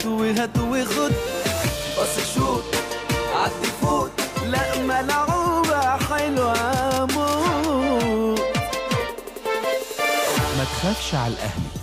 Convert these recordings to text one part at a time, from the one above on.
هات وهات وخد بص شوط عدي فوت لا ملعوبة حلوة موت ما تخافش على الأهلي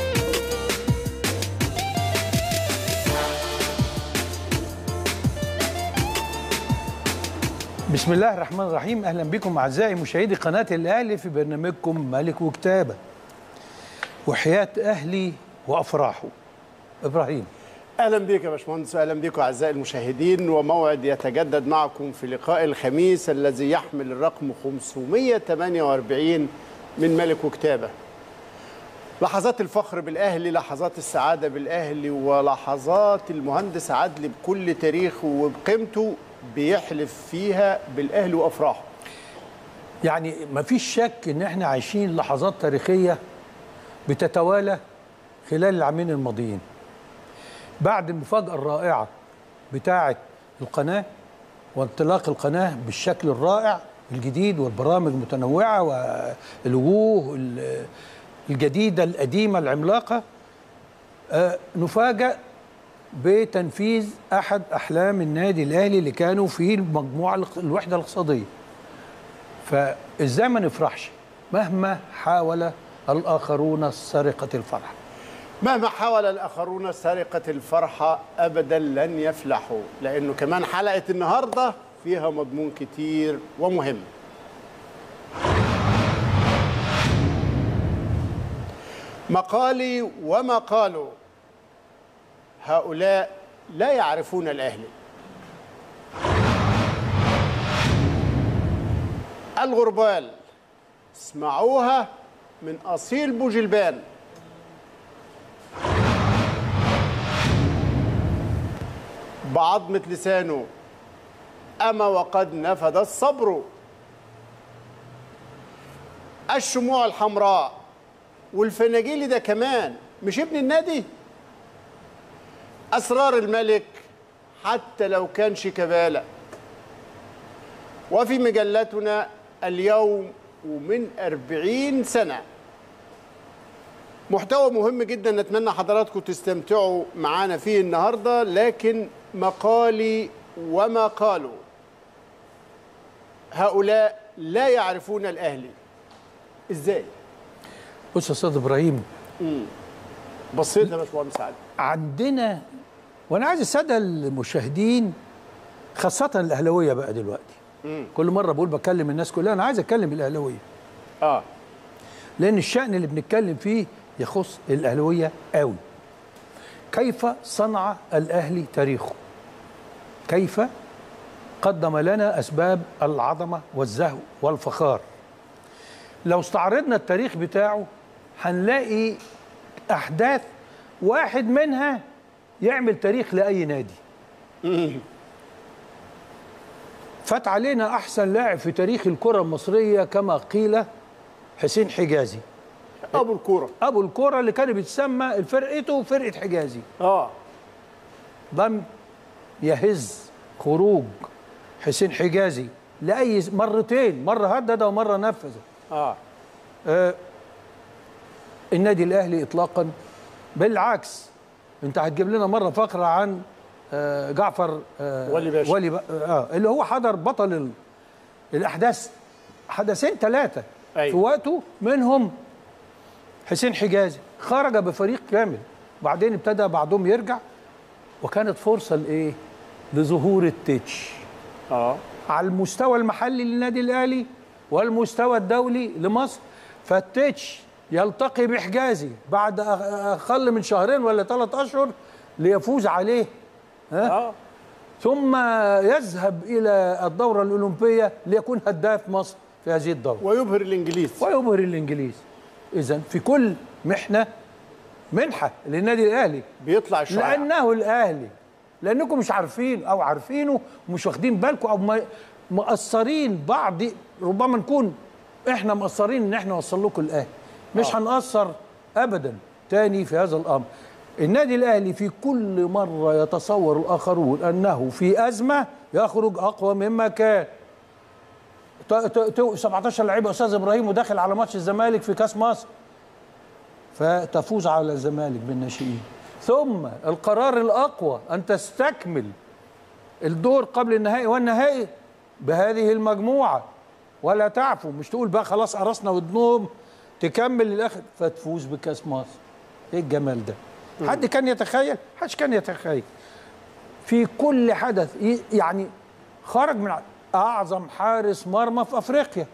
بسم الله الرحمن الرحيم اهلا بكم اعزائي مشاهدي قناه الاهلي في برنامجكم ملك وكتابه وحياه اهلي وافراحه ابراهيم اهلا بك يا باشمهندس واهلا بكم اعزائي المشاهدين وموعد يتجدد معكم في لقاء الخميس الذي يحمل الرقم 548 من ملك وكتابه لحظات الفخر بالاهلي لحظات السعاده بالاهلي ولحظات المهندس عدلي بكل تاريخه وبقيمته بيحلف فيها بالاهلي وافراحه يعني ما فيش شك ان احنا عايشين لحظات تاريخيه بتتوالى خلال العامين الماضيين بعد المفاجاه الرائعه بتاعه القناه وانطلاق القناه بالشكل الرائع الجديد والبرامج المتنوعه والوجوه ال- الجديده القديمه العملاقه آه، نفاجأ بتنفيذ احد احلام النادي الاهلي اللي كانوا في المجموعه الاق- الوحده الاقتصاديه فازاي ما نفرحش مهما حاول الاخرون سرقه الفرح مهما حاول الاخرون سرقه الفرحه ابدا لن يفلحوا لانه كمان حلقه النهارده فيها مضمون كتير ومهم مقالي وما قالوا هؤلاء لا يعرفون الاهلي الغربال اسمعوها من اصيل بوجلبان بعظمة لسانه أما وقد نفد الصبر الشموع الحمراء والفناجيلي ده كمان مش ابن النادي أسرار الملك حتى لو كان شيكابالا وفي مجلتنا اليوم ومن أربعين سنة محتوى مهم جدا نتمنى حضراتكم تستمتعوا معانا فيه النهارده لكن مقالي وما قالوا هؤلاء لا يعرفون الاهلي ازاي بص يا استاذ ابراهيم بصيت يا باشمهندس عادل عندنا وانا عايز الساده المشاهدين خاصه الاهلاويه بقى دلوقتي كل مره بقول بكلم الناس كلها انا عايز اتكلم الاهلاويه اه لان الشان اللي بنتكلم فيه يخص الاهلاويه قوي كيف صنع الاهلي تاريخه كيف قدم لنا اسباب العظمه والزهو والفخار لو استعرضنا التاريخ بتاعه هنلاقي احداث واحد منها يعمل تاريخ لاي نادي فات علينا احسن لاعب في تاريخ الكره المصريه كما قيل حسين حجازي ابو الكوره ابو الكره اللي كان بيتسمى فرقته فرقه حجازي اه لم يهز خروج حسين حجازي لاي مرتين مره هدد ومره نفذ اه آه النادي الاهلي اطلاقا بالعكس انت هتجيب لنا مره فقره عن آه جعفر آه ولي باشا. ولي ب... آه اللي هو حضر بطل ال... الاحداث حدثين ثلاثه أيوة. في وقته منهم حسين حجازي خرج بفريق كامل بعدين ابتدى بعضهم يرجع وكانت فرصه لايه لظهور التتش اه على المستوى المحلي للنادي الاهلي والمستوى الدولي لمصر فالتتش يلتقي بحجازي بعد أ- اقل من شهرين ولا ثلاث اشهر ليفوز عليه ها اه ثم يذهب الى الدوره الاولمبيه ليكون هداف مصر في هذه الدوره ويبهر الانجليز ويبهر الانجليز اذا في كل محنه منحه للنادي الاهلي بيطلع الشعاع لانه الاهلي لانكم مش عارفين او عارفينه ومش واخدين بالكم او م- مقصرين بعض ربما نكون احنا مقصرين ان احنا نوصل لكم الاهلي مش آه. هنقصر ابدا تاني في هذا الامر النادي الاهلي في كل مره يتصور الاخرون انه في ازمه يخرج اقوى مما كان ت- ت- ت- 17 لعيب يا استاذ ابراهيم وداخل على ماتش الزمالك في كاس مصر فتفوز على الزمالك بالناشئين ثم القرار الاقوى ان تستكمل الدور قبل النهائي والنهائي بهذه المجموعه ولا تعفو مش تقول بقى خلاص قرصنا ودنهم تكمل للاخر فتفوز بكاس مصر ايه الجمال ده حد كان يتخيل حدش كان يتخيل في كل حدث ي- يعني خرج من ع- اعظم حارس مرمى في افريقيا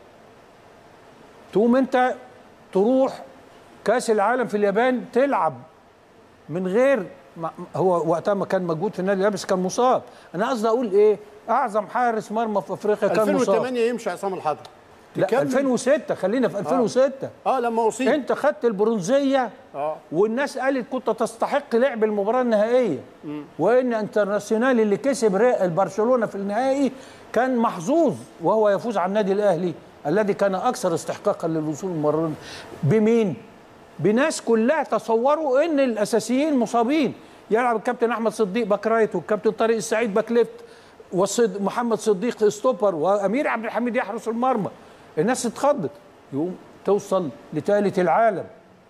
تقوم انت تروح كاس العالم في اليابان تلعب من غير ما هو وقتها ما كان موجود في النادي الأهلي بس كان مصاب انا قصدي اقول ايه اعظم حارس مرمى في افريقيا كان مصاب 2008 يمشي عصام الحضري لا تكمل. 2006 خلينا في 2006 اه لما اصيب انت خدت البرونزيه اه والناس قالت كنت تستحق لعب المباراه النهائيه وان انترناسيونال اللي كسب ري- برشلونه في النهائي كان محظوظ وهو يفوز على النادي الاهلي الذي كان اكثر استحقاقا للوصول المره بمين؟ بناس كلها تصوروا ان الاساسيين مصابين يلعب الكابتن احمد صديق باك رايت والكابتن طارق السعيد باك ليفت والصد محمد صديق ستوبر وامير عبد الحميد يحرس المرمى الناس اتخضت يقوم توصل لثالث العالم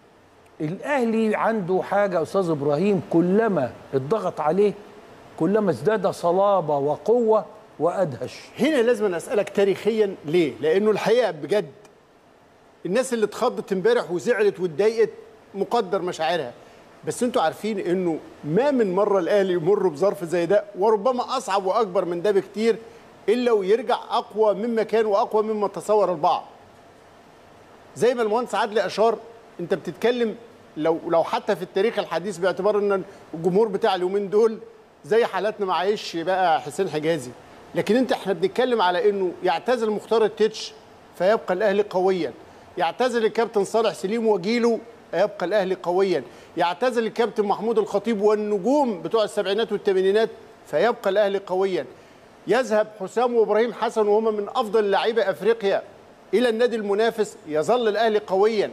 الاهلي عنده حاجه يا استاذ ابراهيم كلما الضغط عليه كلما ازداد صلابه وقوه وادهش هنا لازم أنا اسالك تاريخيا ليه؟ لانه الحقيقه بجد الناس اللي اتخضت امبارح وزعلت واتضايقت مقدر مشاعرها بس انتوا عارفين انه ما من مره الاهلي يمر بظرف زي ده وربما اصعب واكبر من ده بكتير الا ويرجع اقوى مما كان واقوى مما تصور البعض. زي ما المهندس عادل اشار انت بتتكلم لو لو حتى في التاريخ الحديث باعتبار ان الجمهور بتاع اليومين دول زي حالاتنا معيش بقى حسين حجازي لكن انت احنا بنتكلم على انه يعتزل مختار التتش فيبقى الاهلي قويا يعتزل الكابتن صالح سليم وجيله يبقى الاهلي قويا يعتزل الكابتن محمود الخطيب والنجوم بتوع السبعينات والثمانينات فيبقى الاهلي قويا يذهب حسام وابراهيم حسن وهما من افضل لاعبي افريقيا الى النادي المنافس يظل الاهلي قويا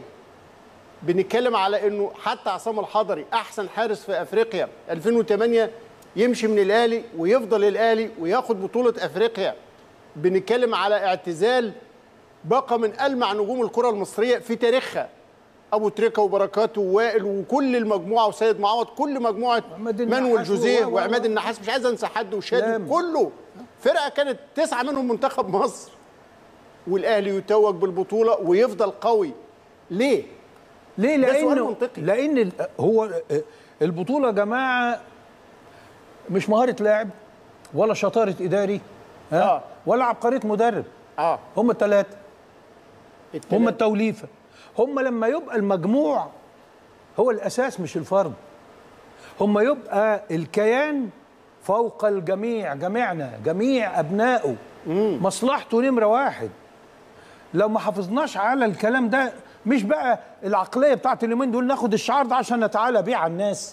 بنتكلم على انه حتى عصام الحضري احسن حارس في افريقيا 2008 يمشي من الاهلي ويفضل الاهلي وياخد بطوله افريقيا بنتكلم على اعتزال باقه من المع نجوم الكره المصريه في تاريخها ابو تريكه وبركات ووائل وكل المجموعه وسيد معوض كل مجموعه عماد النحاس مانويل جوزيه و- و- و- وعماد النحاس مش عايز انسى حد وشادي لام. كله فرقه كانت تسعه منهم منتخب مصر والاهلي يتوج بالبطوله ويفضل قوي ليه؟ ليه ده سؤال لانه منطقي. لان ال- هو البطوله يا جماعه مش مهاره لاعب ولا شطاره اداري ها آه. ولا عبقريه مدرب اه هم الثلاثه هم التلاتة. التوليفه هم لما يبقى المجموع هو الاساس مش الفرد هم يبقى الكيان فوق الجميع جميعنا جميع ابنائه مصلحته نمره واحد لو ما حافظناش على الكلام ده مش بقى العقليه بتاعت اليومين دول ناخد الشعار ده عشان نتعالى بيه على الناس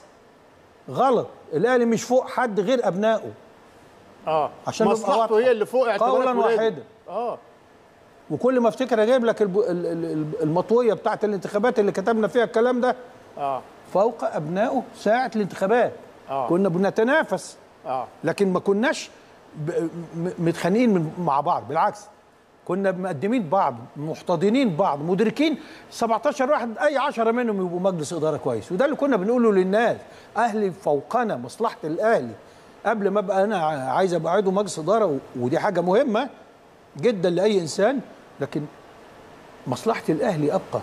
غلط الاهلي مش فوق حد غير ابنائه اه عشان نبقى مصلحته واضحة. هي اللي فوق اعتبارك قولا ولاده. واحدا اه وكل ما افتكر اجيب لك الب... ال- ال- ال- المطويه بتاعت الانتخابات اللي كتبنا فيها الكلام ده اه فوق ابنائه ساعه الانتخابات آه. كنا بنتنافس اه لكن ما كناش ب... م- متخانقين من- مع بعض بالعكس كنا مقدمين بعض محتضنين بعض مدركين 17 واحد اي 10 منهم يبقوا مجلس اداره كويس وده اللي كنا بنقوله للناس اهلي فوقنا مصلحه الاهلي قبل ما ابقى انا ع- عايز ابقى عضو مجلس اداره و- ودي حاجه مهمه جدا لاي انسان لكن مصلحه الاهلي ابقى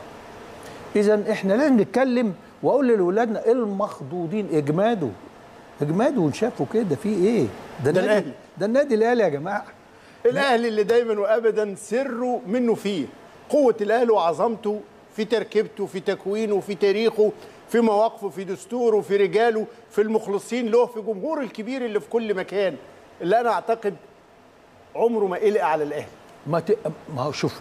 اذا احنا لازم نتكلم واقول لاولادنا المخضوضين اجمادوا اجمادوا ونشافوا كده في ايه ده النادي- الأهلي. ده النادي الاهلي يا جماعه الاهلي اللي دايما وابدا سره منه فيه قوه الاهلي وعظمته في تركيبته في تكوينه في تاريخه في مواقفه في دستوره في رجاله في المخلصين له في جمهوره الكبير اللي في كل مكان اللي انا اعتقد عمره ما قلق على الاهلي ما ت... ما هو شوف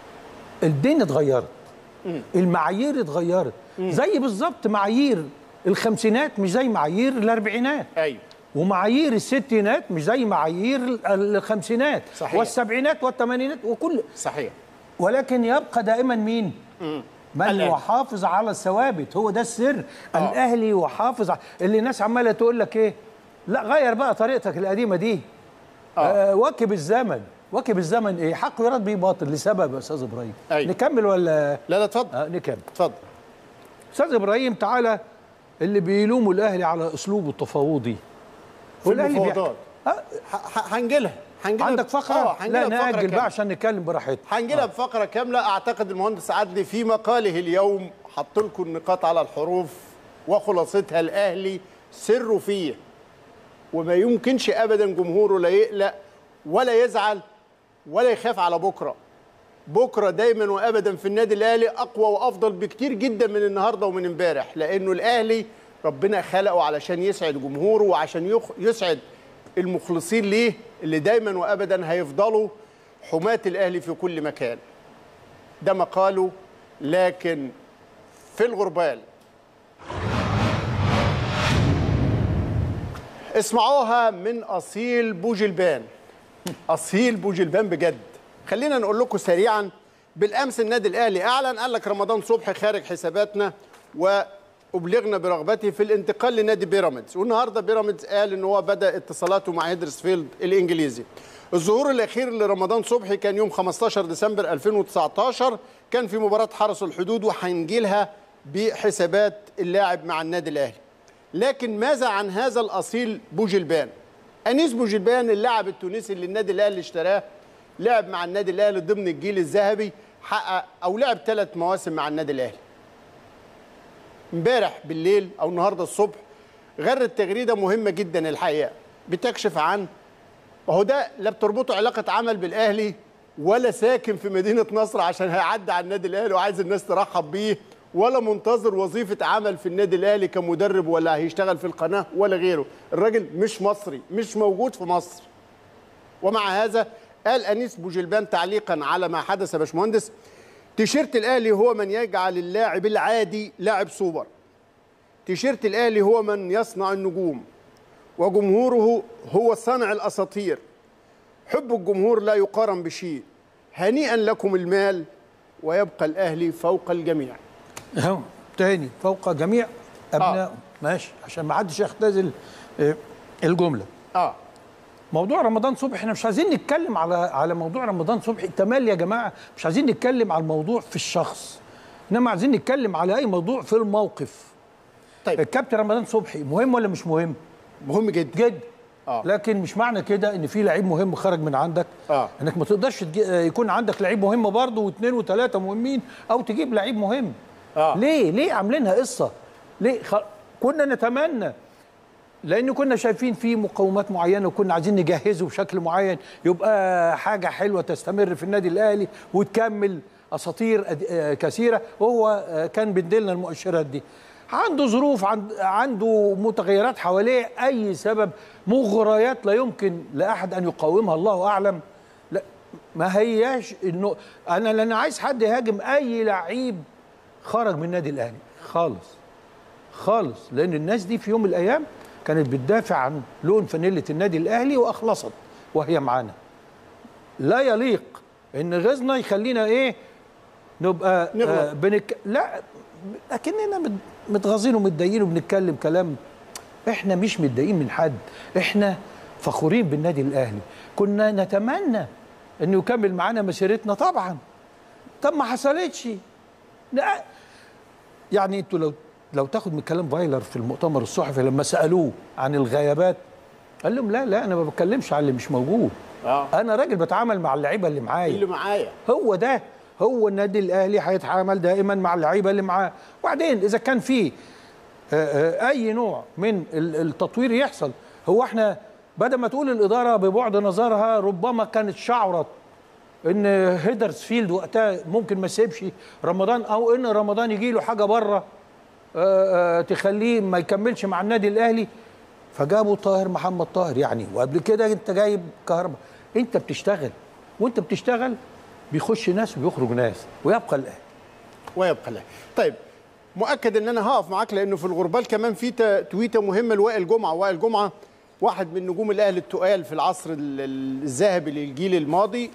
الدنيا اتغيرت المعايير اتغيرت زي بالظبط معايير الخمسينات مش زي معايير الاربعينات ايوه ومعايير الستينات مش زي معايير الخمسينات صحيح. والسبعينات والثمانينات وكل صحيح ولكن يبقى دائما مين؟ من الأهلي. يحافظ على الثوابت هو ده السر آه. الاهلي يحافظ على اللي الناس عماله تقول لك ايه لا غير بقى طريقتك القديمه دي آه. آه واكب الزمن واكب الزمن ايه حق يراد به باطل لسبب يا استاذ ابراهيم أيوة. نكمل ولا لا لا اتفضل آه نكمل اتفضل استاذ ابراهيم تعالى اللي بيلوموا الاهلي على اسلوبه التفاوضي في والأهلي بيع- المفاوضات آه، ح- ح- هنجيلها هنجيلها عندك ب- فقره اه هنجيلها لا بفقرة ناجل بقى كاملة. عشان نتكلم براحتنا هنجيلها بفقره كامله اعتقد المهندس عدلي في مقاله اليوم حط لكم النقاط على الحروف وخلاصتها الاهلي سره فيه وما يمكنش ابدا جمهوره لا يقلق ولا يزعل ولا يخاف على بكره بكره دايما وابدا في النادي الاهلي اقوى وافضل بكتير جدا من النهارده ومن امبارح لانه الاهلي ربنا خلقه علشان يسعد جمهوره وعشان يخ- يسعد المخلصين ليه اللي دايما وابدا هيفضلوا حماة الاهلي في كل مكان ده مقاله لكن في الغربال اسمعوها من اصيل بوجلبان اصيل بوجلبان بجد خلينا نقول لكم سريعا بالامس النادي الاهلي اعلن قال لك رمضان صبحي خارج حساباتنا وابلغنا برغبته في الانتقال لنادي بيراميدز والنهارده بيراميدز قال ان هو بدا اتصالاته مع هيدرسفيلد الانجليزي الظهور الاخير لرمضان صبحي كان يوم 15 ديسمبر 2019 كان في مباراه حرس الحدود وهنجيلها بحسابات اللاعب مع النادي الاهلي لكن ماذا عن هذا الاصيل بوجلبان انيس بوجلبان اللاعب التونسي اللي النادي الاهلي اشتراه لعب مع النادي الاهلي ضمن الجيل الذهبي حقق او لعب ثلاث مواسم مع النادي الاهلي امبارح بالليل او النهارده الصبح غرت تغريده مهمه جدا الحقيقه بتكشف عن وهو ده لا بتربطه علاقه عمل بالاهلي ولا ساكن في مدينه نصر عشان هيعدي على النادي الاهلي وعايز الناس ترحب بيه ولا منتظر وظيفه عمل في النادي الاهلي كمدرب ولا هيشتغل في القناه ولا غيره الراجل مش مصري مش موجود في مصر ومع هذا قال انيس بوجلبان تعليقا على ما حدث يا باشمهندس تيشيرت الاهلي هو من يجعل اللاعب العادي لاعب سوبر تيشيرت الاهلي هو من يصنع النجوم وجمهوره هو صانع الاساطير حب الجمهور لا يقارن بشيء هنيئا لكم المال ويبقى الاهلي فوق الجميع اهو تاني فوق جميع ابنائه ماشي عشان ما حدش يختزل آه، الجمله اه موضوع رمضان صبحي احنا مش عايزين نتكلم على على موضوع رمضان صبحي تمال يا جماعه مش عايزين نتكلم على الموضوع في الشخص انما عايزين نتكلم على اي موضوع في الموقف طيب الكابتن رمضان صبحي مهم ولا مش مهم مهم جدا جد آه. لكن مش معنى كده ان في لعيب مهم خرج من عندك آه. انك ما تقدرش تجي... آه، يكون عندك لعيب مهم برضه واثنين وثلاثه مهمين او تجيب لعيب مهم آه. ليه ليه عاملينها قصه ليه خ... كنا نتمنى لان كنا شايفين فيه مقومات معينه وكنا عايزين نجهزه بشكل معين يبقى حاجه حلوه تستمر في النادي الاهلي وتكمل اساطير أد- آه، كثيره وهو آه، كان بيديلنا المؤشرات دي عنده ظروف عند عنده متغيرات حواليه اي سبب مغريات لا يمكن لاحد ان يقاومها الله اعلم لا ما هياش انه انا لا انا عايز حد يهاجم اي لعيب خرج من النادي الاهلي خالص خالص لان الناس دي في يوم من الايام كانت بتدافع عن لون فانيله النادي الاهلي واخلصت وهي معانا لا يليق ان غيظنا يخلينا ايه نبقى نغلط. آه بنك لا لكننا مت- متغاظين ومتضايقين وبنتكلم كلام احنا مش متضايقين من حد احنا فخورين بالنادي الاهلي كنا نتمنى انه يكمل معانا مسيرتنا طبعا طب ما حصلتش لا يعني انتوا لو لو تاخد من كلام فايلر في المؤتمر الصحفي لما سالوه عن الغيابات قال لهم لا لا انا ما بتكلمش على اللي مش موجود اه انا راجل بتعامل مع اللعيبه اللي معايا اللي معايا هو ده هو النادي الاهلي هيتعامل دائما مع اللعيبه اللي معاه وبعدين اذا كان في آه، آه، اي نوع من ال- التطوير يحصل هو احنا بدل ما تقول الاداره ببعد نظرها ربما كانت شعرت ان هيدرسفيلد وقتها ممكن ما يسيبش رمضان او ان رمضان يجي له حاجه بره آه، آه، تخليه ما يكملش مع النادي الاهلي فجابوا طاهر محمد طاهر يعني وقبل كده انت جايب كهرباء انت بتشتغل وانت بتشتغل بيخش ناس وبيخرج ناس ويبقى الاهلي ويبقى له طيب مؤكد ان انا هقف معاك لانه في الغربال كمان في ت- تويته مهمه لوائل جمعه وائل جمعه واحد من نجوم الاهلي التقال في العصر ال- ال- الذهبي للجيل الماضي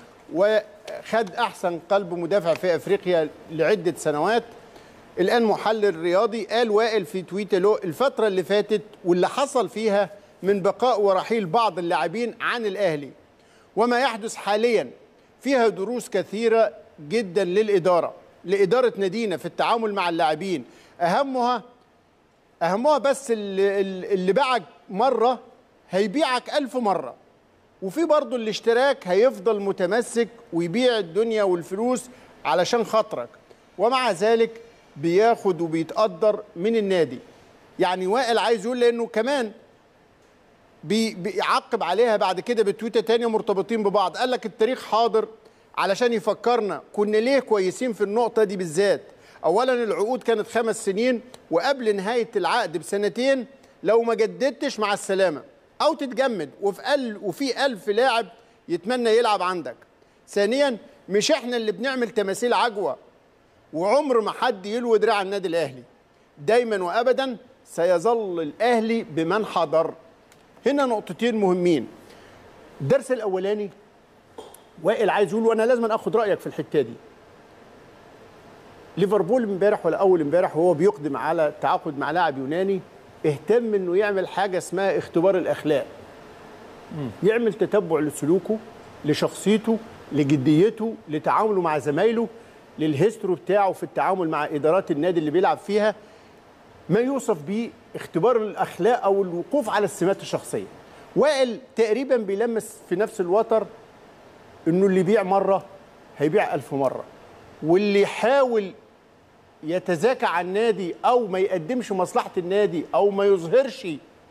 وخد احسن قلب مدافع في افريقيا لعده سنوات الان محلل رياضي قال وائل في تويته له الفتره اللي فاتت واللي حصل فيها من بقاء ورحيل بعض اللاعبين عن الاهلي وما يحدث حاليا فيها دروس كثيره جدا للاداره لاداره نادينا في التعامل مع اللاعبين اهمها اهمها بس اللي, اللي باعك مره هيبيعك ألف مره وفي برضه الاشتراك هيفضل متمسك ويبيع الدنيا والفلوس علشان خاطرك ومع ذلك بياخد وبيتقدر من النادي يعني وائل عايز يقول لانه كمان بي- بيعقب عليها بعد كده بتويته تانية مرتبطين ببعض قال لك التاريخ حاضر علشان يفكرنا كنا ليه كويسين في النقطة دي بالذات أولا العقود كانت خمس سنين وقبل نهاية العقد بسنتين لو ما جددتش مع السلامة أو تتجمد وفي أل وفي ألف لاعب يتمنى يلعب عندك ثانيا مش احنا اللي بنعمل تماثيل عجوة وعمر ما حد يلوي دراع النادي الأهلي دايما وأبدا سيظل الأهلي بمن حضر هنا نقطتين مهمين الدرس الاولاني وائل عايز يقول وانا لازم اخد رايك في الحته دي ليفربول امبارح ولا اول امبارح وهو بيقدم على التعاقد مع لاعب يوناني اهتم انه يعمل حاجه اسمها اختبار الاخلاق يعمل تتبع لسلوكه لشخصيته لجديته لتعامله مع زمايله للهيستوري بتاعه في التعامل مع ادارات النادي اللي بيلعب فيها ما يوصف به اختبار الاخلاق او الوقوف على السمات الشخصيه وائل تقريبا بيلمس في نفس الوتر انه اللي يبيع مره هيبيع ألف مره واللي يحاول يتزاكى عن النادي او ما يقدمش مصلحه النادي او ما يظهرش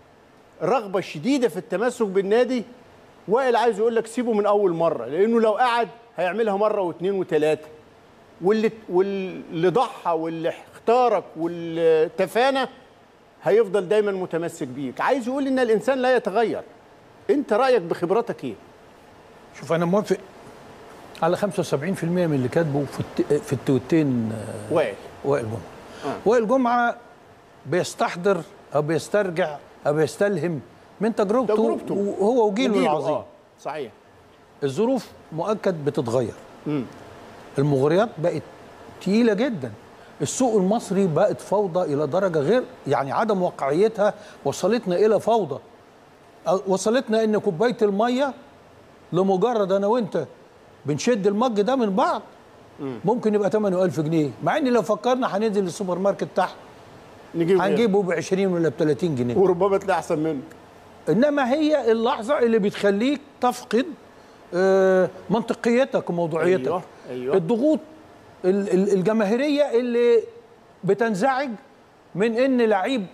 رغبه شديده في التمسك بالنادي وائل عايز يقول لك سيبه من اول مره لانه لو قعد هيعملها مره واثنين وثلاثه واللي واللي ضحى واللي اختارك واللي تفانى هيفضل دايما متمسك بيك عايز يقول ان الانسان لا يتغير انت رايك بخبرتك ايه شوف انا موافق على 75% من اللي كاتبه في الت... في التويتين آه، وائل وائل جمعه وائل جمعه بيستحضر او بيسترجع او بيستلهم من تجربته, تجربته. وهو وجيله وجيله، العظيم آه، صحيح الظروف مؤكد بتتغير المغريات بقت تقيلة جدا السوق المصري بقت فوضى إلى درجة غير يعني عدم واقعيتها وصلتنا إلى فوضى أو- وصلتنا إن كوباية المية لمجرد أنا وأنت بنشد المج ده من بعض ممكن يبقى ثمنه 1000 جنيه مع إن لو فكرنا هننزل السوبر ماركت تحت نجيب هنجيبه ب 20 ولا ب 30 جنيه وربما تلاقي احسن منه انما هي اللحظه اللي بتخليك تفقد آه، منطقيتك وموضوعيتك أيوة، أيوة. الضغوط ال- ال- الجماهيريه اللي بتنزعج من ان لعيب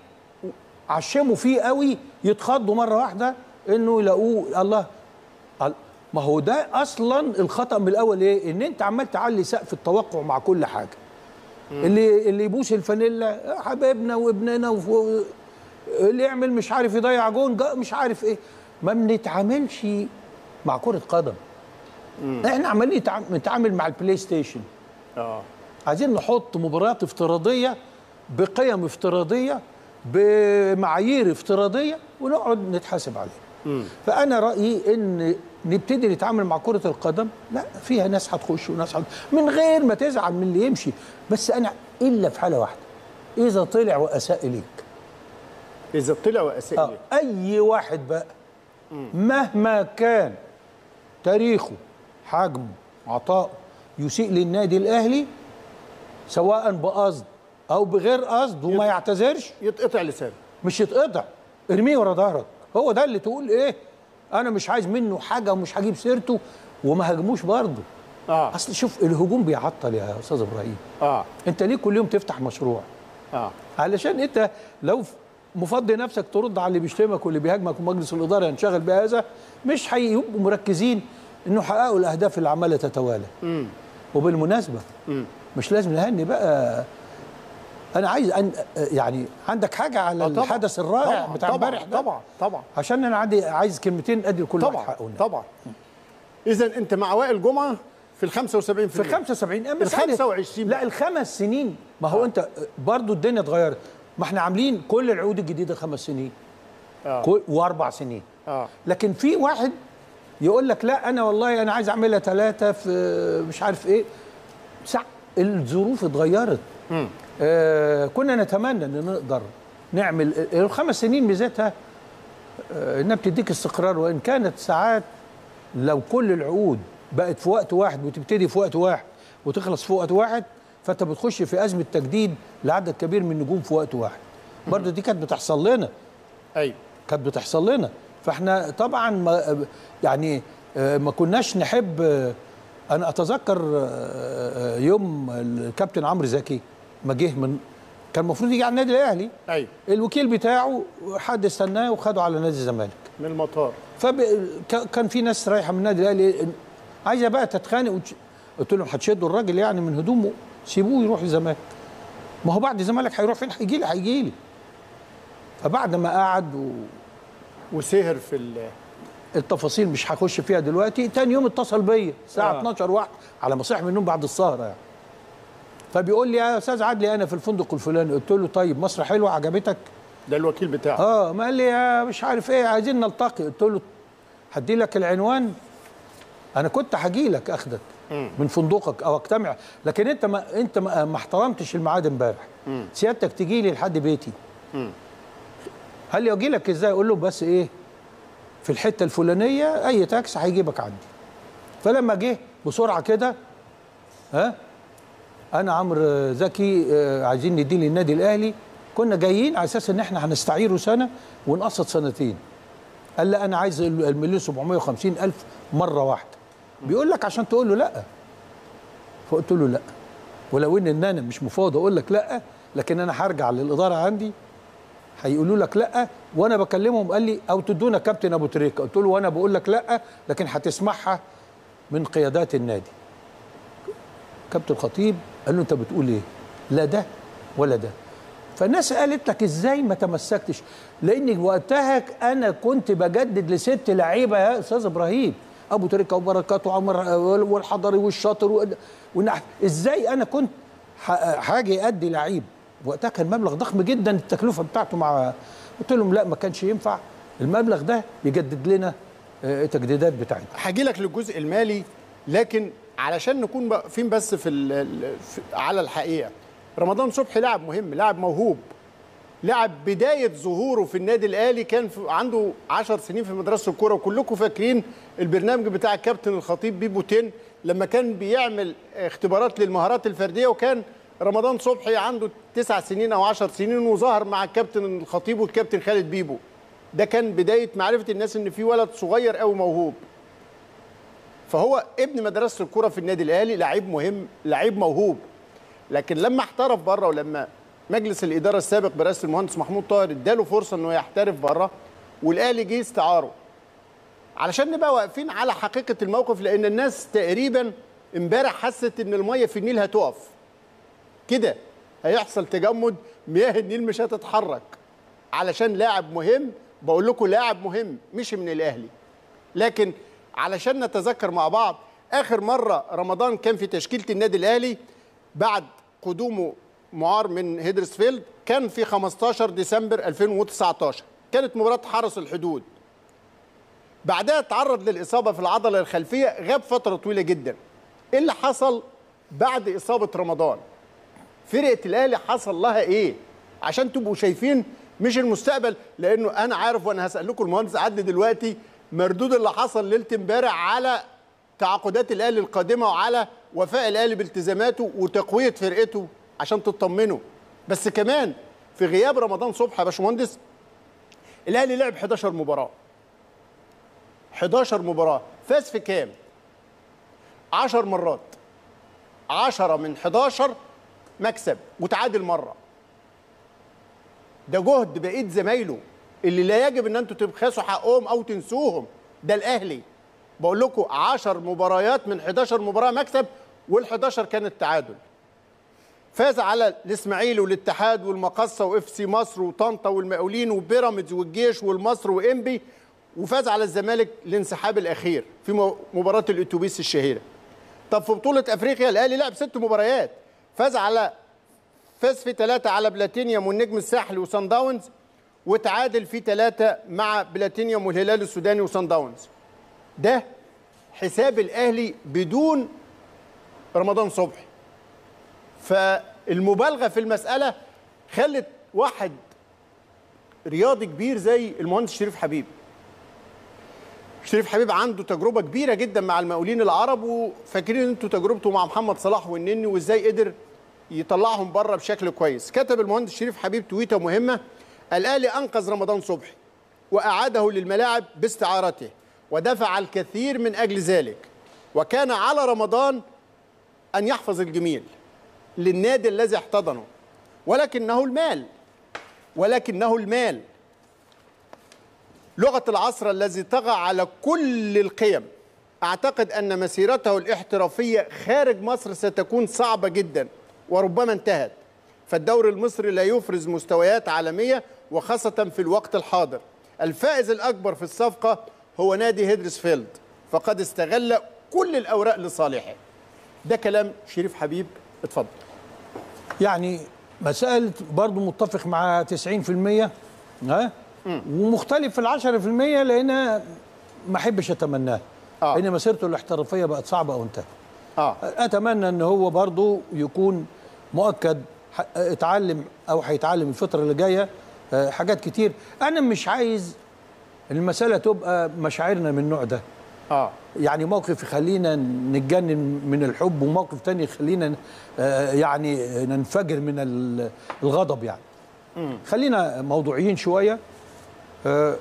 عشموا فيه قوي يتخضوا مره واحده انه يلاقوه الله ال- ما هو ده اصلا الخطا من الاول ايه ان انت عمال تعلي سقف التوقع مع كل حاجه اللي اللي يبوس الفانيلا حبايبنا وابننا وف- اللي يعمل مش عارف يضيع جون جا- مش عارف ايه ما بنتعاملش مع كرة قدم احنا عمالين نتع- نتعامل مع البلاي ستيشن اه عايزين نحط مباريات افتراضية بقيم افتراضية بمعايير افتراضية ونقعد نتحاسب عليها فأنا رأيي إن نبتدي نتعامل مع كرة القدم لا فيها ناس هتخش وناس هت... من غير ما تزعل من اللي يمشي بس أنا إلا في حالة واحدة إذا طلع وأساء إليك اذا طلع واساء آه. ليك. اي واحد بقى مهما كان تاريخه حجمه عطاءه يسيء للنادي الاهلي سواء بقصد او بغير قصد وما يعتذرش يتقطع لسانه مش يتقطع ارميه ورا ظهرك هو ده اللي تقول ايه انا مش عايز منه حاجه ومش هجيب سيرته وما هاجموش برضه اه اصل شوف الهجوم بيعطل يا استاذ ابراهيم اه انت ليه كل يوم تفتح مشروع اه علشان انت لو مفضي نفسك ترد على اللي بيشتمك واللي بيهاجمك ومجلس الاداره ينشغل بهذا مش هيبقوا مركزين انه يحققوا الاهداف اللي عماله تتوالى وبالمناسبه مش لازم نهني بقى انا عايز أن يعني عندك حاجه على آه طبعاً. الحدث الرائع طبعاً، بتاع طبعاً، امبارح ده طبعا طبعا عشان انا عندي عايز كلمتين ادي لكل واحد طبعا حقه والنبي. طبعا اذا انت مع وائل جمعه في ال 75% في 75 أما ال سألت- 25 لا الخمس سنين ما هو انت برضو الدنيا اتغيرت ما احنا عاملين كل العقود الجديده خمس سنين آه. كل واربع سنين اه لكن في واحد يقول لك لا انا والله انا عايز اعملها ثلاثه في مش عارف ايه سع... الظروف اتغيرت آه كنا نتمنى ان نقدر نعمل الخمس سنين ميزتها آه انها بتديك استقرار وان كانت ساعات لو كل العقود بقت في وقت واحد وتبتدي في وقت واحد وتخلص في وقت واحد فانت بتخش في ازمه تجديد لعدد كبير من النجوم في وقت واحد برضه دي كانت بتحصل لنا ايوه كانت بتحصل لنا فاحنا طبعا ما يعني آه، ما كناش نحب آه، انا اتذكر آه، آه، يوم الكابتن عمرو زكي ما جه من كان المفروض يجي على النادي الاهلي ايوه الوكيل بتاعه حد استناه وخده على نادي الزمالك من المطار فكان في ناس رايحه من النادي الاهلي عايزه بقى تتخانق وتش... قلت لهم هتشدوا الراجل يعني من هدومه سيبوه يروح الزمالك ما هو بعد الزمالك هيروح فين هيجي لي هيجي لي فبعد ما قعد و... وسهر في ال- التفاصيل مش هخش فيها دلوقتي تاني يوم اتصل بيا الساعه آه. آه. 12 واحد على ما صحي من النوم بعد السهره يعني فبيقول لي يا استاذ عدلي انا في الفندق الفلاني قلت له طيب مصر حلوه عجبتك ده الوكيل بتاعه اه ما قال لي يا مش عارف ايه عايزين نلتقي قلت له هدي لك العنوان انا كنت هجي لك اخدك من فندقك او اجتمع لكن انت ما انت ما, ما احترمتش الميعاد امبارح سيادتك تجي لي لحد بيتي قال لي اجي لك ازاي اقول له بس ايه في الحته الفلانيه اي تاكس هيجيبك عندي فلما جه بسرعه كده ها انا عمرو زكي آه، عايزين نديه للنادي الاهلي كنا جايين على اساس ان احنا هنستعيره سنه ونقسط سنتين قال لا انا عايز ال- المليون 750 الف مره واحده بيقول لك عشان تقول له لا فقلت له لا ولو ان ان انا مش مفاوض اقول لك لا لكن انا هرجع للاداره عندي هيقولوا لك لا وانا بكلمهم قال لي او تدونا كابتن ابو تريكه قلت له وانا بقول لك لا لكن هتسمعها من قيادات النادي كابتن الخطيب قال له انت بتقول ايه لا ده ولا ده فالناس قالت لك ازاي ما تمسكتش لان وقتها انا كنت بجدد لست لعيبه يا استاذ ابراهيم ابو تريكه وبركات وعمر والحضري والشاطر و- والنح ازاي انا كنت ح- هاجي ادي لعيب وقتها كان مبلغ ضخم جدا التكلفه بتاعته مع قلت لهم لا ما كانش ينفع المبلغ ده يجدد لنا آه، التجديدات بتاعتنا هاجي لك للجزء المالي لكن علشان نكون واقفين بس في, ال- ال- في على الحقيقه رمضان صبحي لاعب مهم لاعب موهوب لاعب بدايه ظهوره في النادي الاهلي كان في عنده 10 سنين في مدرسه الكوره وكلكم فاكرين البرنامج بتاع الكابتن الخطيب بيبو 10 لما كان بيعمل اختبارات للمهارات الفرديه وكان رمضان صبحي عنده 9 سنين او 10 سنين وظهر مع الكابتن الخطيب والكابتن خالد بيبو ده كان بدايه معرفه الناس ان في ولد صغير قوي موهوب فهو ابن مدرسه الكوره في النادي الاهلي لعيب مهم لعيب موهوب لكن لما احترف بره ولما مجلس الاداره السابق برئاسه المهندس محمود طاهر اداله فرصه انه يحترف بره والاهلي جه استعاره علشان نبقى واقفين على حقيقه الموقف لان الناس تقريبا امبارح حست ان الميه في النيل هتقف كده هيحصل تجمد مياه النيل مش هتتحرك علشان لاعب مهم بقول لكم لاعب مهم مش من الاهلي لكن علشان نتذكر مع بعض اخر مره رمضان كان في تشكيله النادي الاهلي بعد قدومه معار من هيدرسفيلد كان في 15 ديسمبر 2019 كانت مباراه حرس الحدود بعدها تعرض للاصابه في العضله الخلفيه غاب فتره طويله جدا ايه اللي حصل بعد اصابه رمضان فرقه الاهلي حصل لها ايه عشان تبقوا شايفين مش المستقبل لانه انا عارف وانا هسال لكم المهندس عدلي دلوقتي مردود اللي حصل ليله امبارح على تعاقدات الاهلي القادمه وعلى وفاء الاهلي بالتزاماته وتقويه فرقته عشان تطمنوا بس كمان في غياب رمضان صبحي يا باشمهندس الاهلي لعب 11 مباراه 11 مباراه فاز في كام 10 مرات 10 من 11 مكسب وتعادل مره ده جهد بقيه زمايله اللي لا يجب ان انتوا تبخسوا حقهم او تنسوهم ده الاهلي بقول لكم 10 مباريات من 11 مباراه مكسب وال11 كانت تعادل فاز على الاسماعيلي والاتحاد والمقصه واف سي مصر وطنطا والمقاولين وبيراميدز والجيش والمصر وانبي وفاز على الزمالك الانسحاب الاخير في م- مباراه الاتوبيس الشهيره طب في بطوله افريقيا الاهلي لعب ست مباريات فاز على فاز في ثلاثة على بلاتينيوم والنجم الساحلي وسان داونز وتعادل في ثلاثة مع بلاتينيوم والهلال السوداني وسان داونز ده حساب الأهلي بدون رمضان صبحي فالمبالغة في المسألة خلت واحد رياضي كبير زي المهندس شريف حبيب شريف حبيب عنده تجربة كبيرة جدا مع المقاولين العرب وفاكرين انتوا تجربته مع محمد صلاح والنني وازاي قدر يطلعهم بره بشكل كويس كتب المهندس شريف حبيب تويته مهمه الاهلي انقذ رمضان صبحي واعاده للملاعب باستعارته ودفع الكثير من اجل ذلك وكان على رمضان ان يحفظ الجميل للنادي الذي احتضنه ولكنه المال ولكنه المال لغه العصر الذي طغى على كل القيم اعتقد ان مسيرته الاحترافيه خارج مصر ستكون صعبه جدا وربما انتهت فالدوري المصري لا يفرز مستويات عالميه وخاصه في الوقت الحاضر الفائز الاكبر في الصفقه هو نادي هيدرسفيلد فقد استغل كل الاوراق لصالحه ده كلام شريف حبيب اتفضل يعني مسألة برضو متفق مع 90% ها ومختلف في العشرة في المية لأن ما أحبش أتمناه آه. إن مسيرته الاحترافية بقت صعبة أو انتهت اه أتمنى إن هو برضو يكون مؤكد ح- اتعلم أو هيتعلم الفترة اللي جاية آه، حاجات كتير أنا مش عايز المسألة تبقى مشاعرنا من النوع ده اه يعني موقف يخلينا نتجنن من الحب وموقف تاني يخلينا آه، يعني ننفجر من ال- الغضب يعني خلينا موضوعيين شوية آه،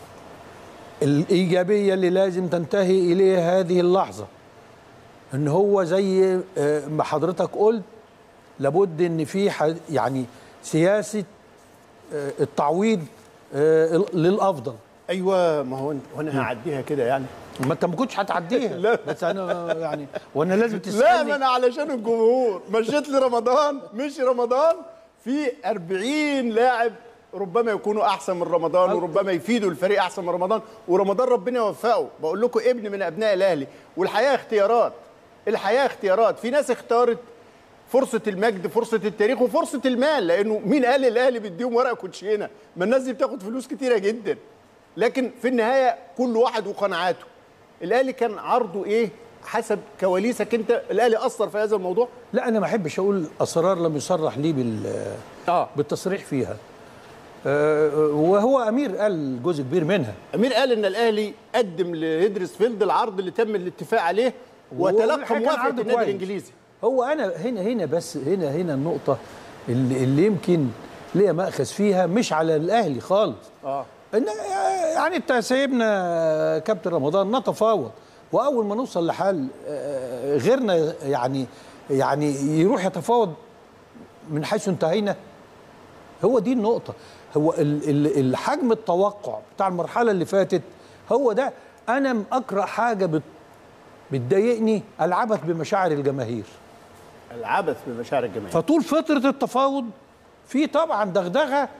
الإيجابية اللي لازم تنتهي إليها هذه اللحظة إن هو زي آه، ما حضرتك قلت لابد إن في ح- يعني سياسة آه، التعويض آه، للأفضل ايوه ما هو أنت- وانا هعديها كده يعني ما انت ما كنتش هتعديها لا. بس انا يعني وانا لازم لا تسالني ما انا علشان الجمهور مشيت لي رمضان مشي رمضان في 40 لاعب ربما يكونوا احسن من رمضان وربما يفيدوا الفريق احسن من رمضان ورمضان ربنا يوفقه بقول لكم ابن من ابناء الاهلي والحياه اختيارات الحياه اختيارات في ناس اختارت فرصه المجد فرصه التاريخ وفرصه المال لانه مين قال الاهلي بيديهم ورقه كوتشينه ما الناس دي بتاخد فلوس كتيره جدا لكن في النهايه كل واحد وقناعاته الاهلي كان عرضه ايه حسب كواليسك انت الاهلي اثر في هذا الموضوع لا انا ما احبش اقول اسرار لم يصرح لي بال اه بالتصريح فيها آه، وهو امير قال جزء كبير منها امير قال ان الاهلي قدم لهيدرسفيلد العرض اللي تم الاتفاق عليه وتلقى والحقيقة كان موافقه عرض النادي كويس. الانجليزي هو انا هنا هنا بس هنا هنا النقطه اللي, اللي يمكن ليا ماخذ فيها مش على الاهلي خالص اه ان يعني انت سايبنا كابتن رمضان نتفاوض واول ما نوصل لحل آه، غيرنا يعني يعني يروح يتفاوض من حيث انتهينا هو دي النقطه هو ال- ال- الحجم التوقع بتاع المرحله اللي فاتت هو ده انا اكره حاجه بت بتضايقني العبث بمشاعر الجماهير العبث بمشاعر الجماهير فطول فترة التفاوض في طبعا دغدغة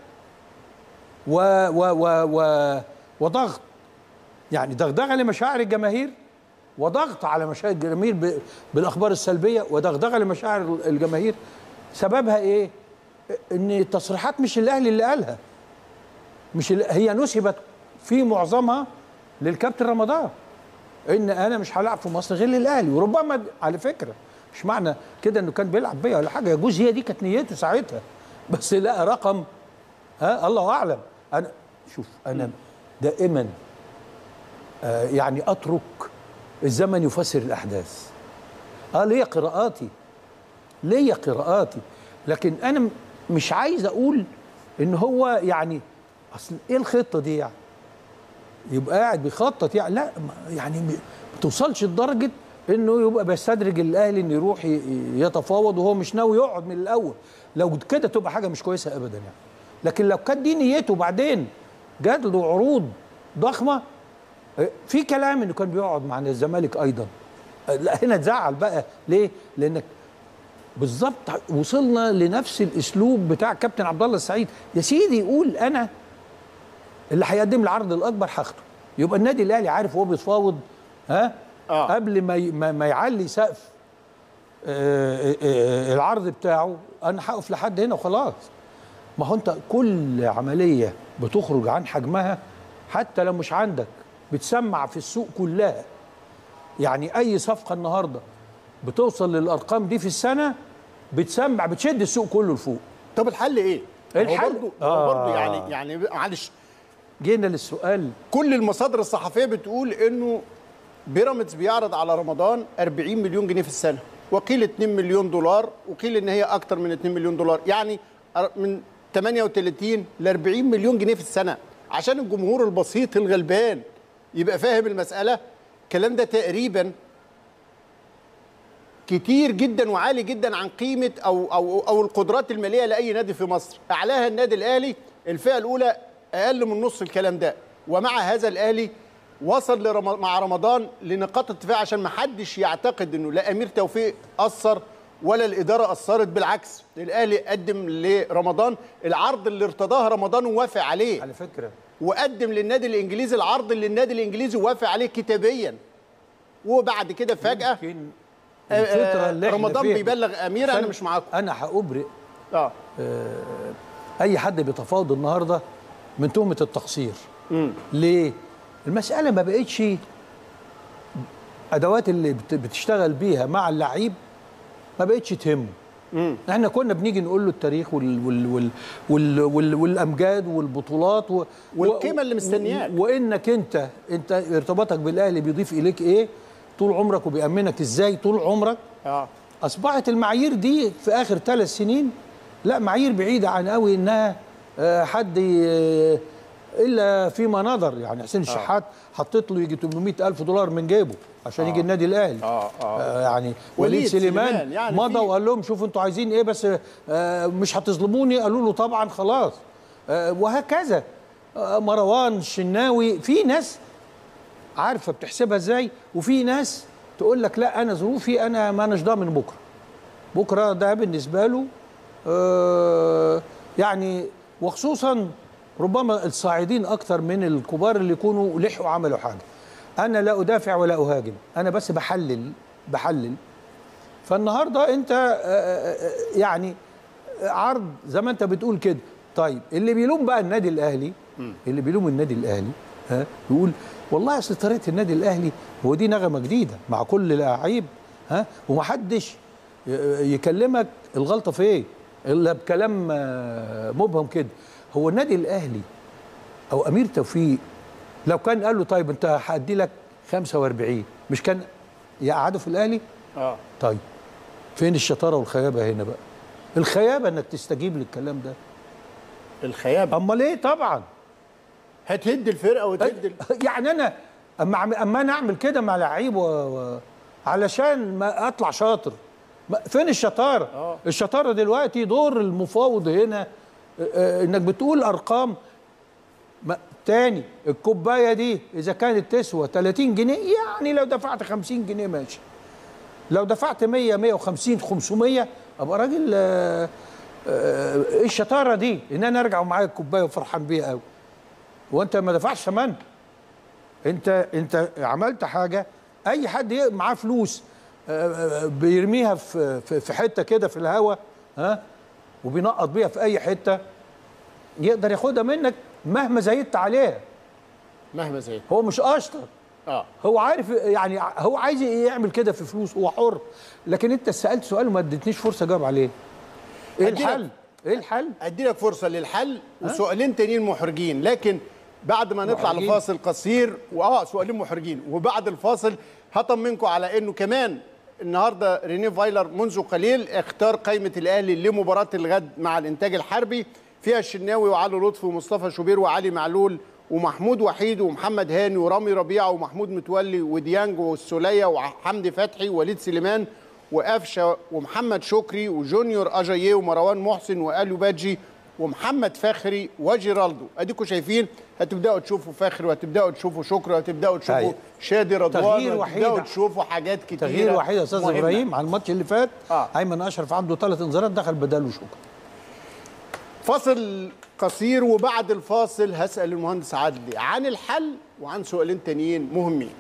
و و و و وضغط يعني دغدغة لمشاعر الجماهير وضغط على مشاعر الجماهير ب- بالأخبار السلبية ودغدغة لمشاعر الجماهير سببها إيه؟ إن التصريحات مش الأهلي اللي قالها مش ال- هي نسبت في معظمها للكابتن رمضان ان انا مش هلعب في مصر غير للاهلي وربما د- على فكره مش معنى كده انه كان بيلعب بيا ولا حاجه يجوز هي دي كانت نيته ساعتها بس لقى رقم ها الله اعلم انا شوف انا دائما آه يعني اترك الزمن يفسر الاحداث اه ليا قراءاتي ليا قراءاتي لكن انا م- مش عايز اقول ان هو يعني اصل ايه الخطه دي يعني يبقى قاعد بيخطط يعني لا ما- يعني ما توصلش لدرجه انه يبقى بيستدرج الاهلي انه يروح ي- يتفاوض وهو مش ناوي يقعد من الاول لو كده تبقى حاجه مش كويسه ابدا يعني لكن لو كانت دي نيته بعدين جات له عروض ضخمه آه، في كلام انه كان بيقعد مع الزمالك ايضا آه، لا هنا تزعل بقى ليه؟ لانك بالظبط وصلنا لنفس الاسلوب بتاع كابتن عبد الله السعيد يا سيدي يقول انا اللي هيقدم العرض الاكبر هاخده يبقى النادي الاهلي عارف هو بيتفاوض ها آه. قبل ما ي- ما, ما يعلي سقف آه، آه، آه، العرض بتاعه انا هقف لحد هنا وخلاص ما هو انت كل عمليه بتخرج عن حجمها حتى لو مش عندك بتسمع في السوق كلها يعني اي صفقه النهارده بتوصل للارقام دي في السنه بتسمع بتشد السوق كله لفوق طب الحل ايه؟ الحل- هو برضه آه. هو برضه يعني يعني معلش جينا للسؤال كل المصادر الصحفيه بتقول انه بيراميدز بيعرض على رمضان 40 مليون جنيه في السنه وقيل 2 مليون دولار وقيل ان هي اكتر من 2 مليون دولار يعني أر- من 38 ل 40 مليون جنيه في السنه عشان الجمهور البسيط الغلبان يبقى فاهم المساله الكلام ده تقريبا كتير جدا وعالي جدا عن قيمه او او او القدرات الماليه لاي نادي في مصر اعلاها النادي الاهلي الفئه الاولى اقل من نص الكلام ده ومع هذا الاهلي وصل لرم... مع رمضان لنقاط ارتفاع عشان ما حدش يعتقد انه لا امير توفيق اثر ولا الاداره اثرت بالعكس الاهلي قدم لرمضان العرض اللي ارتضاه رمضان ووافق عليه على فكره وقدم للنادي الانجليزي العرض اللي النادي الانجليزي وافق عليه كتابيا وبعد كده فجاه يمكن آه، الفتره اللي احنا رمضان فيها بيبلغ امير انا استنى، مش معاكم انا هابرئ اه اي حد بيتفاوض النهارده من تهمه التقصير ليه المساله ما بقتش ادوات اللي بت- بتشتغل بيها مع اللعيب ما بقتش تهمه احنا كنا بنيجي نقول له التاريخ وال وال وال وال وال والامجاد والبطولات و والقيمة اللي مستنياك. و- وانك انت انت ارتباطك بالاهلي بيضيف اليك ايه طول عمرك وبيامنك ازاي طول عمرك اه اصبحت المعايير دي في اخر ثلاث سنين لا معايير بعيده عن قوي انها آه، حد ي- الا فيما نظر يعني حسين الشحات حطيت له يجي 800 الف دولار من جيبه عشان يجي النادي الاهلي آه، آه. يعني وليد وليد سليمان, سليمان، يعني مضى في- وقال لهم شوفوا انتوا عايزين ايه بس آه، مش هتظلموني قالوا له طبعا خلاص آه، وهكذا آه، مروان الشناوي في ناس عارفه بتحسبها ازاي وفي ناس تقول لك لا انا ظروفي انا ما اناش ضامن بكره بكره ده بالنسبه له آه يعني وخصوصا ربما الصاعدين اكتر من الكبار اللي يكونوا لحقوا عملوا حاجه انا لا ادافع ولا اهاجم انا بس بحلل بحلل فالنهارده انت آه، آه، آه، يعني عرض زي ما انت بتقول كده طيب اللي بيلوم بقى النادي الاهلي اللي بيلوم النادي الاهلي ها يقول والله اصل طريقه النادي الاهلي هو دي نغمه جديده مع كل لعيب ها ومحدش ي- يكلمك الغلطه في ايه الا بكلام آه، مبهم كده هو النادي الاهلي او امير توفيق لو كان قال له طيب انت هادي لك 45 مش كان يقعده في الاهلي اه طيب فين الشطاره والخيابه هنا بقى الخيابه انك تستجيب للكلام ده الخيابه امال ايه طبعا هتهد الفرقه وتهد ال- يعني انا اما أعمل- اما انا اعمل كده مع لعيب و... و... علشان ما اطلع شاطر ما- فين الشطاره آه. الشطاره دلوقتي دور المفاوض هنا آه، آه، انك بتقول ارقام ما تاني الكوبايه دي اذا كانت تسوى 30 جنيه يعني لو دفعت 50 جنيه ماشي لو دفعت 100 150 500 ابقى راجل آه، آه، ايه الشطاره دي ان انا ارجع ومعايا الكوبايه وفرحان بيها قوي وانت ما دفعش ثمن انت انت عملت حاجه اي حد ي- معاه فلوس آه، آه، بيرميها في في- في حته كده في الهواء ها وبينقط بيها في اي حته يقدر ياخدها منك مهما زيدت عليها مهما زي هو مش اشطر اه هو عارف يعني هو عايز يعمل كده في فلوس هو حر لكن انت سالت سؤال وما اديتنيش فرصه اجاوب عليه ايه أديلك- الحل ايه الحل ادي لك فرصه للحل وسؤالين تانيين محرجين لكن بعد ما نطلع محرجين؟ لفاصل قصير واه سؤالين محرجين وبعد الفاصل هطمنكم على انه كمان النهارده ريني فايلر منذ قليل اختار قائمه الاهلي لمباراه الغد مع الانتاج الحربي فيها الشناوي وعلي لطفي ومصطفى شوبير وعلي معلول ومحمود وحيد ومحمد هاني ورامي ربيعه ومحمود متولي وديانج والسوليه وحمدي فتحي ووليد سليمان وقفشه ومحمد شكري وجونيور اجاييه ومروان محسن واليو بادجي ومحمد فخري وجيرالدو اديكم شايفين هتبداوا تشوفوا فخري وهتبداوا تشوفوا شكري وهتبداوا تشوفوا أيوة. شادي رضوان تغيير وهتبداوا وحيد. تشوفوا حاجات كتيره تغيير وحيد يا استاذ مهمة. ابراهيم على الماتش اللي فات آه. ايمن اشرف عنده ثلاث انذارات دخل بداله شكرا فاصل قصير وبعد الفاصل هسال المهندس عدلي عن الحل وعن سؤالين تانيين مهمين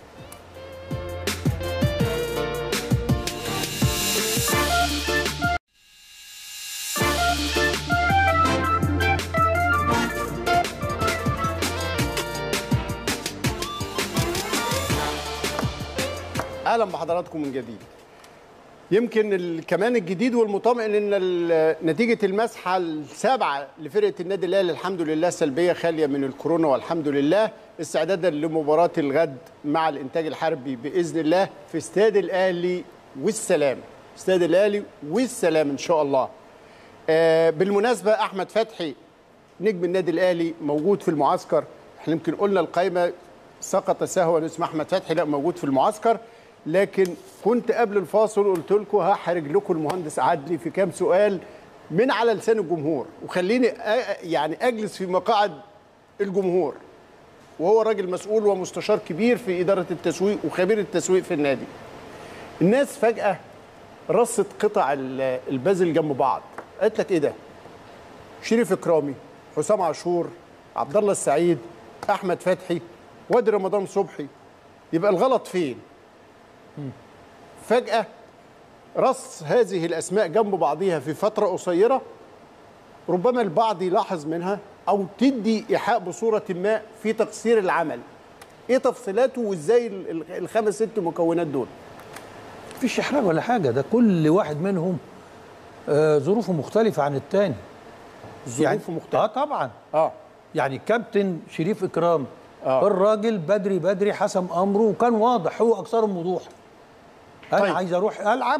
اهلا بحضراتكم من جديد يمكن ال- كمان الجديد والمطمئن ان ال- نتيجه المسحه السابعه لفرقه النادي الاهلي الحمد لله سلبيه خاليه من الكورونا والحمد لله استعدادا لمباراه الغد مع الانتاج الحربي باذن الله في استاد الاهلي والسلام استاد الاهلي والسلام ان شاء الله آه بالمناسبه احمد فتحي نجم النادي الاهلي موجود في المعسكر احنا يمكن قلنا القائمه سقط سهوا اسم احمد فتحي لا موجود في المعسكر لكن كنت قبل الفاصل قلت لكم هحرج لكم المهندس عدلي في كام سؤال من على لسان الجمهور وخليني أ- يعني اجلس في مقاعد الجمهور وهو راجل مسؤول ومستشار كبير في اداره التسويق وخبير التسويق في النادي الناس فجاه رصت قطع ال- البازل جنب بعض قالت لك ايه ده شريف اكرامي حسام عاشور عبد الله السعيد احمد فتحي وادي رمضان صبحي يبقى الغلط فين فجاه رص هذه الاسماء جنب بعضها في فتره قصيره ربما البعض يلاحظ منها او تدي ايحاء بصوره ما في تقصير العمل ايه تفصيلاته وازاي ال- ال- الخمس ست مكونات دول مفيش احراج ولا حاجه ده كل واحد منهم آه ظروفه مختلفه عن التاني ظروفه مختلفه اه طبعا اه يعني كابتن شريف اكرام آه. آه. الراجل بدري بدري حسم امره وكان واضح هو اكثرهم وضوح انا طيب. طيب. عايز اروح العب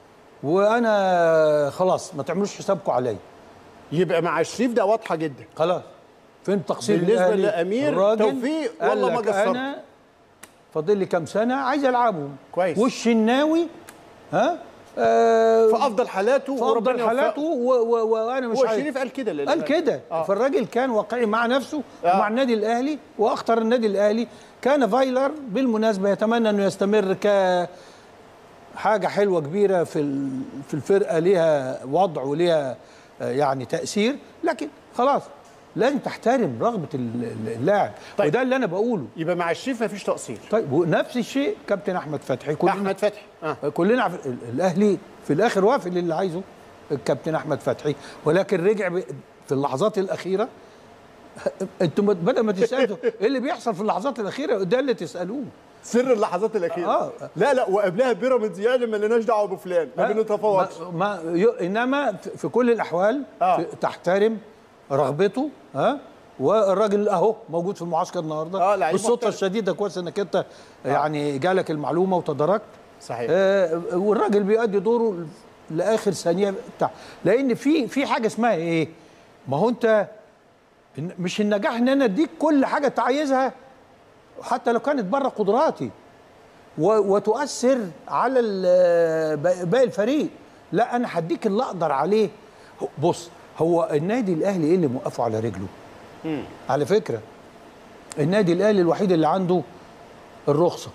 وانا خلاص ما تعملوش حسابكم عليا يبقى مع الشريف ده واضحه جدا خلاص فين تقصير بالنسبة الأهلي؟ لأمير الراجل توفيق قال والله ما لك قصرت. انا فاضل لي كام سنه عايز العبهم كويس. والشناوي ها آه في افضل حالاته في وربنا افضل يوفقه. حالاته و- و- وانا مش هو عايز- شريف قال كده للأمانة. قال كده آه. فالراجل كان واقعي مع نفسه آه. ومع النادي الاهلي واختار النادي الاهلي كان فايلر بالمناسبه يتمنى انه يستمر ك حاجه حلوه كبيره في ال- في الفرقه ليها وضع وليها آه، يعني تاثير لكن خلاص لازم تحترم رغبه ال- ال- اللاعب طيب. وده اللي انا بقوله يبقى مع الشريف مفيش تقصير طيب ونفس الشيء كابتن احمد فتحي كلنا احمد فتحي اه كلنا عارف ال- الاهلي في الاخر وافق للي عايزه الكابتن احمد فتحي ولكن رجع ب- في اللحظات الاخيره انتم بدل ما تسالوا ايه اللي بيحصل في اللحظات الاخيره ده اللي تسالوه سر اللحظات الاخيره آه. لا لا وقبلها بيراميدز يعني ما لناش دعوه بفلان ما بنتفاوضش ما ما ي- انما في- في كل الاحوال آه. في- تحترم رغبته ها والراجل اهو موجود في المعسكر النهارده آه، لعيب بالصدفه محترف. الشديده كويس انك انت يعني جالك المعلومه وتدركت صحيح آه والراجل بيؤدي دوره لاخر ثانيه بتاع لان في في حاجه اسمها ايه ما هو انت إن- مش النجاح ان انا اديك كل حاجه انت عايزها حتى لو كانت بره قدراتي و- وتؤثر على ال- با- باقي الفريق لا انا هديك اللي اقدر عليه هو- بص هو النادي الاهلي ايه اللي موقفه على رجله على فكره النادي الاهلي الوحيد اللي عنده الرخصه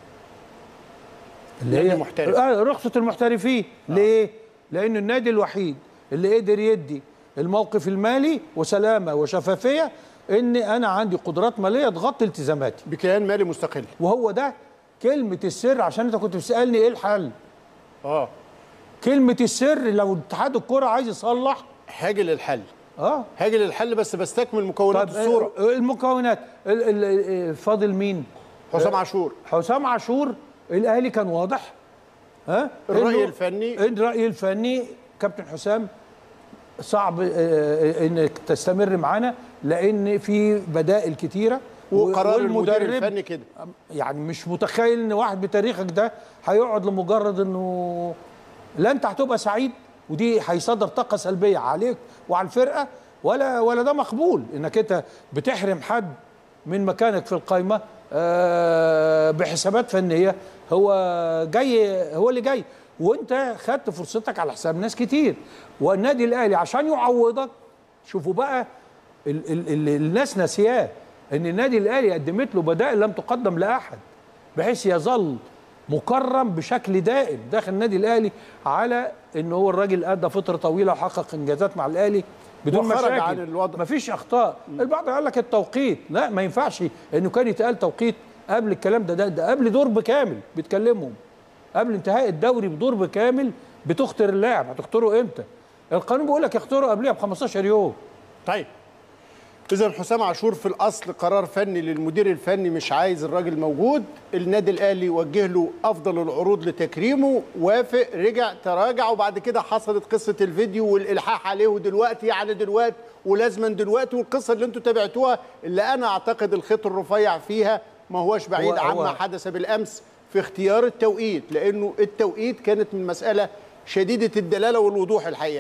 اللي نادي هي محترف. آه رخصه المحترفين آه. ليه لانه النادي الوحيد اللي قدر يدي الموقف المالي وسلامه وشفافيه ان انا عندي قدرات ماليه تغطي التزاماتي بكيان مالي مستقل وهو ده كلمه السر عشان انت كنت بتسالني ايه الحل اه كلمه السر لو اتحاد الكره عايز يصلح هاجي للحل اه هاجي للحل بس بستكمل مكونات طب الصوره آه، المكونات ال- ال- فاضل مين حسام عاشور حسام عاشور الاهلي كان واضح ها الرأي إنه- الفني. الراي الفني كابتن حسام صعب آه، آه، انك تستمر معانا لان في بدائل كتيره وقرار المدير والمدرب الفني كده يعني مش متخيل ان واحد بتاريخك ده هيقعد لمجرد انه لا انت هتبقى سعيد ودي هيصدر طاقه سلبيه عليك وعلى الفرقه ولا ولا ده مقبول انك انت بتحرم حد من مكانك في القائمه آه، بحسابات فنيه هو جاي هو اللي جاي وانت خدت فرصتك على حساب ناس كتير والنادي الاهلي عشان يعوضك شوفوا بقى ال ال ال الناس ناسياه ان النادي الاهلي قدمت له بدائل لم تقدم لاحد بحيث يظل مكرم بشكل دائم داخل النادي الاهلي على ان هو الراجل ادى فتره طويله وحقق انجازات مع الاهلي بدون وخرج مشاكل عن الوضع. مفيش اخطاء البعض قال لك التوقيت لا ما ينفعش انه كان يتقال توقيت قبل الكلام ده ده, ده قبل دور بكامل بتكلمهم قبل انتهاء الدوري بدور بكامل بتختار اللاعب هتختاره امتى القانون بيقول لك يختاره قبلها ب 15 يوم طيب اذا حسام عاشور في الاصل قرار فني للمدير الفني مش عايز الراجل موجود النادي الاهلي وجه له افضل العروض لتكريمه وافق رجع تراجع وبعد كده حصلت قصه الفيديو والالحاح عليه ودلوقتي يعني دلوقتي ولازما دلوقتي والقصه اللي انتم تابعتوها اللي انا اعتقد الخيط الرفيع فيها ما هوش بعيد هو- عما هو- حدث بالامس في اختيار التوقيت لانه التوقيت كانت من مساله شديده الدلاله والوضوح الحقيقه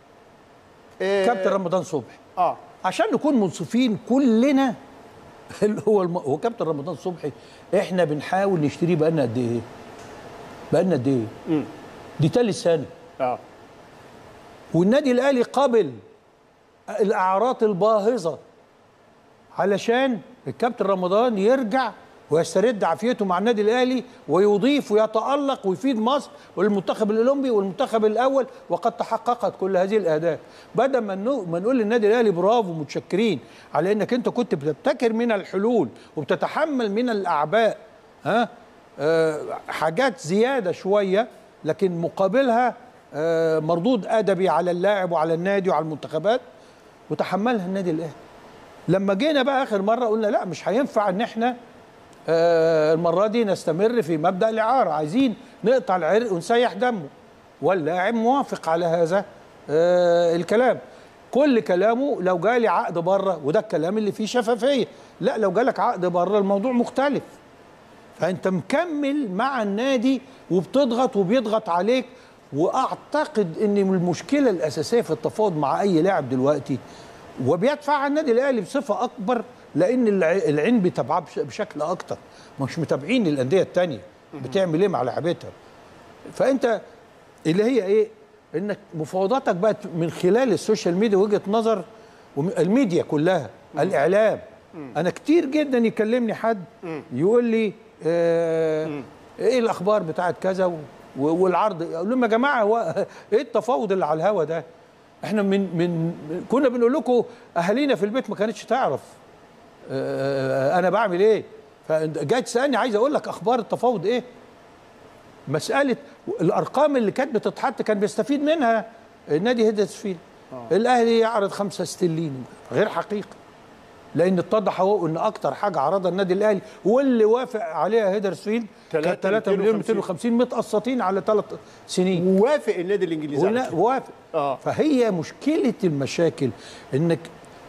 آه، كابتن رمضان صبحي اه عشان نكون منصفين كلنا اللي هو الم... هو كابتن رمضان صبحي احنا بنحاول نشتريه بقالنا قد ايه؟ بقالنا قد ايه؟ دي تالت سنه اه والنادي الاهلي قبل الاعراض الباهظه علشان الكابتن رمضان يرجع ويسترد عافيته مع النادي الاهلي ويضيف ويتالق ويفيد مصر والمنتخب الاولمبي والمنتخب الاول وقد تحققت كل هذه الاهداف بدل ما نو- ما نقول للنادي الاهلي برافو متشكرين على انك انت كنت بتبتكر من الحلول وبتتحمل من الاعباء ها آه حاجات زياده شويه لكن مقابلها آه مردود ادبي على اللاعب وعلى النادي وعلى المنتخبات وتحملها النادي الاهلي لما جينا بقى اخر مره قلنا لا مش هينفع ان احنا آه، المره دي نستمر في مبدا الاعاره عايزين نقطع العرق ونسيح دمه واللاعب موافق على هذا آه، الكلام كل كلامه لو جالي عقد بره وده الكلام اللي فيه شفافيه لا لو جالك عقد بره الموضوع مختلف فانت مكمل مع النادي وبتضغط وبيضغط عليك واعتقد ان المشكله الاساسيه في التفاوض مع اي لاعب دلوقتي وبيدفع على النادي الاهلي بصفه اكبر لان الع- العين بتابعاه بش- بشكل اكتر مش متابعين الانديه التانية بتعمل ايه مع لاعبتها فانت اللي هي ايه انك مفاوضاتك بقت من خلال السوشيال ميديا وجهه نظر وم- الميديا كلها الاعلام انا كتير جدا يكلمني حد يقول لي آه ايه الاخبار بتاعت كذا و- و- والعرض اقول لهم يا جماعه هو ايه التفاوض اللي على الهوا ده احنا من من كنا بنقول لكم اهالينا في البيت ما كانتش تعرف آه، انا بعمل ايه فجاي تسالني عايز اقول لك اخبار التفاوض ايه مساله الارقام اللي كانت بتتحط كان بيستفيد منها نادي هيدرسفيلد الاهلي يعرض خمسة ستلين غير حقيقي لان اتضح هو ان اكتر حاجه عرضها النادي الاهلي واللي وافق عليها هيدرسفيلد كانت تلاتة 3 مليون 250. 250 متقسطين على ثلاث سنين ووافق النادي الانجليزي على ولا كده. وافق آه. فهي مشكله المشاكل انك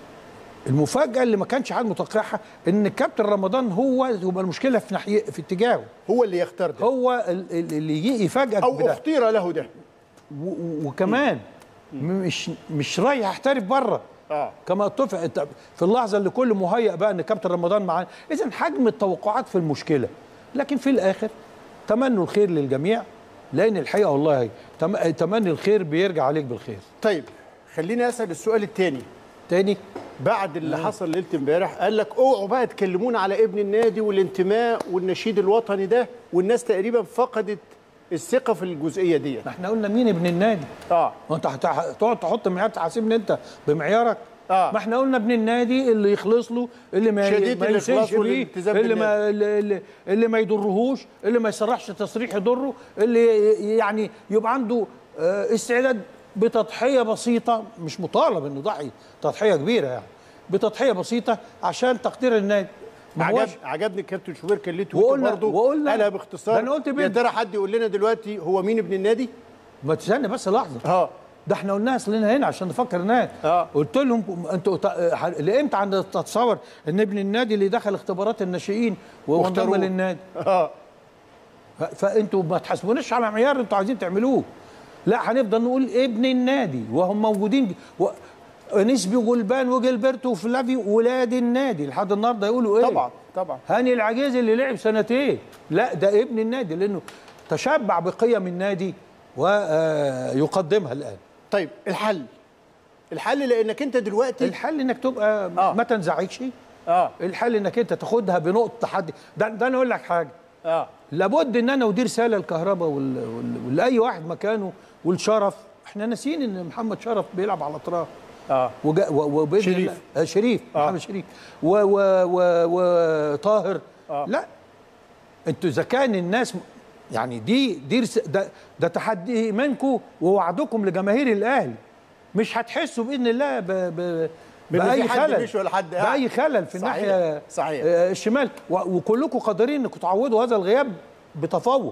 المفاجاه اللي ما كانش حد متوقعها ان كابتن رمضان هو يبقى المشكله في ناحيه في اتجاهه هو اللي يختار ده هو ال- ال- اللي يجي يفاجئك او بده اختير له ده و- و- وكمان مش مش رايح يحترف بره اه كما اتفق انت في اللحظه اللي كل مهيأ بقى ان كابتن رمضان معانا اذا حجم التوقعات في المشكله لكن في الاخر تمنوا الخير للجميع لان الحقيقه والله تم- تمني الخير بيرجع عليك بالخير طيب خليني اسال السؤال الثاني تاني بعد اللي حصل ليله امبارح قال لك اوعوا بقى تكلمونا على ابن النادي والانتماء والنشيد الوطني ده والناس تقريبا فقدت الثقه في الجزئيه دي ما احنا قلنا مين ابن النادي اه وانت هت- هتقعد تحط معيار تحاسبني انت بمعيارك آه. ما احنا قلنا ابن النادي اللي يخلص له اللي ما شديد ما الإخلاص يسيئش بيه والالتزام اللي ما اللي, اللي- اللي ما يضرهوش اللي ما يسرحش تصريح يضره اللي ي- يعني يبقى عنده آه، استعداد بتضحيه بسيطه مش مطالب انه يضحي تضحيه كبيره يعني بتضحيه بسيطه عشان تقدير النادي ما هوش عجب عجبني الكابتن شوبير كان ليه تويتر وقلنا- برضه وقلنا- قالها ده باختصار أنا قلت يا بنت. ترى حد يقول لنا دلوقتي هو مين ابن النادي؟ ما تستنى بس لحظه اه ده احنا قلناها اصلنا هنا عشان نفكر الناس آه. قلت لهم انتوا ت- ح- لامتى عند تتصور ان ابن النادي اللي دخل اختبارات الناشئين وانضم واختاروه. للنادي اه ف- فانتوا ما تحاسبوناش على معيار انتوا عايزين تعملوه لا هنفضل نقول ابن النادي وهم موجودين و... نسبي وجلبان وجلبرتو وفلافي ولاد النادي لحد النهارده يقولوا ايه طبعا طبعا هاني العجيز اللي لعب سنتين لا ده ابن النادي لانه تشبع بقيم النادي ويقدمها الان طيب الحل الحل لانك انت دلوقتي الحل انك تبقى آه. ما تنزعجش اه الحل انك انت تاخدها بنقطه تحدي ده, ده انا اقول لك حاجه اه لابد ان انا ادير رساله الكهرباء وال... وال... ولاي واحد مكانه والشرف احنا ناسيين ان محمد شرف بيلعب على الاطراف اه وجا... و... وبإذن شريف. الله- آه شريف آه. محمد شريف و... و... و... وطاهر آه. لا انتوا اذا كان الناس م- يعني دي دي رس... ده ده تحدي منكم ووعدكم لجماهير الاهلي مش هتحسوا باذن الله ب... ب... بإن باي في حد خلل مش ولا حد قاعد. باي خلل في صحيح. الناحيه صحيح. آه، الشمال و... وكلكم قادرين انكم تعوضوا هذا الغياب بتفوق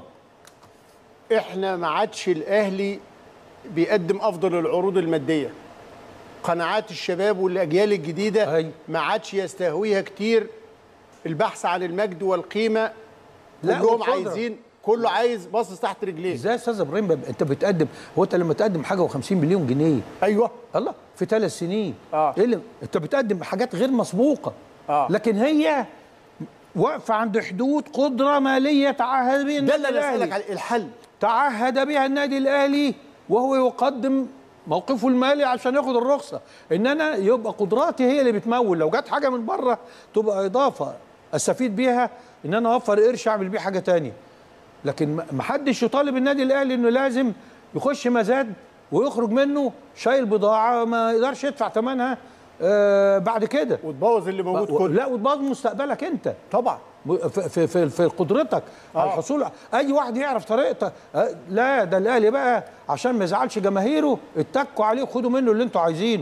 احنا ما عادش الاهلي بيقدم افضل العروض الماديه قناعات الشباب والاجيال الجديده أيوة. ما عادش يستهويها كتير البحث عن المجد والقيمه لا، كلهم والقدرة. عايزين كله عايز باصص تحت رجليه ازاي يا استاذ ابراهيم بقى انت بتقدم هو انت لما تقدم حاجه و50 مليون جنيه ايوه الله في ثلاث سنين آه. ايه اللي انت بتقدم حاجات غير مسبوقه آه. لكن هي واقفه عند حدود قدره ماليه تعهد بها ده النادي اللي انا اسالك الاهلي عليه الحل تعهد بها النادي الاهلي وهو يقدم موقفه المالي عشان ياخد الرخصه ان انا يبقى قدراتي هي اللي بتمول لو جت حاجه من بره تبقى اضافه استفيد بيها ان انا اوفر قرش اعمل بيه حاجه تانية لكن ما- ما حدش يطالب النادي الاهلي انه لازم يخش مزاد ويخرج منه شايل بضاعه ما يقدرش يدفع ثمنها آه بعد كده وتبوظ اللي موجود و- كله لا وتبوظ مستقبلك انت طبعا في في في, في قدرتك آه. على الحصول اي واحد يعرف طريقته آه، لا ده الاهلي بقى عشان ما يزعلش جماهيره اتكوا عليه وخدوا منه اللي انتوا عايزينه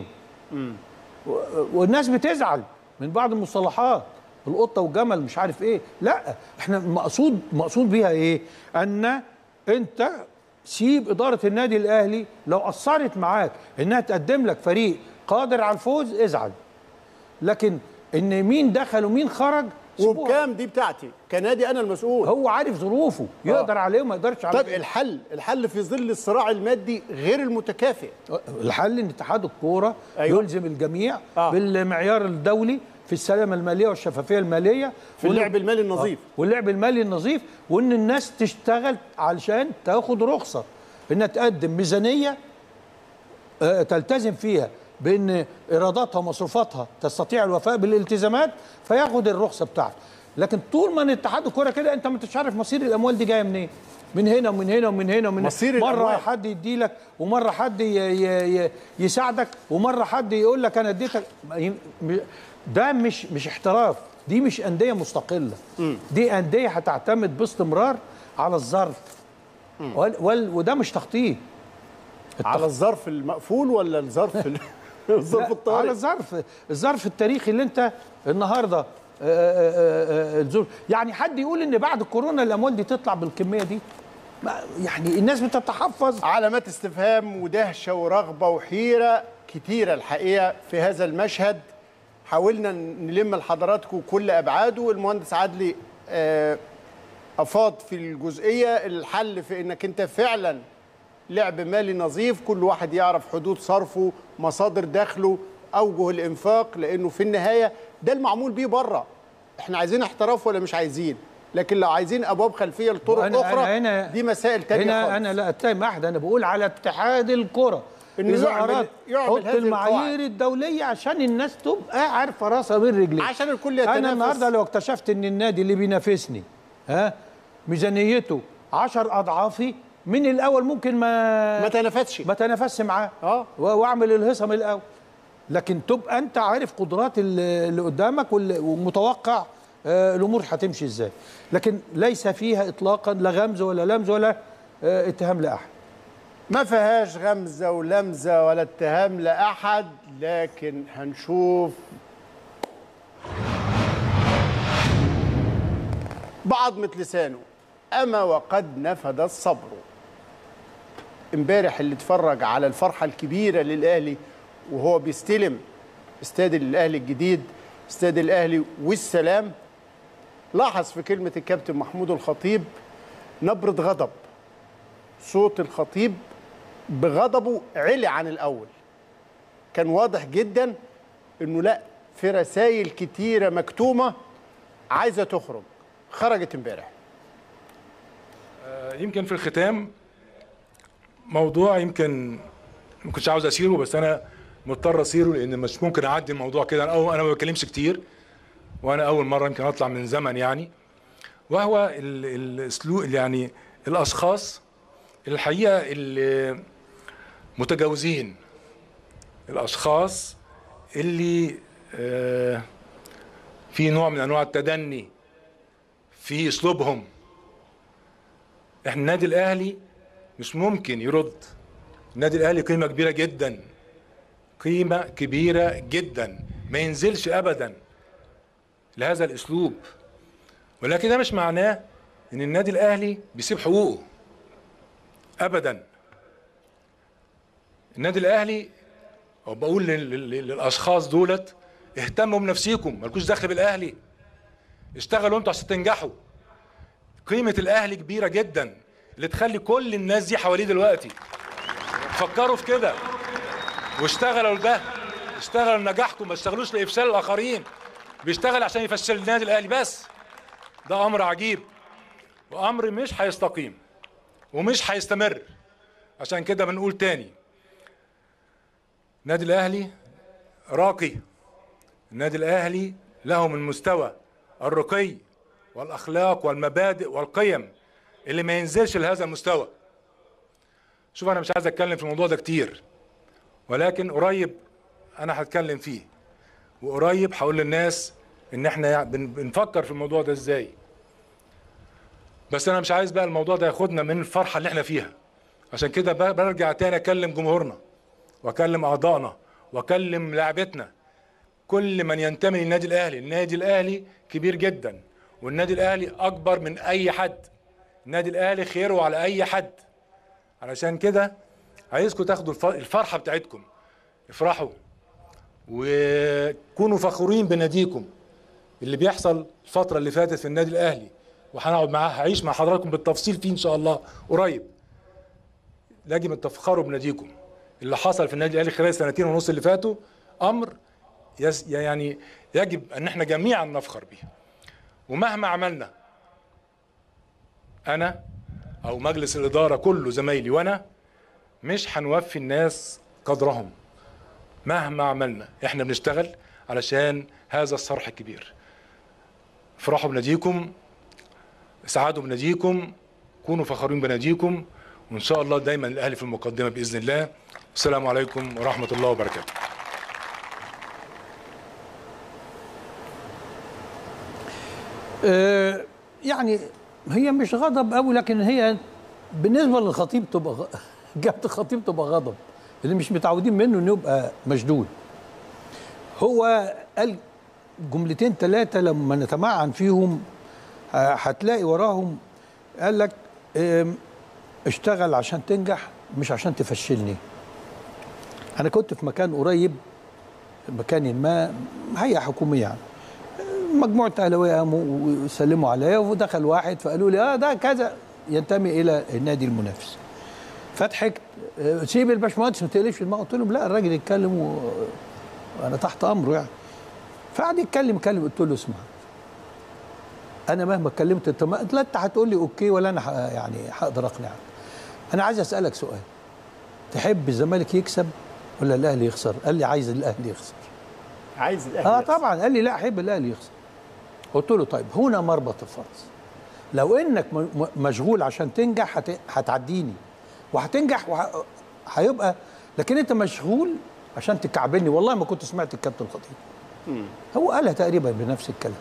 و- والناس بتزعل من بعض المصطلحات القطه والجمل مش عارف ايه لا احنا مقصود مقصود بيها ايه ان انت سيب اداره النادي الاهلي لو قصرت معاك انها تقدم لك فريق قادر على الفوز ازعل لكن ان مين دخل ومين خرج سيبوها. وبكام دي بتاعتي كنادي انا المسؤول هو عارف ظروفه يقدر عليه وما يقدرش عليه طيب الحل الحل في ظل الصراع المادي غير المتكافئ الحل ان اتحاد الكوره أيوة. أيوة. يلزم الجميع آه. آه. بالمعيار الدولي في السلامه الماليه والشفافيه الماليه في اللعب المالي النظيف آه. واللعب المالي النظيف وان الناس تشتغل علشان تاخد رخصه انها تقدم ميزانيه آه، تلتزم فيها بان ايراداتها ومصروفاتها تستطيع الوفاء بالالتزامات فياخد الرخصه بتاعته لكن طول ما ان اتحاد الكوره كده انت ما انتش عارف مصير الاموال دي جايه منين من هنا ومن هنا ومن هنا ومن مصير مره الأموال. حد يدي لك ومره حد ي ي ي يساعدك ومره حد يقول لك انا اديتك م- ده مش مش احتراف دي مش انديه مستقله دي انديه هتعتمد باستمرار على الظرف وال وال وده مش تخطيط على الظرف المقفول ولا الظرف ال- الظرف لا، على الطارئ الظرف الظرف التاريخي اللي انت النهارده آه، آه، آه، الظروف يعني حد يقول ان بعد كورونا الاموال دي تطلع بالكميه دي ما- يعني الناس بتتحفظ علامات استفهام ودهشه ورغبه وحيره كتيره الحقيقه في هذا المشهد حاولنا نلم لحضراتكم كل ابعاده المهندس عدلي آه، افاض في الجزئيه الحل في انك انت فعلا لعب مالي نظيف كل واحد يعرف حدود صرفه مصادر دخله اوجه الانفاق لانه في النهايه ده المعمول بيه بره احنا عايزين احتراف ولا مش عايزين لكن لو عايزين ابواب خلفيه لطرق وأنا- اخرى أنا هنا- دي مسائل تانية هنا خالص. انا لا اتهم احد انا بقول على اتحاد الكره إنه اذا يعمل- اراد يعمل حط هذه المعايير القواعد. الدوليه عشان الناس تبقى عارفه راسها بين رجليها عشان الكل يتنافس. انا النهارده لو اكتشفت ان النادي اللي بينافسني ها ميزانيته 10 اضعافي من الاول ممكن ما ما تنافسش ما تنافسش معاه آه. و- واعمل الهصم الاول لكن تبقى انت عارف قدرات ال- اللي قدامك وال- ومتوقع آه، الامور هتمشي ازاي لكن ليس فيها اطلاقا لا غمز ولا لمز ولا آه، اتهام لاحد ما فيهاش غمزه ولمزه ولا اتهام لاحد لكن هنشوف بعضمة لسانه أما وقد نفد الصبر امبارح اللي اتفرج على الفرحة الكبيرة للأهلي وهو بيستلم استاد الأهلي الجديد استاد الأهلي والسلام لاحظ في كلمة الكابتن محمود الخطيب نبرة غضب صوت الخطيب بغضبه علي عن الأول كان واضح جدا انه لا في رسائل كتيرة مكتومة عايزة تخرج خرجت امبارح يمكن في الختام موضوع يمكن ما كنتش عاوز اسيره بس انا مضطر اسيره لان مش ممكن اعدي الموضوع كده انا أو انا ما بتكلمش كتير وانا اول مره يمكن اطلع من زمن يعني وهو ال- الاسلوب يعني الاشخاص الحقيقه اللي متجاوزين الاشخاص اللي آه، في نوع من انواع التدني في اسلوبهم احنا النادي الاهلي مش ممكن يرد النادي الاهلي قيمه كبيره جدا قيمه كبيره جدا ما ينزلش ابدا لهذا الاسلوب ولكن ده مش معناه ان النادي الاهلي بيسيب حقوقه ابدا النادي الاهلي وبقول لل- لل- للاشخاص دولت اهتموا بنفسيكم مالكوش دخل بالاهلي اشتغلوا انتوا عشان تنجحوا قيمه الاهلي كبيره جدا اللي تخلي كل الناس دي حواليه دلوقتي فكروا في كده واشتغلوا لده اشتغلوا لنجاحكم ما اشتغلوش لافشال الاخرين بيشتغل عشان يفشل النادي الاهلي بس ده امر عجيب وامر مش هيستقيم ومش هيستمر عشان كده بنقول تاني النادي الاهلي راقي النادي الاهلي له من مستوى الرقي والاخلاق والمبادئ والقيم اللي ما ينزلش لهذا المستوى شوف انا مش عايز اتكلم في الموضوع ده كتير ولكن قريب انا هتكلم فيه وقريب هقول للناس ان احنا بن- بنفكر في الموضوع ده ازاي بس انا مش عايز بقى الموضوع ده ياخدنا من الفرحه اللي احنا فيها عشان كده ب- برجع تاني اكلم جمهورنا واكلم اعضائنا واكلم لاعبتنا كل من ينتمي للنادي الاهلي النادي الاهلي كبير جدا والنادي الاهلي اكبر من اي حد النادي الاهلي خيره على اي حد علشان كده عايزكم تاخدوا الف- الفرحه بتاعتكم افرحوا وكونوا فخورين بناديكم اللي بيحصل الفتره اللي فاتت في النادي الاهلي وهنقعد معاه هعيش مع حضراتكم بالتفصيل فيه ان شاء الله قريب يجب ان تفخروا بناديكم اللي حصل في النادي الاهلي خلال السنتين ونص اللي فاتوا امر يس يعني يجب ان احنا جميعا نفخر به ومهما عملنا انا او مجلس الاداره كله زمايلي وانا مش هنوفي الناس قدرهم مهما عملنا احنا بنشتغل علشان هذا الصرح الكبير افرحوا بناديكم اسعدوا بناديكم كونوا فخورين بناديكم وان شاء الله دايما الاهلي في المقدمه باذن الله السلام عليكم ورحمه الله وبركاته آه، يعني هي مش غضب قوي لكن هي بالنسبه للخطيب تبقى غ... جابة الخطيب تبقى غضب اللي مش متعودين منه انه يبقى مشدود هو قال جملتين ثلاثه لما نتمعن فيهم ه- هتلاقي وراهم قال لك آم، اشتغل عشان تنجح مش عشان تفشلني انا كنت في مكان قريب مكان ما هيئه حكوميه يعني مجموعه اهلاويه قاموا وسلموا عليا ودخل واحد فقالوا لي اه ده كذا ينتمي الى النادي المنافس فضحكت آه، سيب الباشمهندس ما تقلبش دماغه قلت لهم لا الراجل يتكلم و... وانا تحت امره يعني فقعد يتكلم يتكلم قلت له اسمع انا مهما اتكلمت انت ما لا انت هتقول لي اوكي ولا انا ح... يعني هقدر اقنعك انا عايز اسالك سؤال تحب الزمالك يكسب ولا الاهلي يخسر قال لي عايز الاهلي يخسر عايز الاهلي اه يخسر. طبعا قال لي لا احب الاهلي يخسر قلت له طيب هنا مربط الفرس لو انك م- م- مشغول عشان تنجح هت- هتعديني وهتنجح وهيبقى لكن انت مشغول عشان تكعبلني والله ما كنت سمعت الكابتن الخطيب هو قالها تقريبا بنفس الكلام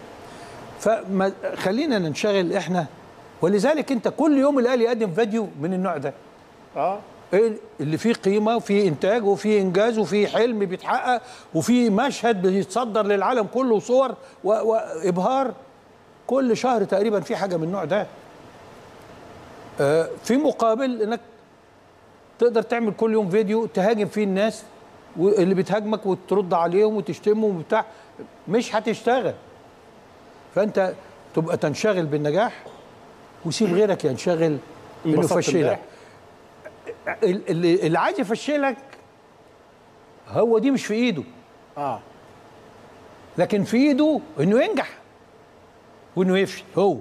فخلينا ننشغل احنا ولذلك انت كل يوم الاهلي يقدم فيديو من النوع ده اه إيه اللي فيه قيمه وفيه انتاج وفيه انجاز وفيه حلم بيتحقق وفيه مشهد بيتصدر للعالم كله وصور و- وابهار كل شهر تقريبا في حاجه من النوع ده آه، في مقابل انك تقدر تعمل كل يوم فيديو تهاجم فيه الناس واللي بتهاجمك وترد عليهم وتشتمهم وبتاع مش هتشتغل فانت تبقى تنشغل بالنجاح وسيب غيرك ينشغل انه انبسطت يفشلك امبارح؟ اللي, اللي عايز يفشلك هو دي مش في ايده اه لكن في ايده انه ينجح وانه يفشل هو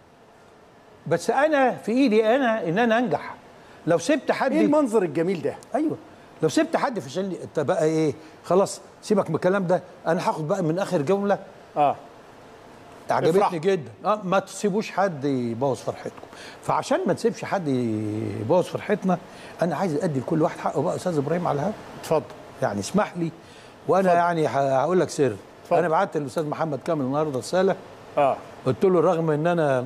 بس انا في ايدي انا ان انا انجح لو سبت حد ايه المنظر الجميل ده ايوه لو سبت حد فشلني انت بقى ايه خلاص سيبك من الكلام ده انا هاخد بقى من اخر جمله اه عجبتني افرحوا. جدا اه ما تسيبوش حد يبوظ فرحتكم فعشان ما تسيبش حد يبوظ فرحتنا انا عايز ادي لكل واحد حقه بقى استاذ ابراهيم على الهوا اتفضل يعني اسمح لي وانا يعني ه- هقول لك سر اتفضل. انا بعت للاستاذ محمد كامل النهارده رساله اه قلت له رغم ان انا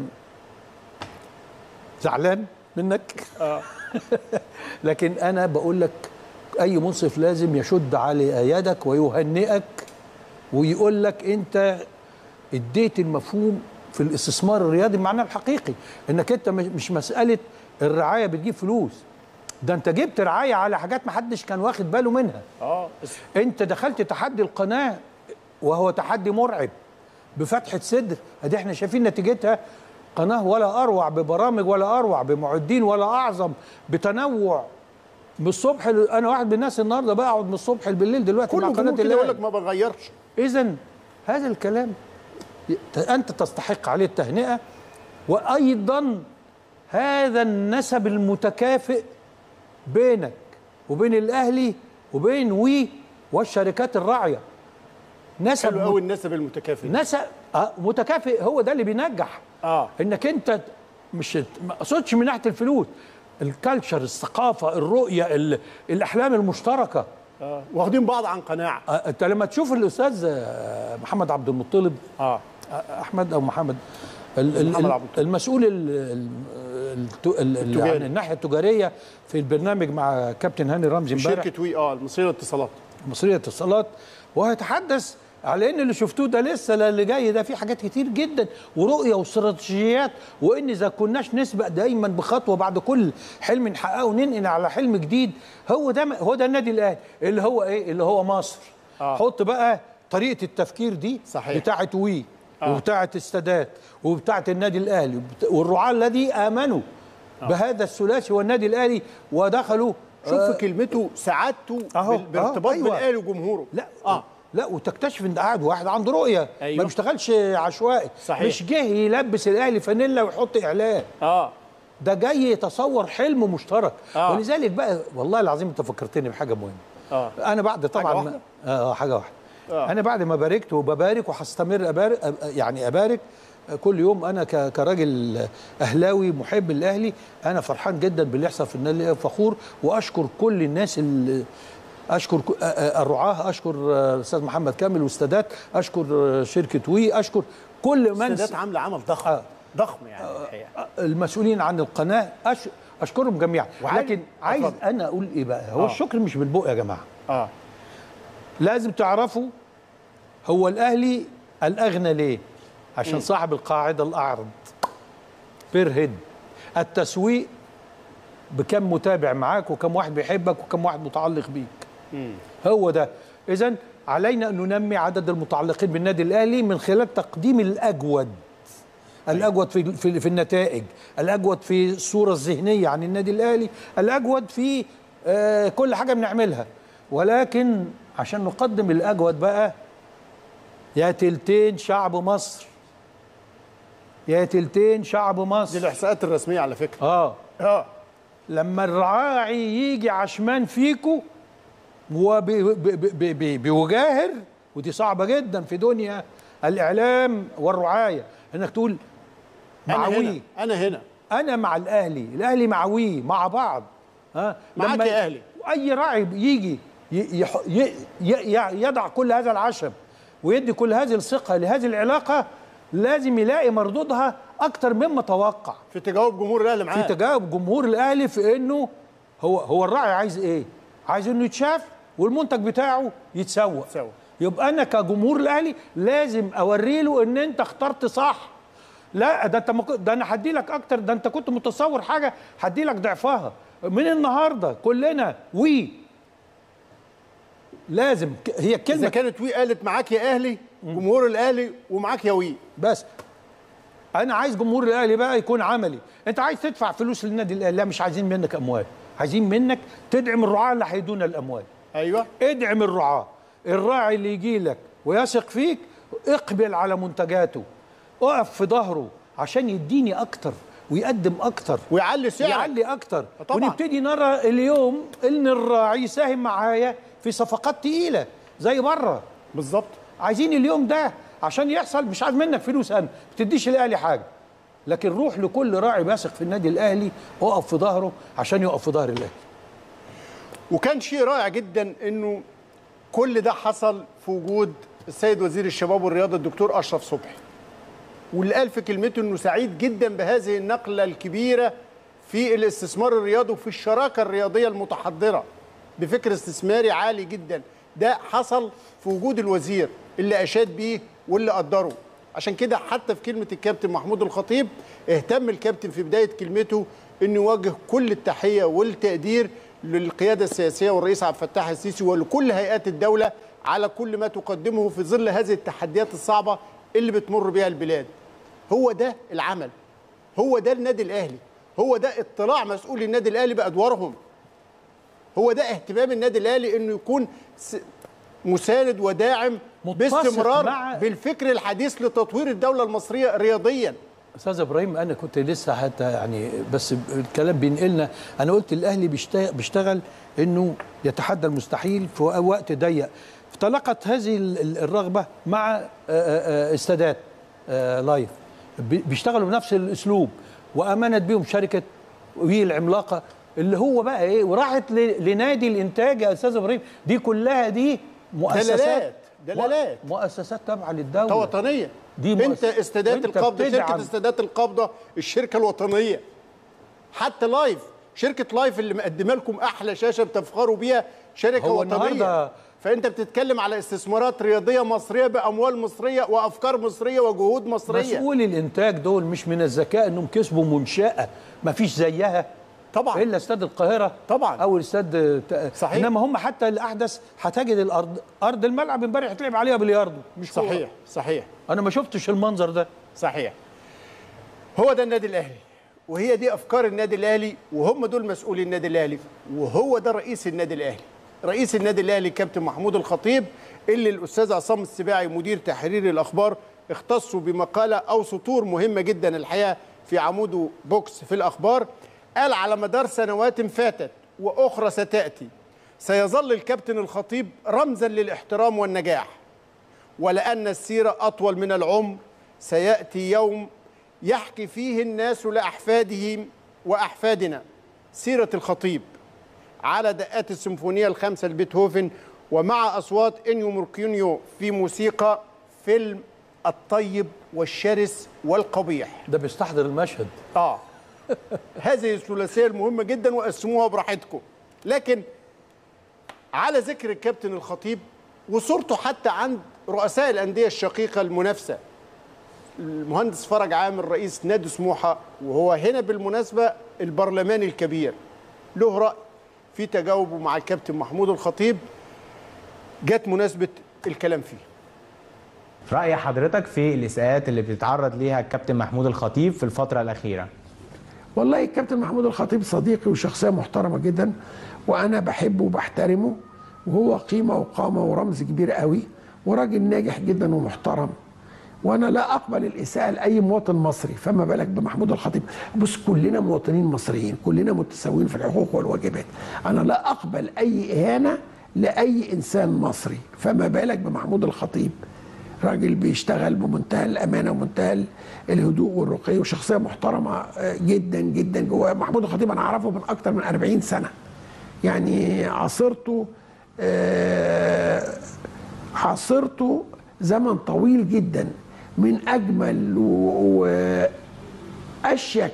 زعلان منك اه لكن انا بقول لك اي منصف لازم يشد على يدك ويهنئك ويقول لك انت اديت المفهوم في الاستثمار الرياضي بمعناه الحقيقي انك انت مش مش مساله الرعايه بتجيب فلوس ده انت جبت رعايه على حاجات ما حدش كان واخد باله منها اه بس انت دخلت تحدي القناه وهو تحدي مرعب بفتحه صدر ادي احنا شايفين نتيجتها قناه ولا اروع ببرامج ولا اروع بمعدين ولا اعظم بتنوع من الصبح ل- انا واحد من الناس النهارده بقعد من الصبح بالليل دلوقتي مع كل قناه جمهور كده يقول الأهلي. لك ما بغيرش اذا هذا الكلام ي- انت تستحق عليه التهنئه وايضا هذا النسب المتكافئ بينك وبين الاهلي وبين وي والشركات الراعيه نسب حلو قوي النسب المتكافئ نسب آه، متكافئ هو ده اللي بينجح اه انك انت مش ما اقصدش من ناحيه الفلوس الكالتشر الثقافه الرؤيه ال- الاحلام المشتركه اه واخدين بعض عن قناعه آه، انت لما تشوف الاستاذ آه، محمد عبد المطلب اه آه، احمد او محمد ال- ال- محمد ال- عبد المطلب. المسؤول ال- ال- الت- ال- ال- التجاري. عن الناحيه التجاريه في البرنامج مع كابتن هاني رمزي امبارح شركه وي اه المصريه للاتصالات مصرية اتصالات وهيتحدث على ان اللي شفتوه ده لسه لا اللي جاي ده في حاجات كتير جدا ورؤيه واستراتيجيات وان اذا كناش نسبق دايما بخطوه بعد كل حلم نحققه ننقل على حلم جديد هو ده هو ده النادي الاهلي اللي هو ايه اللي هو مصر آه. حط بقى طريقه التفكير دي صحيح. بتاعه وي آه. وبتاعه السادات وبتاعه النادي الاهلي وبت- والرعاة الذي امنوا بهذا الثلاثي والنادي الاهلي ودخلوا شوف في كلمته سعادته أهو، بال- بارتباط أهو، أيوة. بالاهلي وجمهوره لا اه لا وتكتشف ان ده قاعد واحد عنده رؤيه أيوة. ما بيشتغلش عشوائي صحيح. مش جه يلبس الاهلي فانيلا ويحط اعلان اه ده جاي يتصور حلم مشترك آه. ولذلك بقى والله العظيم انت فكرتني بحاجه مهمه اه انا بعد طبعا حاجة ما- واحدة؟ اه حاجه واحده آه. انا بعد ما باركت وببارك وهستمر ابارك أب- يعني ابارك كل يوم انا ك- كراجل اهلاوي محب الاهلي انا فرحان جدا باللي يحصل في النادي الأهلي، فخور واشكر كل الناس اللي اشكر ك- آه، آه، الرعاه اشكر آه، الاستاذ محمد كامل والسادات اشكر آه، شركه وي اشكر كل من السادات عامله عمل ضخم آه. ضخم يعني الحقيقة. المسؤولين عن القناه أش... اشكرهم جميعا وعايز- لكن عايز اتفضل. انا اقول ايه بقى هو آه. الشكر مش بالبق يا جماعه اه لازم تعرفوا هو الاهلي الاغنى ليه عشان صاحب القاعده الاعرض بير هيد التسويق بكم متابع معاك وكم واحد بيحبك وكم واحد متعلق بيك هو ده اذا علينا ان ننمي عدد المتعلقين بالنادي الاهلي من خلال تقديم الاجود الاجود في في, في النتائج الاجود في الصوره الذهنيه عن النادي الاهلي الاجود في آه كل حاجه بنعملها ولكن عشان نقدم الاجود بقى يا تلتين شعب مصر يا تلتين شعب دي مصر الاحصاءات الرسميه على فكره اه اه لما الراعي يجي عشمان فيكو وبيجاهر ودي صعبة جدا في دنيا الإعلام والرعاية إنك تقول انا مع هنا وي انا هنا أنا مع الأهلي الأهلي مع وي مع بعض ها معاك لما يا أهلي. أي راعي يجي ي- يح- ي- ي- يضع كل هذا العشم ويدي كل هذه الثقة لهذه العلاقة لازم يلاقي مردودها أكتر مما توقع في تجاوب جمهور الاهلي في معاه تجاوب جمهور الاهلي في انه هو هو الراعي عايز ايه؟ عايز انه يتشاف والمنتج بتاعه يتسوق يتسوق. يبقى انا كجمهور الاهلي لازم اوري له ان انت اخترت صح لا ده انت ما كنت- ده انا هدي لك اكتر ده انت كنت متصور حاجه هدي لك ضعفها من النهارده كلنا وي لازم ك- هي اذا الكلمه كانت وي قالت معاك يا اهلي جمهور الاهلي ومعاك يا وي بس انا عايز جمهور الاهلي بقى يكون عملي انت عايز تدفع فلوس للنادي الاهلي لا مش عايزين منك اموال عايزين منك تدعم الرعاة اللي هيدونا الاموال ايوه ادعم الرعاة الراعي اللي يجي لك ويثق فيك اقبل على منتجاته اقف في ظهره عشان يديني اكتر ويقدم اكتر ويعلي سعرك يعلي اكتر طبعاً. ونبتدي نرى اليوم ان الراعي يساهم معايا في صفقات تقيله زي بره بالظبط عايزين اليوم ده عشان يحصل مش عايز منك فلوس انا ما تديش الاهلي حاجه لكن روح لكل راعي بيثق في النادي الاهلي اقف في ظهره عشان يقف في ظهر الاهلي وكان شيء رائع جدا انه كل ده حصل في وجود السيد وزير الشباب والرياضه الدكتور اشرف صبحي واللي قال في كلمته انه سعيد جدا بهذه النقله الكبيره في الاستثمار الرياضي وفي الشراكه الرياضيه المتحضره بفكر استثماري عالي جدا ده حصل في وجود الوزير اللي اشاد بيه واللي قدره عشان كده حتى في كلمه الكابتن محمود الخطيب اهتم الكابتن في بدايه كلمته انه يوجه كل التحيه والتقدير للقياده السياسيه والرئيس عبد الفتاح السيسي ولكل هيئات الدوله على كل ما تقدمه في ظل هذه التحديات الصعبه اللي بتمر بها البلاد هو ده العمل هو ده النادي الاهلي هو ده اطلاع مسؤول النادي الاهلي بادوارهم هو ده اهتمام النادي الاهلي انه يكون س- مساند وداعم متسق باستمرار مع- بالفكر الحديث لتطوير الدوله المصريه رياضيا استاذ ابراهيم انا كنت لسه حتى يعني بس الكلام بينقلنا انا قلت الاهلي بيشتغل, بيشتغل انه يتحدى المستحيل في وقت ضيق تلقت هذه ال- ال- الرغبه مع آه، آه، آه، استادات آه، لايف بي- بيشتغلوا بنفس الاسلوب وامانت بيهم شركه وهي العملاقه اللي هو بقى ايه وراحت ل- لنادي الانتاج يا استاذ ابراهيم دي كلها دي مؤسسات دلالات دلالات مؤسسات تابعه للدوله وطنيه دي انت مؤسسة. استادات وانت القبضه بتدعم. شركه استادات القبضه الشركه الوطنيه حتى لايف شركه لايف اللي مقدمه لكم احلى شاشه بتفخروا بيها شركه هو وطنيه النهاردة- فانت بتتكلم على استثمارات رياضيه مصريه باموال مصريه وافكار مصريه وجهود مصريه مسؤولي الانتاج دول مش من الذكاء انهم كسبوا منشاه ما فيش زيها طبعا. الا استاد القاهره طبعا. او الاستاد ت- صحيح. انما هم حتى الاحدث هتجد الارض ارض الملعب امبارح اتلعب عليها بلياردو مش كورة. صحيح صحيح انا ما شفتش المنظر ده صحيح هو ده النادي الاهلي وهي دي افكار النادي الاهلي وهم دول مسؤولي النادي الاهلي وهو ده رئيس النادي الاهلي رئيس النادي الاهلي كابتن محمود الخطيب اللي الاستاذ عصام السباعي مدير تحرير الاخبار اختصوا بمقاله او سطور مهمه جدا الحقيقه في عموده بوكس في الاخبار قال على مدار سنوات فاتت واخرى ستاتي سيظل الكابتن الخطيب رمزا للاحترام والنجاح ولأن السيرة أطول من العمر سيأتي يوم يحكي فيه الناس لأحفادهم وأحفادنا سيرة الخطيب على دقات السيمفونية الخامسة لبيتهوفن ومع أصوات إنيو موركينيو في موسيقى فيلم الطيب والشرس والقبيح ده بيستحضر المشهد اه هذه الثلاثيه المهمه جدا وقسموها براحتكم لكن على ذكر الكابتن الخطيب وصورته حتى عند رؤساء الانديه الشقيقه المنافسه المهندس فرج عامر رئيس نادي سموحه وهو هنا بالمناسبه البرلماني الكبير له راي في تجاوبه مع الكابتن محمود الخطيب جت مناسبه الكلام فيه رأي حضرتك في الإساءات اللي بتتعرض ليها الكابتن محمود الخطيب في الفترة الأخيرة والله الكابتن محمود الخطيب صديقي وشخصية محترمة جدا وأنا بحبه وبحترمه وهو قيمة وقامة ورمز كبير قوي وراجل ناجح جدا ومحترم وأنا لا أقبل الإساءة لأي مواطن مصري فما بالك بمحمود الخطيب بص كلنا مواطنين مصريين كلنا متساويين في الحقوق والواجبات أنا لا أقبل أي إهانة لأي إنسان مصري فما بالك بمحمود الخطيب راجل بيشتغل بمنتهى الامانه ومنتهى الهدوء والرقي وشخصيه محترمه آه، جدا جدا جوه محمود الخطيب انا اعرفه من اكتر من 40 سنه يعني عاصرته آه، عاصرته زمن طويل جدا من اجمل و- واشيك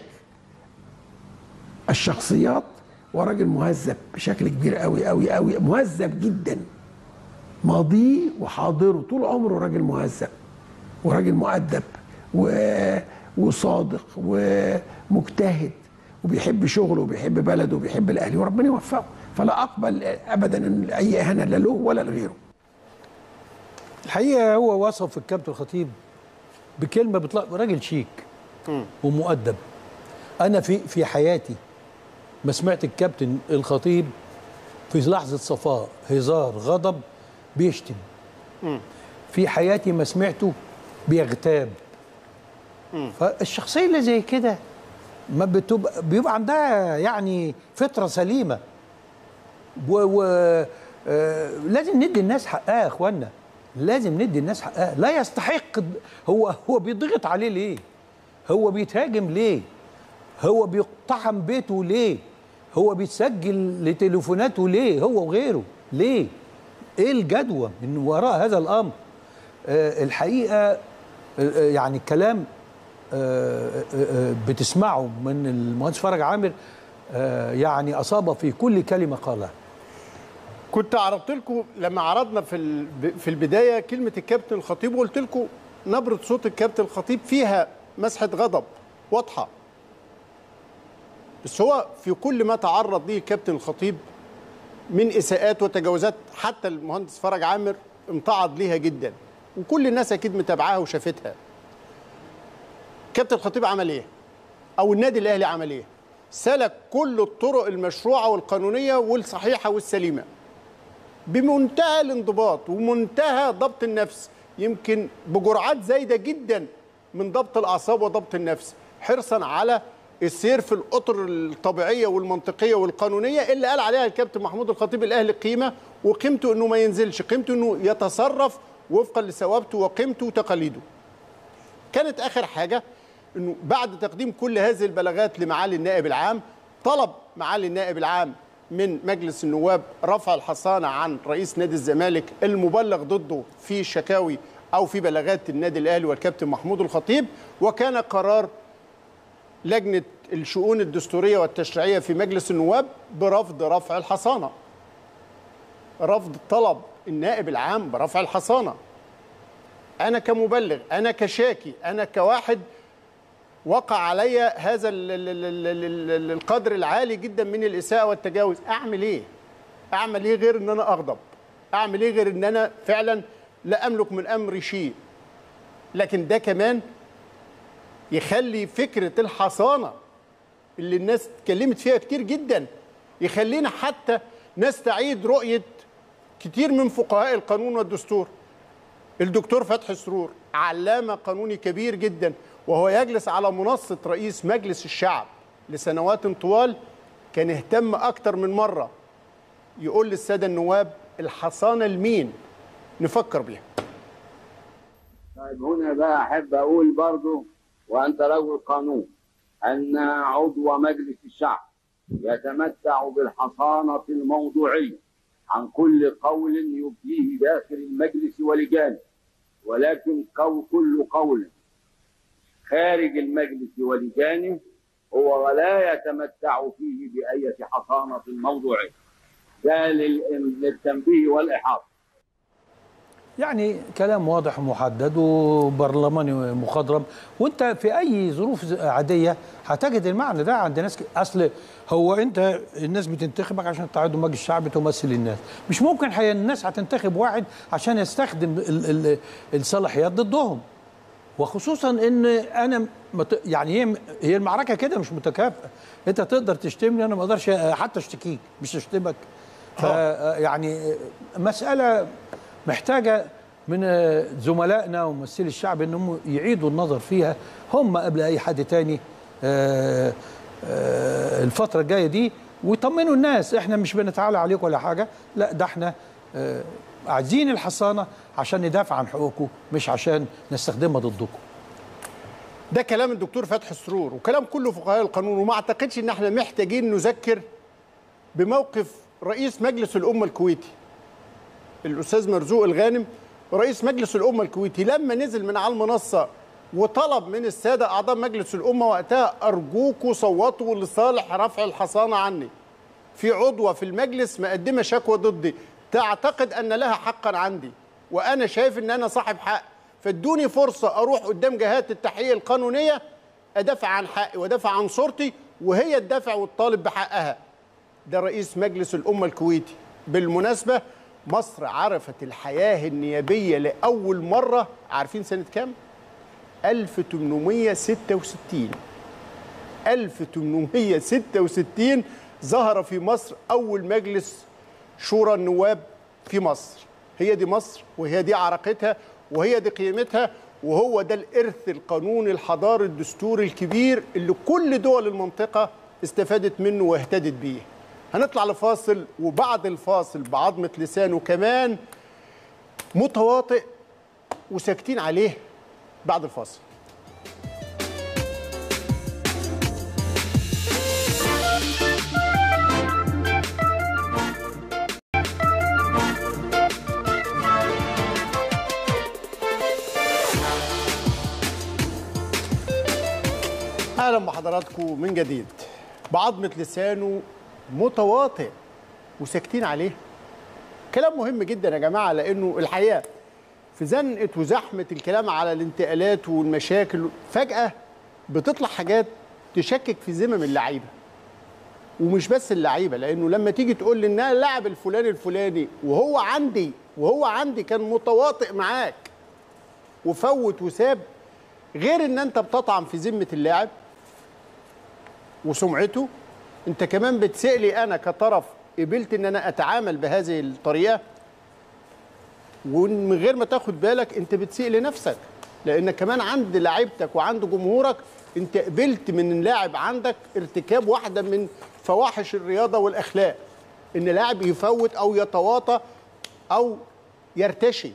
الشخصيات وراجل مهذب بشكل كبير قوي قوي قوي مهذب جدا ماضيه وحاضره طول عمره راجل مهذب وراجل مؤدب و... وصادق ومجتهد وبيحب شغله وبيحب بلده وبيحب الاهلي وربنا يوفقه فلا اقبل ابدا إن اي اهانه لا له ولا لغيره الحقيقه هو وصف الكابتن الخطيب بكلمه بيطلع راجل شيك ومؤدب انا في في حياتي ما سمعت الكابتن الخطيب في لحظه صفاء هزار غضب بيشتم في حياتي ما سمعته بيغتاب فالشخصيه اللي زي كده ما بتبقى بيبقى عندها يعني فطره سليمه و, و آه لازم ندي الناس حقها يا اخوانا لازم ندي الناس حقها لا يستحق هو هو بيضغط عليه ليه هو بيتهاجم ليه هو بيقتحم بيته ليه هو بيتسجل لتليفوناته ليه هو وغيره ليه ايه الجدوى من وراء هذا الامر آه الحقيقه آه آه، يعني الكلام آه، آه، آه، بتسمعه من المهندس فرج عامر آه، يعني اصاب في كل كلمه قالها كنت عرضت لكم لما عرضنا في ال- في البدايه كلمه الكابتن الخطيب وقلت لكم نبره صوت الكابتن الخطيب فيها مسحه غضب واضحه بس هو في كل ما تعرض ليه الكابتن الخطيب من اساءات وتجاوزات حتى المهندس فرج عامر امتعض ليها جدا وكل الناس اكيد متابعاها وشافتها كابتن الخطيب عمل ايه او النادي الاهلي عمل ايه سلك كل الطرق المشروعه والقانونيه والصحيحه والسليمه بمنتهى الانضباط ومنتهى ضبط النفس يمكن بجرعات زايده جدا من ضبط الاعصاب وضبط النفس حرصا على السير في الاطر الطبيعيه والمنطقيه والقانونيه اللي قال عليها الكابتن محمود الخطيب الاهلي قيمه وقيمته انه ما ينزلش قيمته انه يتصرف وفقا لثوابته وقيمته وتقاليده كانت اخر حاجه انه بعد تقديم كل هذه البلاغات لمعالي النائب العام طلب معالي النائب العام من مجلس النواب رفع الحصانه عن رئيس نادي الزمالك المبلغ ضده في شكاوي او في بلاغات النادي الاهلي والكابتن محمود الخطيب وكان قرار لجنه الشؤون الدستوريه والتشريعيه في مجلس النواب برفض رفع الحصانه رفض طلب النائب العام برفع الحصانه انا كمبلغ انا كشاكي انا كواحد وقع علي هذا ال ال ال ال ال ال القدر العالي جدا من الاساءه والتجاوز اعمل ايه اعمل ايه غير ان انا اغضب اعمل ايه غير ان انا فعلا لا املك من امري شيء لكن ده كمان يخلي فكره الحصانه اللي الناس اتكلمت فيها كتير جدا يخلينا حتى نستعيد رؤيه كتير من فقهاء القانون والدستور الدكتور فتحي سرور علامة قانوني كبير جدا وهو يجلس على منصة رئيس مجلس الشعب لسنوات طوال كان اهتم أكتر من مرة يقول للسادة النواب الحصانة لمين نفكر بيها طيب هنا بقى احب اقول برضو وانت رجل قانون ان عضو مجلس الشعب يتمتع بالحصانه الموضوعيه عن كل قول يبديه داخل المجلس ولجانه ولكن قول كل قول خارج المجلس ولجانه هو ولا يتمتع فيه بأية حصانة موضوعية ده لل- للتنبيه والإحاطة يعني كلام واضح ومحدد وبرلماني مخضرم وانت في اي ظروف عاديه هتجد المعنى ده عند ناس ك- اصل هو انت الناس بتنتخبك عشان تعضو مجلس الشعب تمثل الناس مش ممكن هي الناس هتنتخب واحد عشان يستخدم ال ال الصلاحيات ضدهم وخصوصا ان انا مت... يعني هي هي المعركه كده مش متكافئه انت تقدر تشتمني انا ما اقدرش حتى اشتكيك مش اشتمك ف يعني مساله محتاجه من زملائنا وممثلي الشعب انهم يعيدوا النظر فيها هم قبل اي حد تاني آه، آه، الفتره الجايه دي ويطمنوا الناس احنا مش بنتعالى عليكم ولا حاجه لا ده احنا آه، عايزين الحصانه عشان ندافع عن حقوقكم مش عشان نستخدمها ضدكم ده كلام الدكتور فتحي السرور وكلام كل فقهاء القانون وما اعتقدش ان احنا محتاجين نذكر بموقف رئيس مجلس الامه الكويتي الاستاذ مرزوق الغانم رئيس مجلس الامه الكويتي لما نزل من على المنصه وطلب من الساده اعضاء مجلس الامه وقتها ارجوكوا صوتوا لصالح رفع الحصانه عني في عضوه في المجلس مقدمه شكوى ضدي تعتقد ان لها حقا عندي وانا شايف ان انا صاحب حق فادوني فرصه اروح قدام جهات التحقيق القانونيه ادافع عن حقي وادافع عن صورتي وهي تدافع وتطالب بحقها ده رئيس مجلس الامه الكويتي بالمناسبه مصر عرفت الحياه النيابيه لاول مره عارفين سنه كام 1866 1866 ظهر في مصر اول مجلس شورى النواب في مصر هي دي مصر وهي دي عراقتها وهي دي قيمتها وهو ده الارث القانوني الحضاري الدستوري الكبير اللي كل دول المنطقه استفادت منه واهتدت بيه هنطلع لفاصل وبعد الفاصل بعظمه لسانه كمان متواطئ وساكتين عليه بعد الفاصل اهلا بحضراتكم من جديد بعظمه لسانه متواطئ وساكتين عليه كلام مهم جدا يا جماعه لانه الحقيقه في زنقه وزحمه الكلام على الانتقالات والمشاكل فجاه بتطلع حاجات تشكك في ذمم اللعيبه ومش بس اللعيبه لانه لما تيجي تقول لي ان انا اللاعب الفلاني الفلاني وهو عندي وهو عندي كان متواطئ معاك وفوت وساب غير ان انت بتطعن في ذمه اللاعب وسمعته انت كمان بتسألي انا كطرف قبلت ان انا اتعامل بهذه الطريقه ومن غير ما تاخد بالك انت بتسيء لنفسك لان كمان عند لعيبتك وعند جمهورك انت قبلت من لاعب عندك ارتكاب واحده من فواحش الرياضه والاخلاق ان لاعب يفوت او يتواطى او يرتشي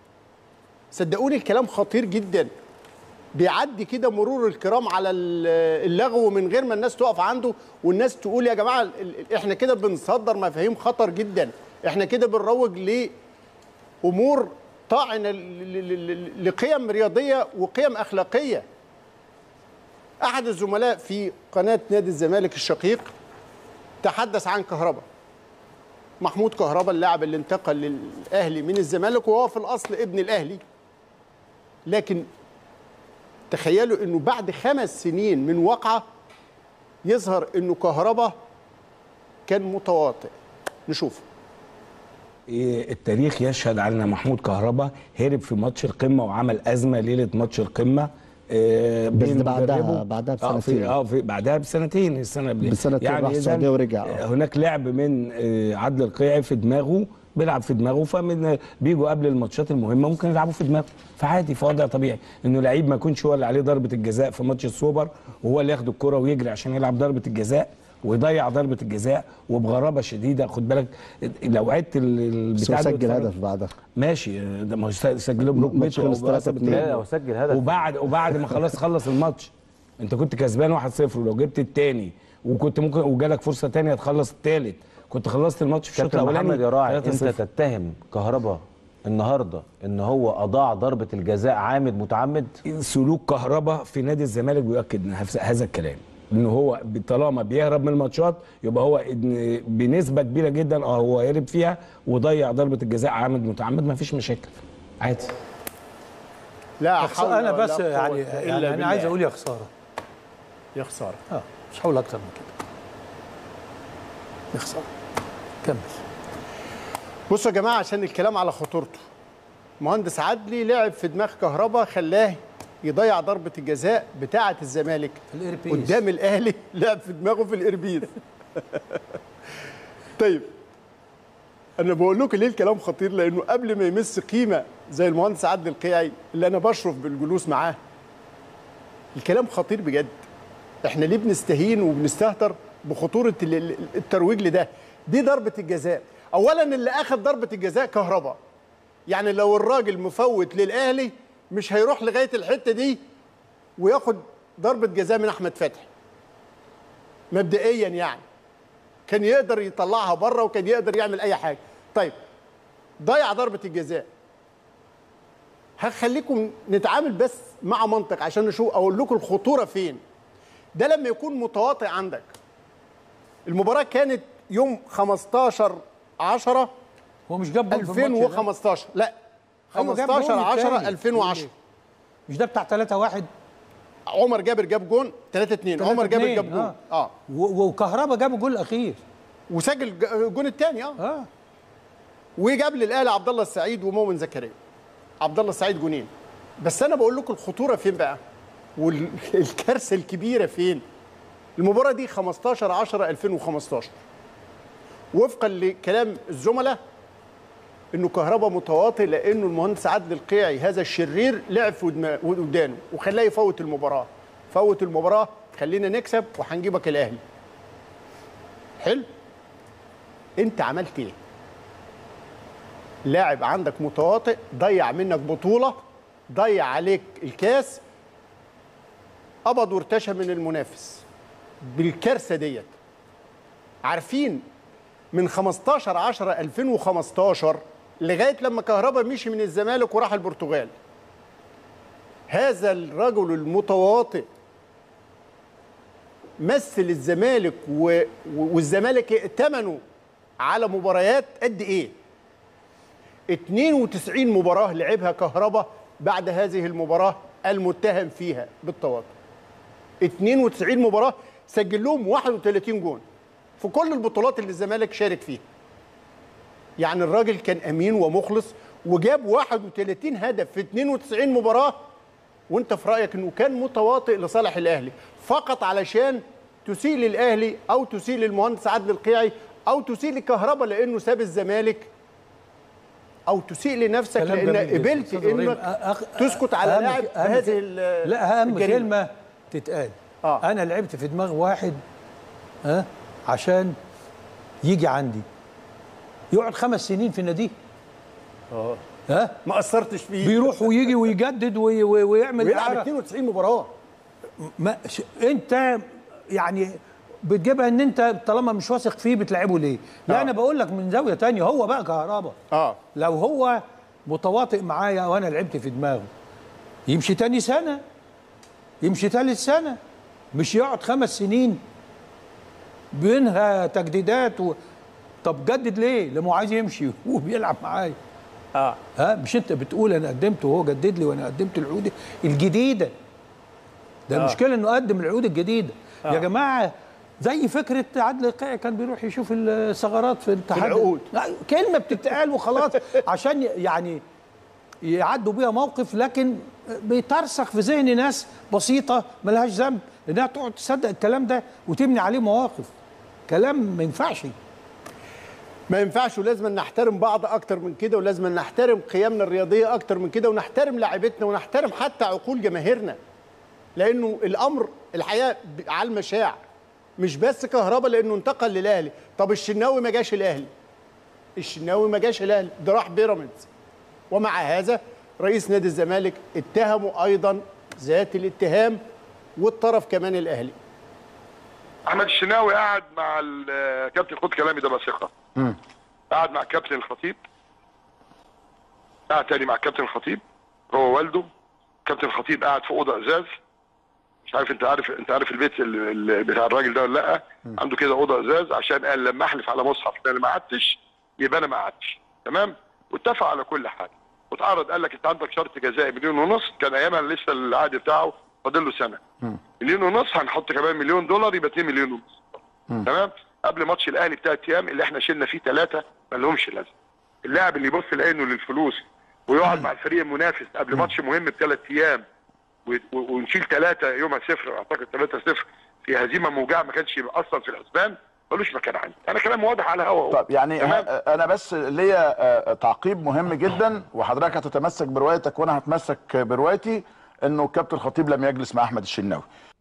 صدقوني الكلام خطير جدا بيعدي كده مرور الكرام على ال- اللغو من غير ما الناس تقف عنده والناس تقول يا جماعه ال- ال- احنا كده بنصدر مفاهيم خطر جدا احنا كده بنروج لامور طاعنه ل- ل- ل- لقيم رياضيه وقيم اخلاقيه احد الزملاء في قناه نادي الزمالك الشقيق تحدث عن كهربا محمود كهربا اللاعب اللي انتقل للاهلي من الزمالك وهو في الاصل ابن الاهلي لكن تخيلوا انه بعد خمس سنين من وقعه يظهر انه كهربا كان متواطئ نشوف إيه، التاريخ يشهد على ان محمود كهربا هرب في ماتش القمه وعمل ازمه ليله ماتش القمه آه، بس بين ده بعدها- مدربه. بعدها اه بسنتين. في اه في بعدها بسنتين السنه قبل بسنتين راح إذن، السعودية ورجع. آه، هناك لعب من آه، عدل القيعي في دماغه بيلعب في دماغه فمن بيجوا قبل الماتشات المهمه ممكن يلعبوا في دماغه فعادي في وضع طبيعي انه لعيب ما يكونش هو اللي عليه ضربه الجزاء في ماتش السوبر وهو اللي ياخد الكره ويجري عشان يلعب ضربه الجزاء ويضيع ضربه الجزاء وبغرابه شديده خد بالك لو عدت ال- بس البتاع هو ده سجل واتفرجت- هدف بعدها ماشي آه، ده ما هو سجله بلوك الماتش متر خلص أو بقصة 3-2. بتاع. لا، هو سجل هدف. وبعد وبعد ما خلاص خلص الماتش انت كنت كسبان 1-0 ولو جبت الثاني وكنت ممكن وجالك فرصه ثانيه تخلص الثالث كنت خلصت الماتش في الشوط كابتن الاولاني محمد يا راعي 3-0. انت تتهم كهربا النهارده ان هو اضاع ضربه الجزاء عامد متعمد سلوك كهربا في نادي الزمالك بيؤكد هذا- هذا الكلام ان هو طالما بيهرب من الماتشات يبقى هو إن بنسبه كبيره جدا اه هو هرب فيها وضيع ضربه الجزاء عامد متعمد ما فيش مشاكل عادي لا يا خسارة. حول انا ولا بس قوة يعني, إلا يعني انا بالله. عايز اقول يا خساره يا خساره اه مش هقول اكتر من كده يا خساره كمل بصوا يا جماعه عشان الكلام على خطورته مهندس عدلي لعب في دماغ كهربا خلاه يضيع ضربه الجزاء بتاعه الزمالك في الإيربيس. قدام الاهلي لعب في دماغه في الاربيز طيب انا بقول لكم ليه الكلام خطير لانه قبل ما يمس قيمه زي المهندس عدلي القيعي اللي انا بشرف بالجلوس معاه الكلام خطير بجد احنا ليه بنستهين وبنستهتر بخطوره ال- ال- الترويج لده دي ضربه الجزاء اولا اللي اخذ ضربه الجزاء كهربا يعني لو الراجل مفوت للاهلي مش هيروح لغايه الحته دي وياخد ضربه جزاء من احمد فتحي مبدئيا يعني كان يقدر يطلعها بره وكان يقدر يعمل اي حاجه طيب ضيع ضربه الجزاء هخليكم نتعامل بس مع منطق عشان نشوف اقول لكم الخطوره فين ده لما يكون متواطئ عندك المباراه كانت يوم 15 10 هو مش جاب جول في الماتش ده؟ 2015 لا أيوة، جاب 15 جول 10 التاني. 2010 مش ده بتاع 3 1 عمر جابر جاب جون 3 2 عمر جابر جاب جون اه, اه وكهربا جاب الجول الاخير وسجل ج- الجون الثاني اه اه وجاب للاهلي عبد الله السعيد ومؤمن زكريا عبد الله السعيد جونين بس انا بقول لكم الخطوره فين بقى والكارثه الكبيره فين المباراه دي 15 10 2015 وفقا لكلام الزملاء انه كهربا متواطئ لانه المهندس عادل القيعي هذا الشرير لعب في ودما- ودانه وخلاه يفوت المباراه فوت المباراه خلينا نكسب وهنجيبك الاهلي حلو انت عملت ايه لاعب عندك متواطئ ضيع منك بطوله ضيع عليك الكاس قبض وارتشى من المنافس بالكارثه ديت عارفين من 15 10 2015 لغايه لما كهربا مشي من الزمالك وراح البرتغال هذا الرجل المتواطئ مثل الزمالك و... و- والزمالك ائتمنوا على مباريات قد ايه 92 مباراه لعبها كهربا بعد هذه المباراه المتهم فيها بالتواطؤ 92 مباراه سجل لهم 31 جون في كل البطولات اللي الزمالك شارك فيها يعني الراجل كان امين ومخلص وجاب 31 هدف في 92 مباراه وانت في رايك انه كان متواطئ لصالح الاهلي فقط علشان تسيء للاهلي او تسيء للمهندس عادل القيعي او تسيء لكهربا لانه ساب الزمالك او تسيء لنفسك كلام لان جميل جدا. قبلت أستاذ إبراهيم، انك أخ- تسكت على أهم- لاعب أهم- بهذه ال- لا اهم الجريمة. كلمه تتقال آه. انا لعبت في دماغ واحد ها عشان يجي عندي يقعد خمس سنين في النادي اه ها ما اثرتش فيه بيروح ويجي ويجدد وي وي ويعمل ويلعب إعارة. 92 مباراه ما ش... انت يعني بتجيبها ان انت طالما مش واثق فيه بتلعبه ليه؟ لا آه. انا بقول لك من زاويه تانية هو بقى كهربا اه لو هو متواطئ معايا وانا لعبت في دماغه يمشي تاني سنه يمشي تالت سنه مش يقعد خمس سنين بينها تجديدات و... طب جدد ليه؟ لما هو عايز يمشي وبيلعب معايا اه ها مش انت بتقول انا قدمت وهو جدد لي وانا قدمت العقود الجديده ده آه. المشكله انه قدم العقود الجديده يا جماعه زي فكره عدل القيعي كان بيروح يشوف الثغرات في الاتحاد العقود. لا، كلمه بتتقال وخلاص عشان ي- يعني يعدوا بيها موقف لكن بترسخ في ذهن ناس بسيطه ملهاش ذنب انها تقعد تصدق الكلام ده وتبني عليه مواقف كلام ما ينفعش ما ينفعش ولازم نحترم بعض اكتر من كده ولازم نحترم قيمنا الرياضيه اكتر من كده ونحترم لاعبتنا ونحترم حتى عقول جماهيرنا لانه الامر الحقيقه ب- على المشاع مش بس كهربا لانه انتقل للاهلي طب الشناوي ما جاش الاهلي الشناوي ما جاش الاهلي ده راح بيراميدز ومع هذا رئيس نادي الزمالك اتهموا ايضا ذات الاتهام والطرف كمان الاهلي احمد الشناوي قاعد مع الكابتن خد كلامي ده بثقه قاعد مع الكابتن الخطيب قاعد تاني مع الكابتن الخطيب هو والده كابتن الخطيب قاعد في اوضه ازاز مش عارف انت عارف انت عارف البيت ال- ال- بتاع الراجل ده ولا لا عنده كده اوضه ازاز عشان قال لما احلف على مصحف ان انا ما قعدتش يبقى انا ما قعدتش تمام واتفق على كل حاجه واتعرض قال لك انت عندك شرط جزائي مليون ونص كان ايامها لسه العقد بتاعه فاضل له سنه مليون ونص هنحط كمان مليون دولار يبقى 2 مليون ونص تمام قبل ماتش الاهلي بتاع ايام اللي احنا شلنا فيه ثلاثه ما لهمش لازمه اللاعب اللي يبص لعينه للفلوس ويقعد مع الفريق المنافس قبل ماتش مهم بثلاث ايام و- و- ونشيل ثلاثه يومها صفر اعتقد ثلاثه صفر في هزيمه موجعه ما كانش يبقى اصلا في الحسبان ملوش مكان عندي انا كلام واضح على الهواء طب يعني تمام؟ ه- انا بس ليا آه، تعقيب مهم جدا وحضرتك هتتمسك بروايتك وانا هتمسك بروايتي انه الكابتن الخطيب لم يجلس مع احمد الشناوي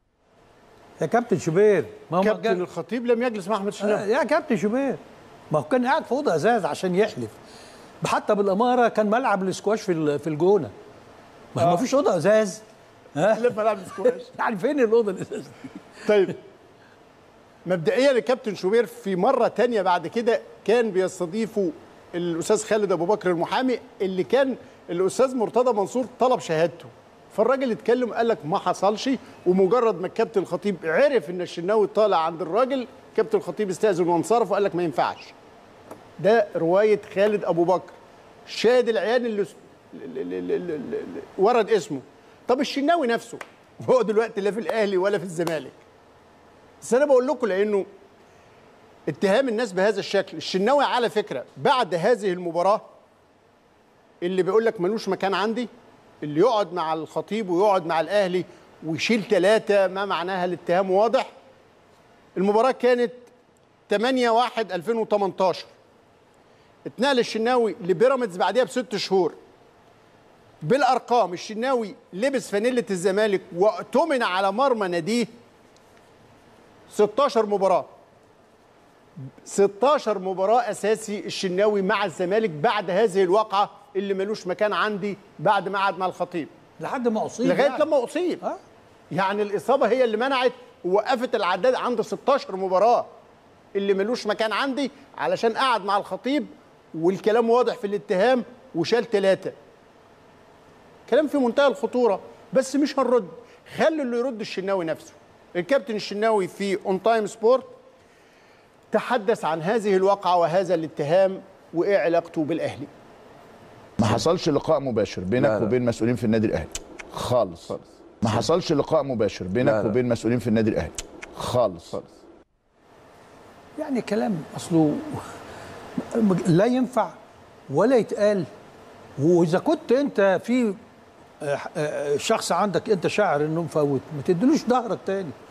يا كابتن شوبير ما هو كابتن جا- الخطيب لم يجلس مع احمد الشناوي يا كابتن شوبير ما هو كان قاعد في اوضه ازاز عشان يحلف حتى بالاماره كان ملعب الاسكواش في ال- في الجونه ما هو ما فيش اوضه ازاز ها لا ملعب سكواش يعني فين الاوضه الازاز طيب مبدئيا الكابتن شوبير في مره تانية بعد كده كان بيستضيفوا الاستاذ خالد ابو بكر المحامي اللي كان الاستاذ مرتضى منصور طلب شهادته فالراجل اتكلم قال لك ما حصلش ومجرد ما الكابتن الخطيب عرف ان الشناوي طالع عند الراجل كابتن الخطيب استاذن وانصرف وقال لك ما ينفعش ده روايه خالد ابو بكر شاهد العيان اللي اللي- اللي- اللي- اللي ورد اسمه طب الشناوي نفسه هو دلوقتي لا في الاهلي ولا في الزمالك بس انا بقول لكم لانه اتهام الناس بهذا الشكل الشناوي على فكره بعد هذه المباراه اللي بيقول لك ملوش مكان عندي اللي يقعد مع الخطيب ويقعد مع الاهلي ويشيل ثلاثه ما معناها الاتهام واضح المباراه كانت 8 1 2018 اتنقل الشناوي لبيراميدز بعدها بست شهور بالارقام الشناوي لبس فانيله الزمالك واؤتمن على مرمى ناديه 16 مباراه 16 مباراه اساسي الشناوي مع الزمالك بعد هذه الواقعه اللي ملوش مكان عندي بعد ما قعد مع الخطيب لحد ما اصيب لغايه يعني. لما اصيب ها؟ يعني الاصابه هي اللي منعت ووقفت العداد عند 16 مباراه اللي ملوش مكان عندي علشان قعد مع الخطيب والكلام واضح في الاتهام وشال ثلاثه كلام في منتهى الخطوره بس مش هنرد خلي اللي يرد الشناوي نفسه الكابتن الشناوي في اون تايم سبورت تحدث عن هذه الواقعه وهذا الاتهام وايه علاقته بالاهلي ما حصلش لقاء مباشر بينك لا، لا. وبين مسؤولين في النادي الاهلي خالص ما حصلش لقاء مباشر بينك لا، لا. وبين مسؤولين في النادي الاهلي خالص يعني كلام اصله لا ينفع ولا يتقال واذا كنت انت في آه، آه، شخص عندك انت شاعر انه مفوت ما تدلوش ظهرك تاني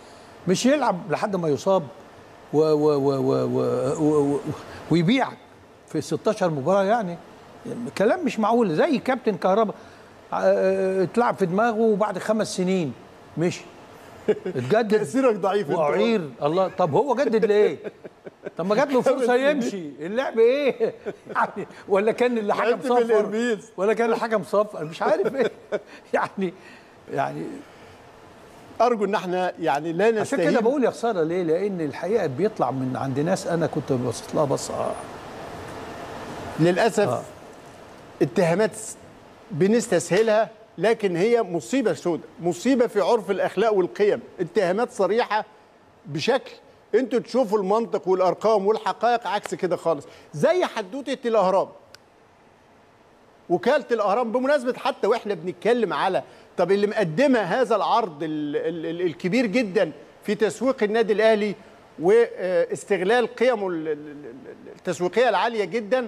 مش يلعب لحد ما يصاب و و و و و و و ويبيعك في 16 مباراه يعني كلام مش معقول زي كابتن كهربا آه، اتلعب في دماغه وبعد خمس سنين مشي اتجدد تاثيرك ضعيف انت. واعير الله طب هو جدد ليه؟ طب ما جات له فرصه يمشي اللعب ايه؟ يعني ولا كان اللي حكم لعبت صفر بالإربيز. ولا كان الحكم صفر مش عارف ايه يعني يعني ارجو ان احنا يعني لا عشان نستهين كده بقول يا خساره ليه؟ لان الحقيقه بيطلع من عند ناس انا كنت ببص لها بص آه. للاسف آه. اتهامات بنستسهلها لكن هي مصيبه سوداء مصيبه في عرف الاخلاق والقيم اتهامات صريحه بشكل انتوا تشوفوا المنطق والارقام والحقائق عكس كده خالص زي حدوته الاهرام وكاله الاهرام بمناسبه حتى واحنا بنتكلم على طب اللي مقدمه هذا العرض ال ال ال الكبير جدا في تسويق النادي الاهلي واستغلال قيمه ال- ال- ال- التسويقيه العاليه جدا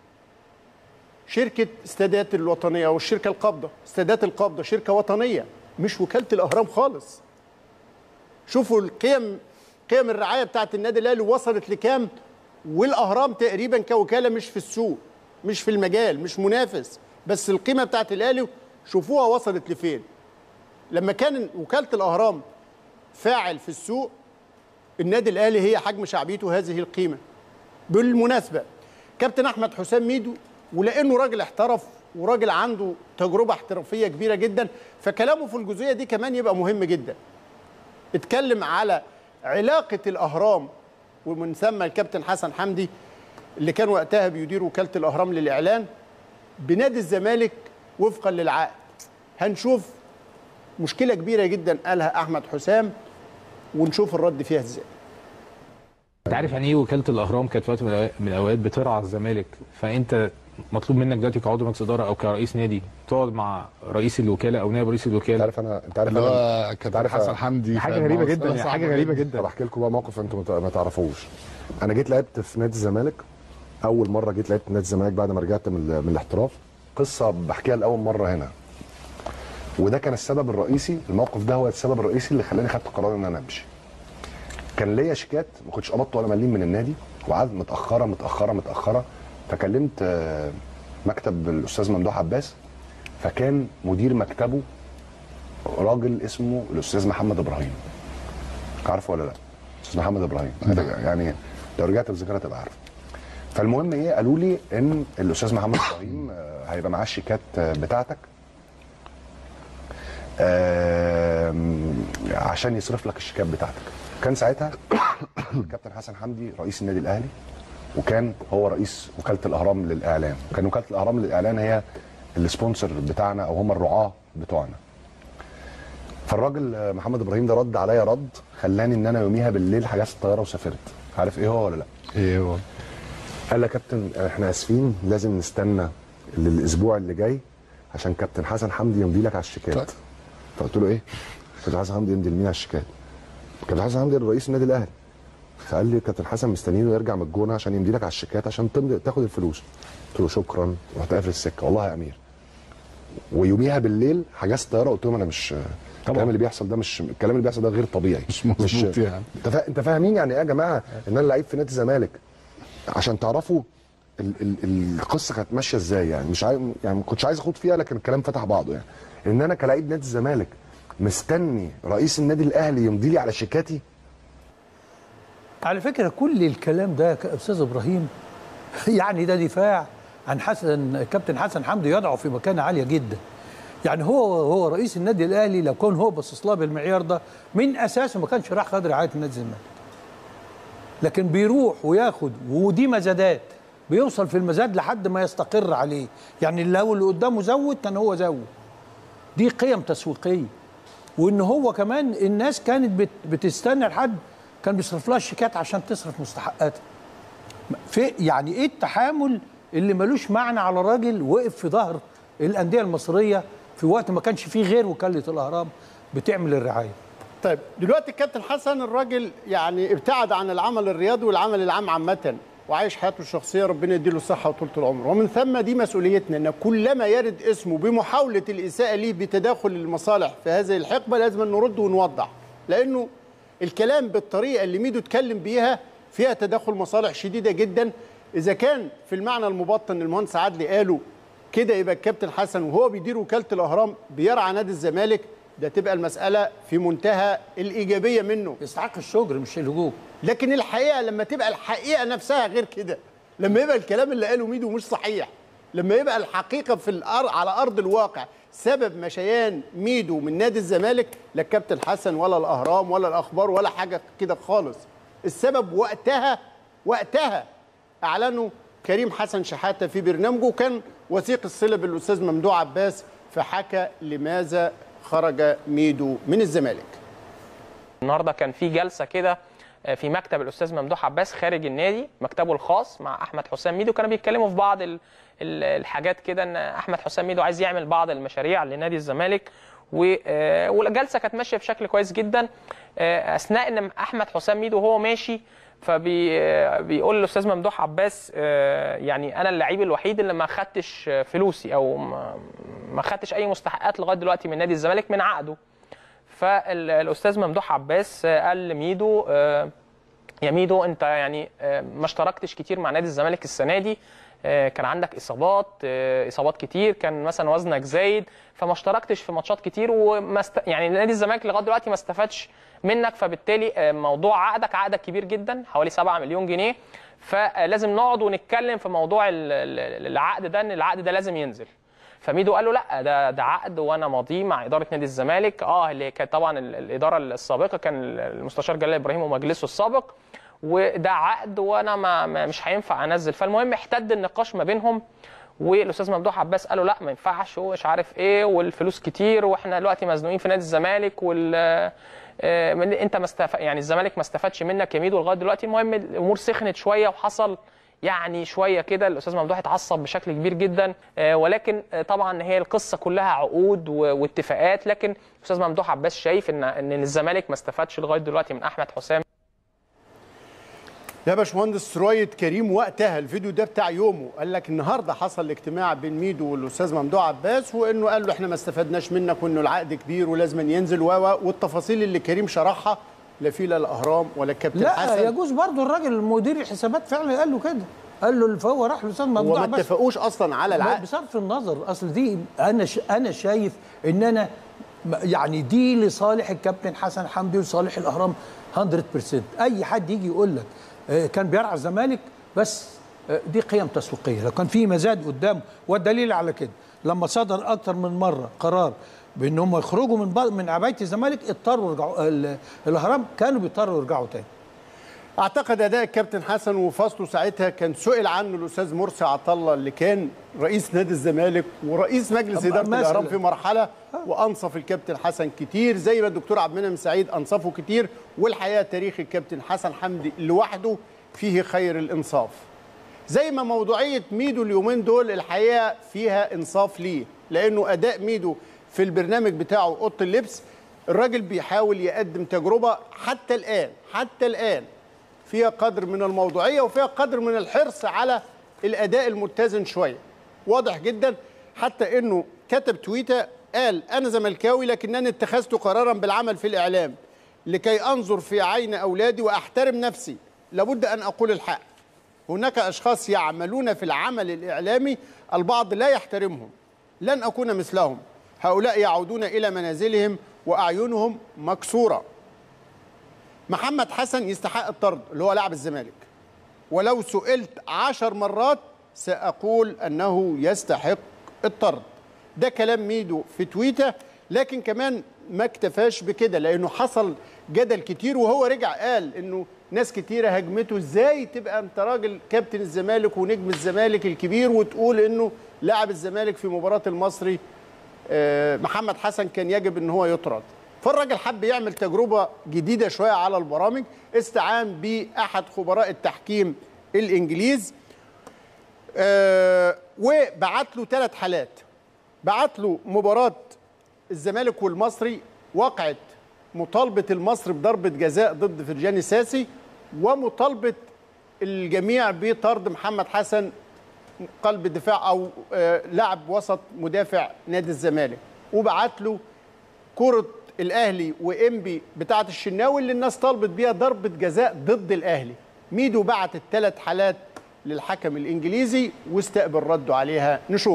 شركه استادات الوطنيه او الشركه القابضه استادات القابضه شركه وطنيه مش وكاله الاهرام خالص شوفوا القيم قيم الرعايه بتاعت النادي الاهلي وصلت لكام والاهرام تقريبا كوكاله مش في السوق مش في المجال مش منافس بس القيمه بتاعت الاهلي شوفوها وصلت لفين لما كان وكاله الاهرام فاعل في السوق النادي الاهلي هي حجم شعبيته هذه القيمه بالمناسبه كابتن احمد حسام ميدو ولانه راجل احترف وراجل عنده تجربه احترافيه كبيره جدا فكلامه في الجزئيه دي كمان يبقى مهم جدا اتكلم على علاقه الاهرام ومن ثم الكابتن حسن حمدي اللي كان وقتها بيدير وكاله الاهرام للاعلان بنادي الزمالك وفقا للعقد هنشوف مشكله كبيره جدا قالها احمد حسام ونشوف الرد فيها ازاي انت عارف يعني ايه وكاله الاهرام كانت في وقت من الأوقات- من الاوقات بترعى الزمالك فانت مطلوب منك دلوقتي كعضو مجلس اداره او كرئيس نادي تقعد مع رئيس الوكاله او نائب رئيس الوكاله انت عارف انا انت عارف اللي انا هو انت كابتن عارف حسن حمدي حاجة فاهم؟ غريبة مسألة جدا، صعبة حاجة غريبة جدا. طب احكي لكم بقى موقف انتم مت- ما تعرفوش انا جيت لعبت في نادي الزمالك اول مره جيت لعبت في نادي الزمالك بعد ما رجعت من, ال- من الاحتراف قصه بحكيها لاول مره هنا وده كان السبب الرئيسي الموقف ده هو السبب الرئيسي اللي خلاني خدت قرار ان انا امشي كان ليا شيكات ما كنتش قبضت ولا مليم من النادي وقعدت متاخره متاخره متاخره فكلمت آه، مكتب الاستاذ ممدوح عباس فكان مدير مكتبه راجل اسمه الاستاذ محمد ابراهيم عارفه ولا لا؟ استاذ محمد ابراهيم يعني لو رجعت بالذاكره تبقى عارف فالمهم ايه قالوا لي ان الاستاذ محمد ابراهيم آه، هيبقى معاه الشيكات آه، بتاعتك آم، عشان يصرف لك الشيكات بتاعتك كان ساعتها الكابتن حسن حمدي رئيس النادي الاهلي وكان هو رئيس وكاله الاهرام للاعلام كان وكاله الاهرام للاعلان هي السبونسر بتاعنا او هم الرعاه بتوعنا فالراجل آه، محمد ابراهيم ده رد عليا رد خلاني ان انا يوميها بالليل حجزت الطياره وسافرت عارف ايه هو ولا لا ايه هو قال لي يا كابتن احنا اسفين لازم نستنى للاسبوع اللي جاي عشان كابتن حسن حمدي يمضي لك على الشيكات فقلت له ايه كابتن حسن حمدي يمضي لمين على الشيكات كابتن حسن حمدي رئيس النادي الاهلي فقال لي كابتن حسن مستنيينه يرجع من الجونه عشان يمضي لك على الشيكات عشان تمضي تاخد الفلوس قلت له شكرا رحت قافل السكه والله يا امير ويوميها بالليل حجزت طياره قلت لهم انا مش الكلام اللي بيحصل ده مش الكلام اللي بيحصل ده غير طبيعي مش مظبوط يعني. انت فا... انت فاهمين يعني ايه يا جماعه ان انا لعيب في نادي الزمالك عشان تعرفوا ال... ال... القصه كانت ماشيه ازاي يعني مش عايز يعني ما كنتش عايز اخوض فيها لكن الكلام فتح بعضه يعني ان انا كلاعب نادي الزمالك مستني رئيس النادي الاهلي يمضي لي على شيكاتي على فكره كل الكلام ده يا استاذ ابراهيم يعني ده دفاع عن حسن كابتن حسن حمدي يضعه في مكانه عاليه جدا يعني هو هو رئيس النادي الاهلي لو كان هو باصص لها بالمعيار ده من اساسه ما كانش راح خد رعايه النادي الزمالك لكن بيروح وياخد ودي مزادات بيوصل في المزاد لحد ما يستقر عليه يعني لو اللي قدامه زود كان هو زود دي قيم تسويقيه وان هو كمان الناس كانت بت بتستنى لحد كان بيصرف لها الشيكات عشان تصرف مستحقاتها في يعني ايه التحامل اللي ملوش معنى على راجل وقف في ظهر الانديه المصريه في وقت ما كانش فيه غير وكاله الاهرام بتعمل الرعايه طيب دلوقتي الكابتن حسن الراجل يعني ابتعد عن العمل الرياضي والعمل العام عامة وعايش حياته الشخصية ربنا يديله الصحة وطولة العمر ومن ثم دي مسؤوليتنا ان كلما يرد اسمه بمحاولة الإساءة ليه بتداخل المصالح في هذه الحقبة لازم نرد ونوضح لأنه الكلام بالطريقه اللي ميدو اتكلم بيها فيها تدخل مصالح شديده جدا اذا كان في المعنى المبطن المهندس عدلي قاله كده يبقى الكابتن حسن وهو بيدير وكاله الاهرام بيرعى نادي الزمالك ده تبقى المساله في منتهى الايجابيه منه يستحق الشكر مش الهجوم لكن الحقيقه لما تبقى الحقيقه نفسها غير كده لما يبقى الكلام اللي قاله ميدو مش صحيح لما يبقى الحقيقه في الأر... على ارض الواقع سبب مشيان ميدو من نادي الزمالك لا الكابتن حسن ولا الاهرام ولا الاخبار ولا حاجه كده خالص السبب وقتها وقتها اعلنوا كريم حسن شحاته في برنامجه كان وثيق الصله بالاستاذ ممدوح عباس فحكى لماذا خرج ميدو من الزمالك النهارده كان في جلسه كده في مكتب الاستاذ ممدوح عباس خارج النادي مكتبه الخاص مع احمد حسام ميدو كانوا بيتكلموا في بعض ال- ال- الحاجات كده ان احمد حسام ميدو عايز يعمل بعض المشاريع لنادي الزمالك و- آه، والجلسه كانت ماشيه بشكل كويس جدا آه، اثناء ان احمد حسام ميدو وهو ماشي فبيقول الاستاذ ممدوح عباس آه، يعني انا اللعيب الوحيد اللي ما خدتش آه، فلوسي او ما- ما خدتش اي مستحقات لغايه دلوقتي من نادي الزمالك من عقده فالاستاذ ممدوح عباس آه، قال لميدو آه، يا ميدو انت يعني آه، ما اشتركتش كتير مع نادي الزمالك السنه دي آه، كان عندك اصابات آه، اصابات كتير كان مثلا وزنك زايد فما اشتركتش في ماتشات كتير وما است... يعني نادي الزمالك لغايه دلوقتي ما استفادش منك فبالتالي آه، موضوع عقدك عقدك كبير جدا حوالي 7 مليون جنيه فلازم نقعد ونتكلم في موضوع ال- ال- العقد ده ان العقد ده لازم ينزل فميدو قال له لا ده ده عقد وانا ماضيه مع اداره نادي الزمالك اه اللي كانت طبعا ال- الاداره السابقه كان المستشار جلال ابراهيم ومجلسه السابق وده عقد وانا ما ما- مش هينفع انزل فالمهم احتد النقاش ما بينهم والاستاذ ممدوح عباس قال له لا ما ينفعش ومش عارف ايه والفلوس كتير واحنا دلوقتي مزنوقين في نادي الزمالك وال آه، من- انت ما استف... يعني الزمالك ما استفادش منك يا ميدو لغايه دلوقتي المهم الامور سخنت شويه وحصل يعني شويه كده الاستاذ ممدوح اتعصب بشكل كبير جدا آه، ولكن آه، طبعا هي القصه كلها عقود و- واتفاقات لكن الاستاذ ممدوح عباس شايف ان ان الزمالك ما استفادش لغايه دلوقتي من احمد حسام يا باشمهندس رواية كريم وقتها الفيديو ده بتاع يومه قال لك النهارده حصل اجتماع بين ميدو والاستاذ ممدوح عباس وانه قال له احنا ما استفدناش منك وانه العقد كبير ولازم ينزل و و- والتفاصيل اللي كريم شرحها لا في لا الاهرام ولا الكابتن لا حسن يجوز برضو الراجل مدير الحسابات فعلا قال له كده قال له فهو راح للاستاذ ممدوح وما عباس. اتفقوش اصلا على لا، العقد بصرف النظر اصل دي انا ش... انا شايف ان انا م- يعني دي لصالح الكابتن حسن حمدي ولصالح الاهرام 100% اي حد يجي يقول لك آه، كان بيرعى الزمالك بس آه، دي قيم تسويقيه لو كان في مزاد قدامه والدليل على كده لما صدر اكتر من مره قرار بان هم يخرجوا من بعض من عبايه الزمالك اضطروا يرجعوا ال- الاهرام كانوا بيضطروا يرجعوا تاني اعتقد اداء الكابتن حسن وفصله ساعتها كان سئل عنه الاستاذ مرسي عطله اللي كان رئيس نادي الزمالك ورئيس مجلس طب اداره مثلاً. الاهرام في مرحله وانصف الكابتن حسن كتير زي ما الدكتور عبد المنعم سعيد انصفه كتير والحقيقه تاريخ الكابتن حسن حمدي لوحده فيه خير الانصاف زي ما موضوعيه ميدو اليومين دول الحقيقه فيها انصاف ليه لانه اداء ميدو في البرنامج بتاعه اوضه اللبس الراجل بيحاول يقدم تجربه حتى الان حتى الان فيها قدر من الموضوعيه وفيها قدر من الحرص على الاداء المتزن شويه واضح جدا حتى انه كتب تويته قال انا زملكاوي لكنني اتخذت قرارا بالعمل في الاعلام لكي انظر في عين اولادي واحترم نفسي لابد ان اقول الحق هناك اشخاص يعملون في العمل الاعلامي البعض لا يحترمهم لن اكون مثلهم هؤلاء يعودون الى منازلهم واعينهم مكسوره محمد حسن يستحق الطرد اللي هو لاعب الزمالك ولو سئلت عشر مرات سأقول أنه يستحق الطرد ده كلام ميدو في تويتر لكن كمان ما اكتفاش بكده لأنه حصل جدل كتير وهو رجع قال أنه ناس كتيرة هجمته ازاي تبقى انت راجل كابتن الزمالك ونجم الزمالك الكبير وتقول انه لاعب الزمالك في مباراة المصري آه، محمد حسن كان يجب ان هو يطرد فالراجل حب يعمل تجربه جديده شويه على البرامج استعان باحد خبراء التحكيم الانجليز آه، وبعت له ثلاث حالات بعت له مباراه الزمالك والمصري وقعت مطالبه المصري بضربه جزاء ضد فرجاني ساسي ومطالبه الجميع بطرد محمد حسن قلب دفاع او آه، لاعب وسط مدافع نادي الزمالك وبعت له كرة الاهلي وانبي بتاعه الشناوي اللي الناس طالبت بيها ضربه جزاء ضد الاهلي ميدو بعت الثلاث حالات للحكم الانجليزي واستقبل رده عليها نشوف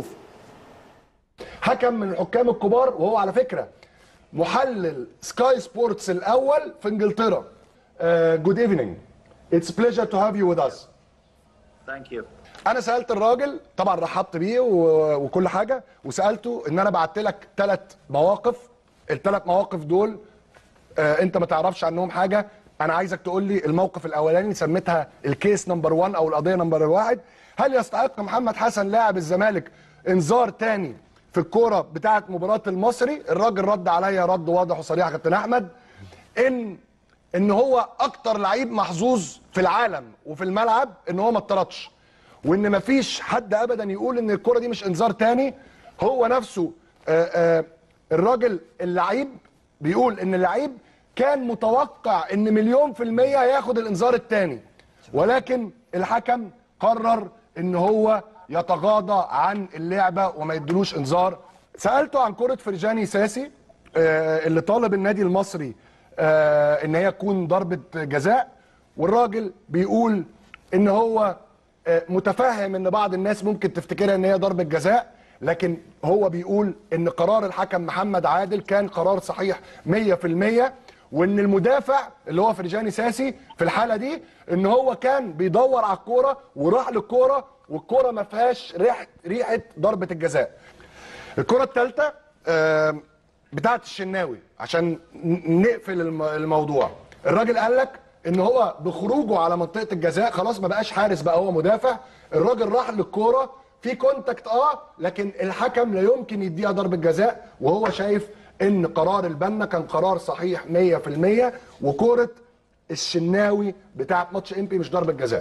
حكم من الحكام الكبار وهو على فكره محلل سكاي سبورتس الاول في انجلترا جود ايفنينج اتس بليجر تو هاف يو وذ اس Thank you. انا سالت الراجل طبعا رحبت بيه و- وكل حاجه وسالته ان انا بعت لك ثلاث مواقف الثلاث مواقف دول آه انت ما تعرفش عنهم حاجه انا عايزك تقول لي الموقف الاولاني سميتها الكيس نمبر 1 او القضيه نمبر 1 هل يستحق محمد حسن لاعب الزمالك انذار تاني في الكوره بتاعه مباراه المصري الراجل رد عليا رد واضح وصريح يا كابتن احمد ان ان هو اكتر لعيب محظوظ في العالم وفي الملعب ان هو ما اتطردش وان مفيش حد ابدا يقول ان الكره دي مش انذار تاني هو نفسه آآ آآ الراجل اللعيب بيقول ان اللعيب كان متوقع ان مليون في المية هياخد الانذار التاني ولكن الحكم قرر ان هو يتغاضى عن اللعبة وما يدلوش انذار سألته عن كرة فرجاني ساسي آه، اللي طالب النادي المصري آه، ان هي تكون ضربة جزاء والراجل بيقول ان هو آه، متفهم ان بعض الناس ممكن تفتكرها ان هي ضربة جزاء لكن هو بيقول ان قرار الحكم محمد عادل كان قرار صحيح 100% وان المدافع اللي هو فرجاني ساسي في الحاله دي ان هو كان بيدور على الكوره وراح للكوره والكوره ما فيهاش ريحه ريحه ضربه الجزاء. الكره الثالثه بتاعه الشناوي عشان ن- نقفل الم- الموضوع. الراجل قال لك ان هو بخروجه على منطقه الجزاء خلاص ما بقاش حارس بقى هو مدافع الراجل راح للكوره في كونتاكت اه لكن الحكم لا يمكن يديها ضربه جزاء وهو شايف ان قرار البنا كان قرار صحيح 100% وكوره الشناوي بتاعه ماتش امبي مش ضربه جزاء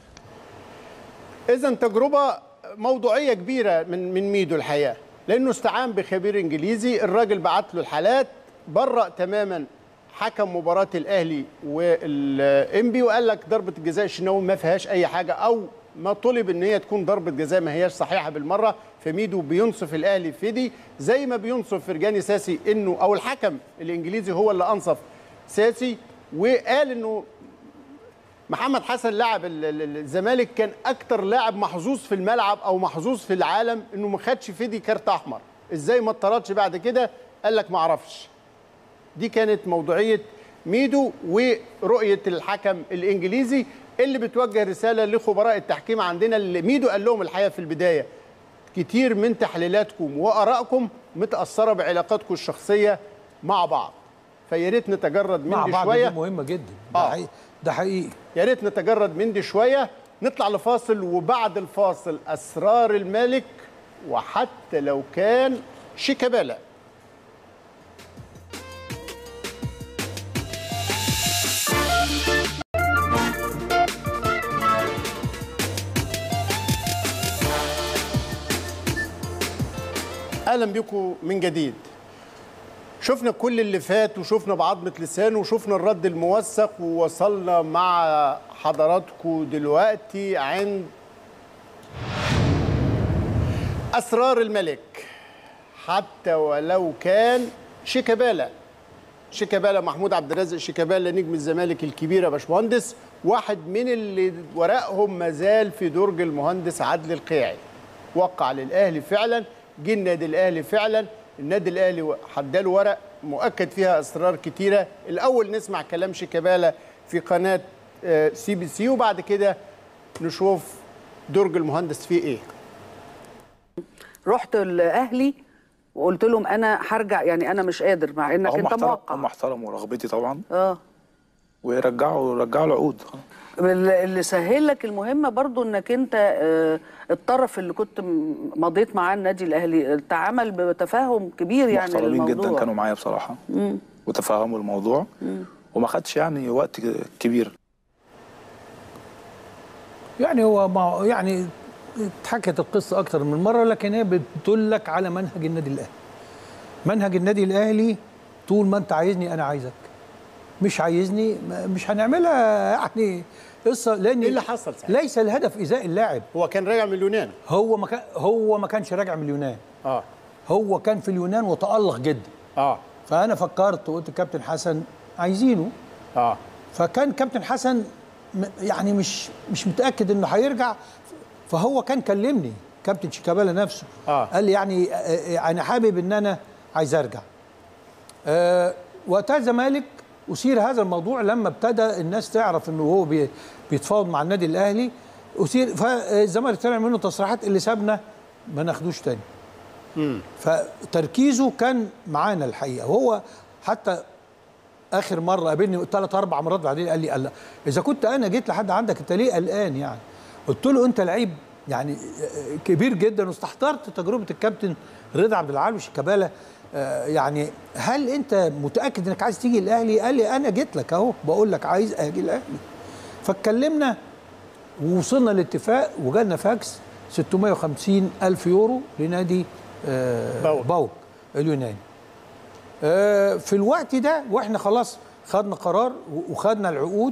اذا تجربه موضوعيه كبيره من من ميدو الحقيقه لانه استعان بخبير انجليزي الراجل بعت له الحالات برأ تماما حكم مباراه الاهلي والانبي وقال لك ضربه الجزاء الشناوي ما فيهاش اي حاجه او ما طلب ان هي تكون ضربه جزاء ما هياش صحيحه بالمره فميدو بينصف الاهلي في دي زي ما بينصف فرجاني ساسي انه او الحكم الانجليزي هو اللي انصف ساسي وقال انه محمد حسن لاعب ال- ال- الزمالك كان اكتر لاعب محظوظ في الملعب او محظوظ في العالم انه ما خدش فيدي كارت احمر ازاي ما اتطردش بعد كده قال لك ما اعرفش دي كانت موضوعيه ميدو ورؤيه الحكم الانجليزي اللي بتوجه رساله لخبراء التحكيم عندنا اللي ميدو قال لهم الحقيقه في البدايه كتير من تحليلاتكم وارائكم متاثره بعلاقاتكم الشخصيه مع بعض فيا ريت نتجرد من مع دي بعض شويه دي مهمه جدا ده آه. حقيقي ده حقيقي يا ريت نتجرد من دي شويه نطلع لفاصل وبعد الفاصل اسرار الملك وحتى لو كان شيكابالا اهلا بكم من جديد شفنا كل اللي فات وشفنا بعضمة لسان وشفنا الرد الموثق ووصلنا مع حضراتكم دلوقتي عند أسرار الملك حتى ولو كان شيكابالا شيكابالا محمود عبد الرازق شيكابالا نجم الزمالك الكبير يا باشمهندس واحد من اللي ورقهم مازال في درج المهندس عدلي القيعي وقع للاهلي فعلا جه النادي الاهلي فعلا النادي الاهلي حداله ورق مؤكد فيها اسرار كتيره الاول نسمع كلام شيكابالا في قناه آه، سي بي سي وبعد كده نشوف درج المهندس فيه ايه رحت الاهلي وقلت لهم انا هرجع يعني انا مش قادر مع انك هم انت احترم موقع هم احترموا رغبتي طبعا اه ورجعوا رجعوا العقود اللي اللي سهل لك المهمه برضو انك انت آه، الطرف اللي كنت م- مضيت معاه النادي الاهلي تعامل بتفاهم كبير يعني محترمين للموضوع جدا كانوا معايا بصراحه مم. وتفهموا الموضوع مم. وما خدش يعني وقت كبير يعني هو ما يعني اتحكت القصه اكتر من مره لكن هي بتدل لك على منهج النادي الاهلي منهج النادي الاهلي طول ما انت عايزني انا عايزك مش عايزني ما- مش هنعملها يعني قصه لان ايه اللي حصل ساعتها؟ ليس الهدف ايذاء اللاعب هو كان راجع من اليونان هو ما كان هو ما كانش راجع من اليونان اه هو كان في اليونان وتالق جدا اه فانا فكرت وقلت كابتن حسن عايزينه اه فكان كابتن حسن م- يعني مش مش متاكد انه هيرجع فهو كان كلمني كابتن شيكابالا نفسه آه. قال لي يعني آه، آه، انا حابب ان انا عايز ارجع آه، وقتها الزمالك اثير هذا الموضوع لما ابتدى الناس تعرف انه هو بي- بيتفاوض مع النادي الاهلي اثير فالزمالك طلع منه تصريحات اللي سابنا ما ناخدوش تاني فتركيزه كان معانا الحقيقه وهو حتى اخر مره قابلني ثلاث اربع مرات بعدين قال لي قال اذا كنت انا جيت لحد عندك انت ليه قلقان يعني قلت له انت لعيب يعني كبير جدا واستحضرت تجربه الكابتن رضا عبد العال وشيكابالا آه، يعني هل انت متاكد انك عايز تيجي الاهلي قال لي انا جيت لك اهو بقول لك عايز اجي الاهلي فاتكلمنا ووصلنا لاتفاق وجالنا فاكس 650 الف يورو لنادي آه، باوك. باوك اليوناني آه، في الوقت ده واحنا خلاص خدنا قرار و- وخدنا العقود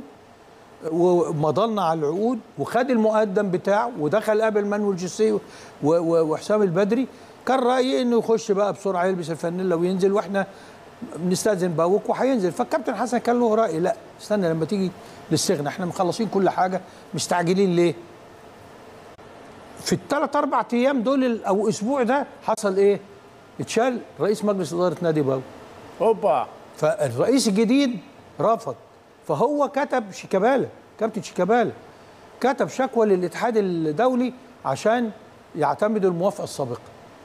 ومضلنا على العقود وخد المقدم بتاعه ودخل قابل مانويل جوسيه و- و- وحسام البدري كان رايي انه يخش بقى بسرعه يلبس الفانيلا وينزل واحنا بنستاذن باوك وهينزل فالكابتن حسن كان له راي لا استنى لما تيجي للسجن احنا مخلصين كل حاجه مستعجلين ليه؟ في الثلاث اربع ايام دول ال- او اسبوع ده حصل ايه؟ اتشال رئيس مجلس اداره نادي باو هوبا فالرئيس الجديد رفض فهو كتب شيكابالا كابتن شيكابالا كتب شكوى للاتحاد الدولي عشان يعتمدوا الموافقه السابقه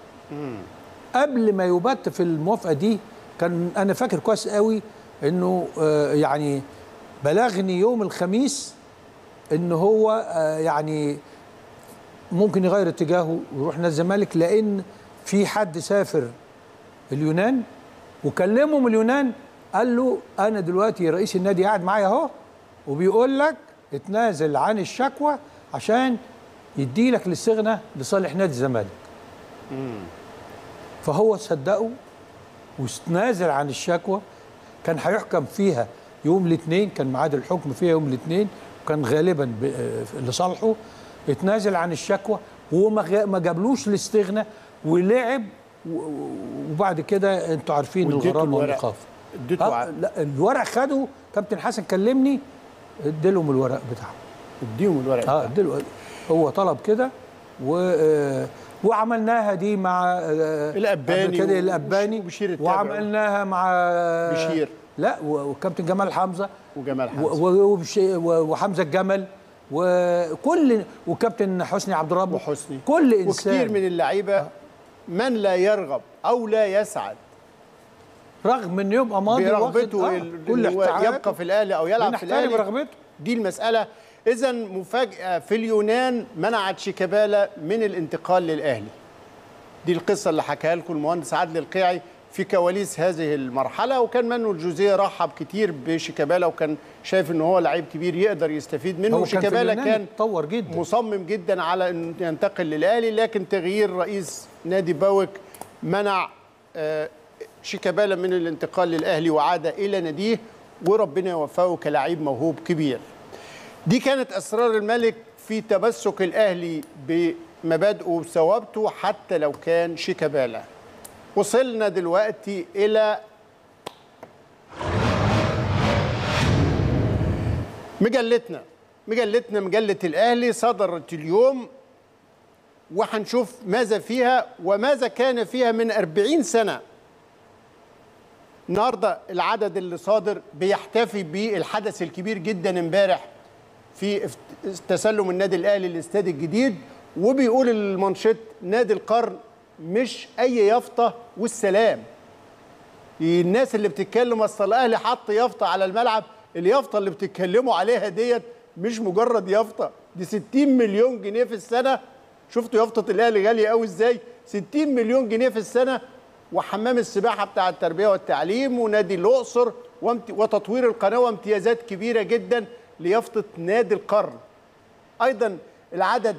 قبل ما يبت في الموافقه دي كان انا فاكر كويس قوي انه آه، يعني بلغني يوم الخميس ان هو آه، يعني ممكن يغير اتجاهه ويروح نادي الزمالك لان في حد سافر اليونان وكلمه من اليونان قال له انا دلوقتي رئيس النادي قاعد معايا اهو وبيقول لك اتنازل عن الشكوى عشان يدي لك الاستغنى لصالح نادي الزمالك فهو صدقه واستنازل عن الشكوى كان هيحكم فيها يوم الاثنين كان ميعاد الحكم فيها يوم الاثنين وكان غالبا ب- آه، لصالحه اتنازل عن الشكوى وما غ- ما جابلوش الاستغنى ولعب و- و- وبعد كده انتوا عارفين واديته الغرامه الورق. والايقاف اديته آه، ع- لا الورق خده كابتن حسن كلمني اديلهم الورق بتاعهم اديهم الورق اه اديله هو طلب كده و آه، وعملناها دي مع آه، الأباني قبل كده و- الاباني وبشير التابع. وعملناها مع آه، بشير. لا و- والكابتن جمال حمزه وجمال و- حمزه و- وبش- و- وحمزه الجمل وكل وكابتن حسني عبد الرب وحسني كل انسان وكتير من اللعيبه من لا يرغب او لا يسعد رغم انه يبقى ماضي برغبته واخد- آه، ال- كل إن هو احتياجاته. يبقى في الاهلي او يلعب في بنحترم الاهلي رغبته دي المساله اذا مفاجاه في اليونان منعت شيكابالا من الانتقال للاهلي دي القصه اللي حكاها لكم المهندس عادل القيعي في كواليس هذه المرحله وكان منو الجوزيه رحب كتير بشيكابالا وكان شايف ان هو لعيب كبير يقدر يستفيد منه هو كان في وشيكابالا اليونان كان اتطور جدا مصمم جدا على انه ينتقل للاهلي لكن تغيير رئيس نادي باوك منع آه، شيكابالا من الانتقال للاهلي وعاد الى ناديه وربنا يوفقه كلاعب موهوب كبير. دي كانت اسرار الملك في تمسك الاهلي بمبادئه وثوابته حتى لو كان شيكابالا. وصلنا دلوقتي الى مجلتنا مجلتنا مجله الاهلي صدرت اليوم وهنشوف ماذا فيها وماذا كان فيها من 40 سنه النهارده العدد اللي صادر بيحتفي بالحدث الكبير جدا امبارح في افت- تسلم النادي الاهلي للاستاد الجديد وبيقول المانشيت نادي القرن مش اي يافطه والسلام الناس اللي بتتكلم اصل الاهلي حط يافطه على الملعب اليافطه اللي بتتكلموا عليها ديت مش مجرد يافطه دي 60 مليون جنيه في السنه شفتوا يافطه الاهلي غاليه قوي ازاي 60 مليون جنيه في السنه وحمام السباحه بتاع التربيه والتعليم ونادي الاقصر وامت- وتطوير القناه وامتيازات كبيره جدا ليافطه نادي القرن ايضا العدد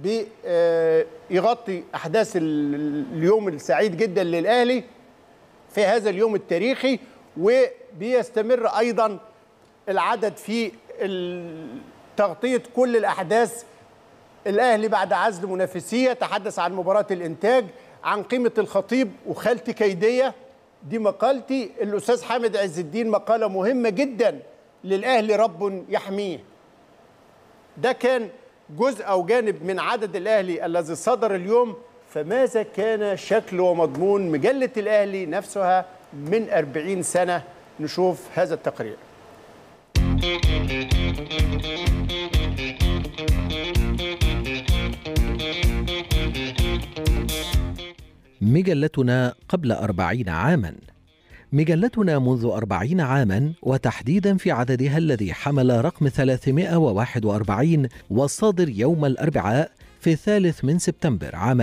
بيغطي احداث ال- اليوم السعيد جدا للاهلي في هذا اليوم التاريخي وبيستمر ايضا العدد في ال- تغطيه كل الاحداث الاهلي بعد عزل منافسيه تحدث عن مباراه الانتاج عن قيمه الخطيب وخالتي كيديه دي مقالتي الاستاذ حامد عز الدين مقاله مهمه جدا للاهلي رب يحميه ده كان جزء او جانب من عدد الاهلي الذي صدر اليوم فماذا كان شكل ومضمون مجله الاهلي نفسها من 40 سنه نشوف هذا التقرير مجلتنا قبل أربعين عاما مجلتنا منذ أربعين عاما وتحديدا في عددها الذي حمل رقم 341 والصادر يوم الأربعاء في الثالث من سبتمبر عام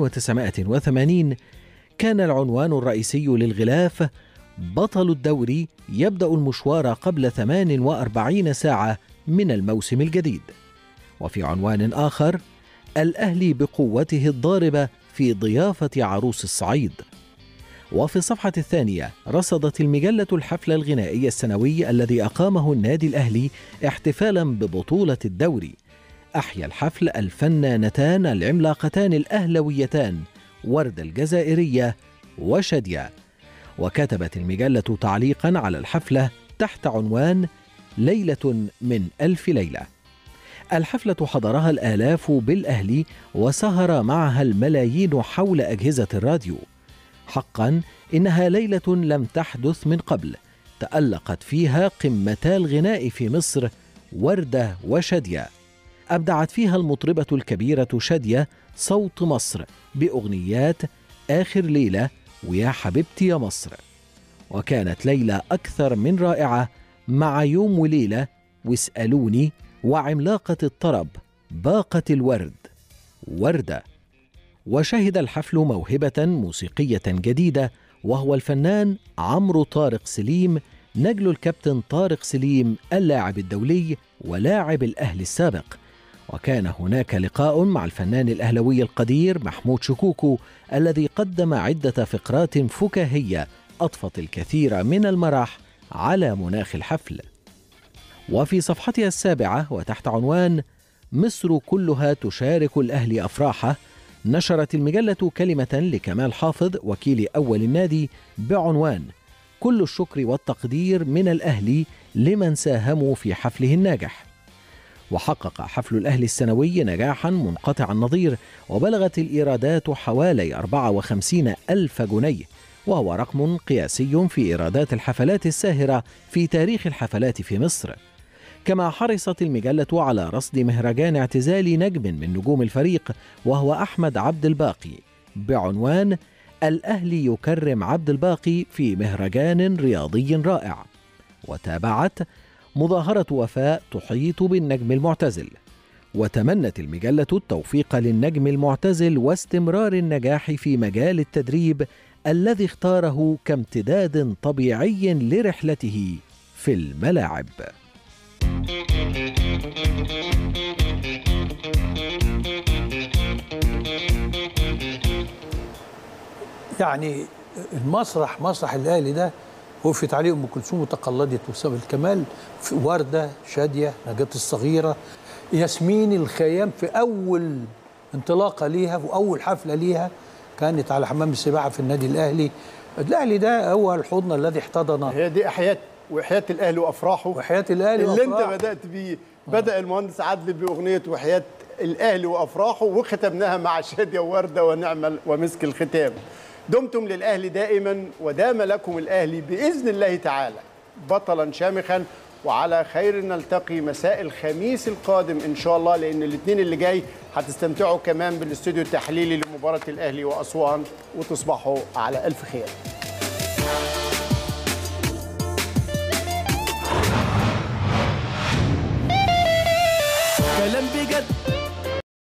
1980 كان العنوان الرئيسي للغلاف بطل الدوري يبدأ المشوار قبل 48 ساعة من الموسم الجديد وفي عنوان آخر الأهلي بقوته الضاربة في ضيافة عروس الصعيد وفي الصفحة الثانية رصدت المجلة الحفل الغنائي السنوي الذي أقامه النادي الأهلي احتفالا ببطولة الدوري أحيا الحفل الفنانتان العملاقتان الأهلويتان وردة الجزائرية وشادية وكتبت المجلة تعليقا على الحفلة تحت عنوان ليلة من ألف ليلة الحفلة حضرها الآلاف بالأهلي وسهر معها الملايين حول أجهزة الراديو حقا إنها ليلة لم تحدث من قبل تألقت فيها قمتا الغناء في مصر وردة وشادية أبدعت فيها المطربة الكبيرة شادية صوت مصر بأغنيات آخر ليلة ويا حبيبتي يا مصر وكانت ليلة أكثر من رائعة مع يوم وليلة واسألوني وعملاقة الطرب باقة الورد وردة وشهد الحفل موهبة موسيقية جديدة وهو الفنان عمرو طارق سليم نجل الكابتن طارق سليم اللاعب الدولي ولاعب الأهلي السابق وكان هناك لقاء مع الفنان الأهلوي القدير محمود شكوكو الذي قدم عدة فقرات فكاهية أضفت الكثير من المرح على مناخ الحفل وفي صفحتها السابعة وتحت عنوان مصر كلها تشارك الأهلي أفراحه نشرت المجلة كلمة لكمال حافظ وكيل أول النادي بعنوان كل الشكر والتقدير من الأهلي لمن ساهموا في حفله الناجح وحقق حفل الأهلي السنوي نجاحا منقطع النظير وبلغت الإيرادات حوالي 54 ألف جنيه وهو رقم قياسي في إيرادات الحفلات الساهرة في تاريخ الحفلات في مصر كما حرصت المجلة على رصد مهرجان اعتزال نجم من نجوم الفريق وهو أحمد عبد الباقي بعنوان الأهلي يكرم عبد الباقي في مهرجان رياضي رائع وتابعت مظاهرة وفاء تحيط بالنجم المعتزل وتمنت المجلة التوفيق للنجم المعتزل واستمرار النجاح في مجال التدريب الذي اختاره كامتداد طبيعي لرحلته في الملاعب يعني المسرح مسرح الاهلي ده وقفت عليه ام كلثوم وتقلدت وسام الكمال في ورده شاديه نجاة الصغيره ياسمين الخيام في اول انطلاقه ليها واول حفله ليها كانت على حمام السباحه في النادي الاهلي الاهلي ده هو الحضن الذي احتضن هي دي احياء وحياه الاهلي وافراحه وحياه الاهلي اللي وأفراحه. انت بدات بيه بدا المهندس عادل باغنيه وحياه الاهلي وافراحه وختمناها مع شاديه وورده ونعم ومسك الختام دمتم للاهلي دائما ودام لكم الاهلي باذن الله تعالى بطلا شامخا وعلى خير نلتقي مساء الخميس القادم ان شاء الله لان الاثنين اللي جاي هتستمتعوا كمان بالاستوديو التحليلي لمباراه الاهلي واسوان وتصبحوا على الف خير كلام بجد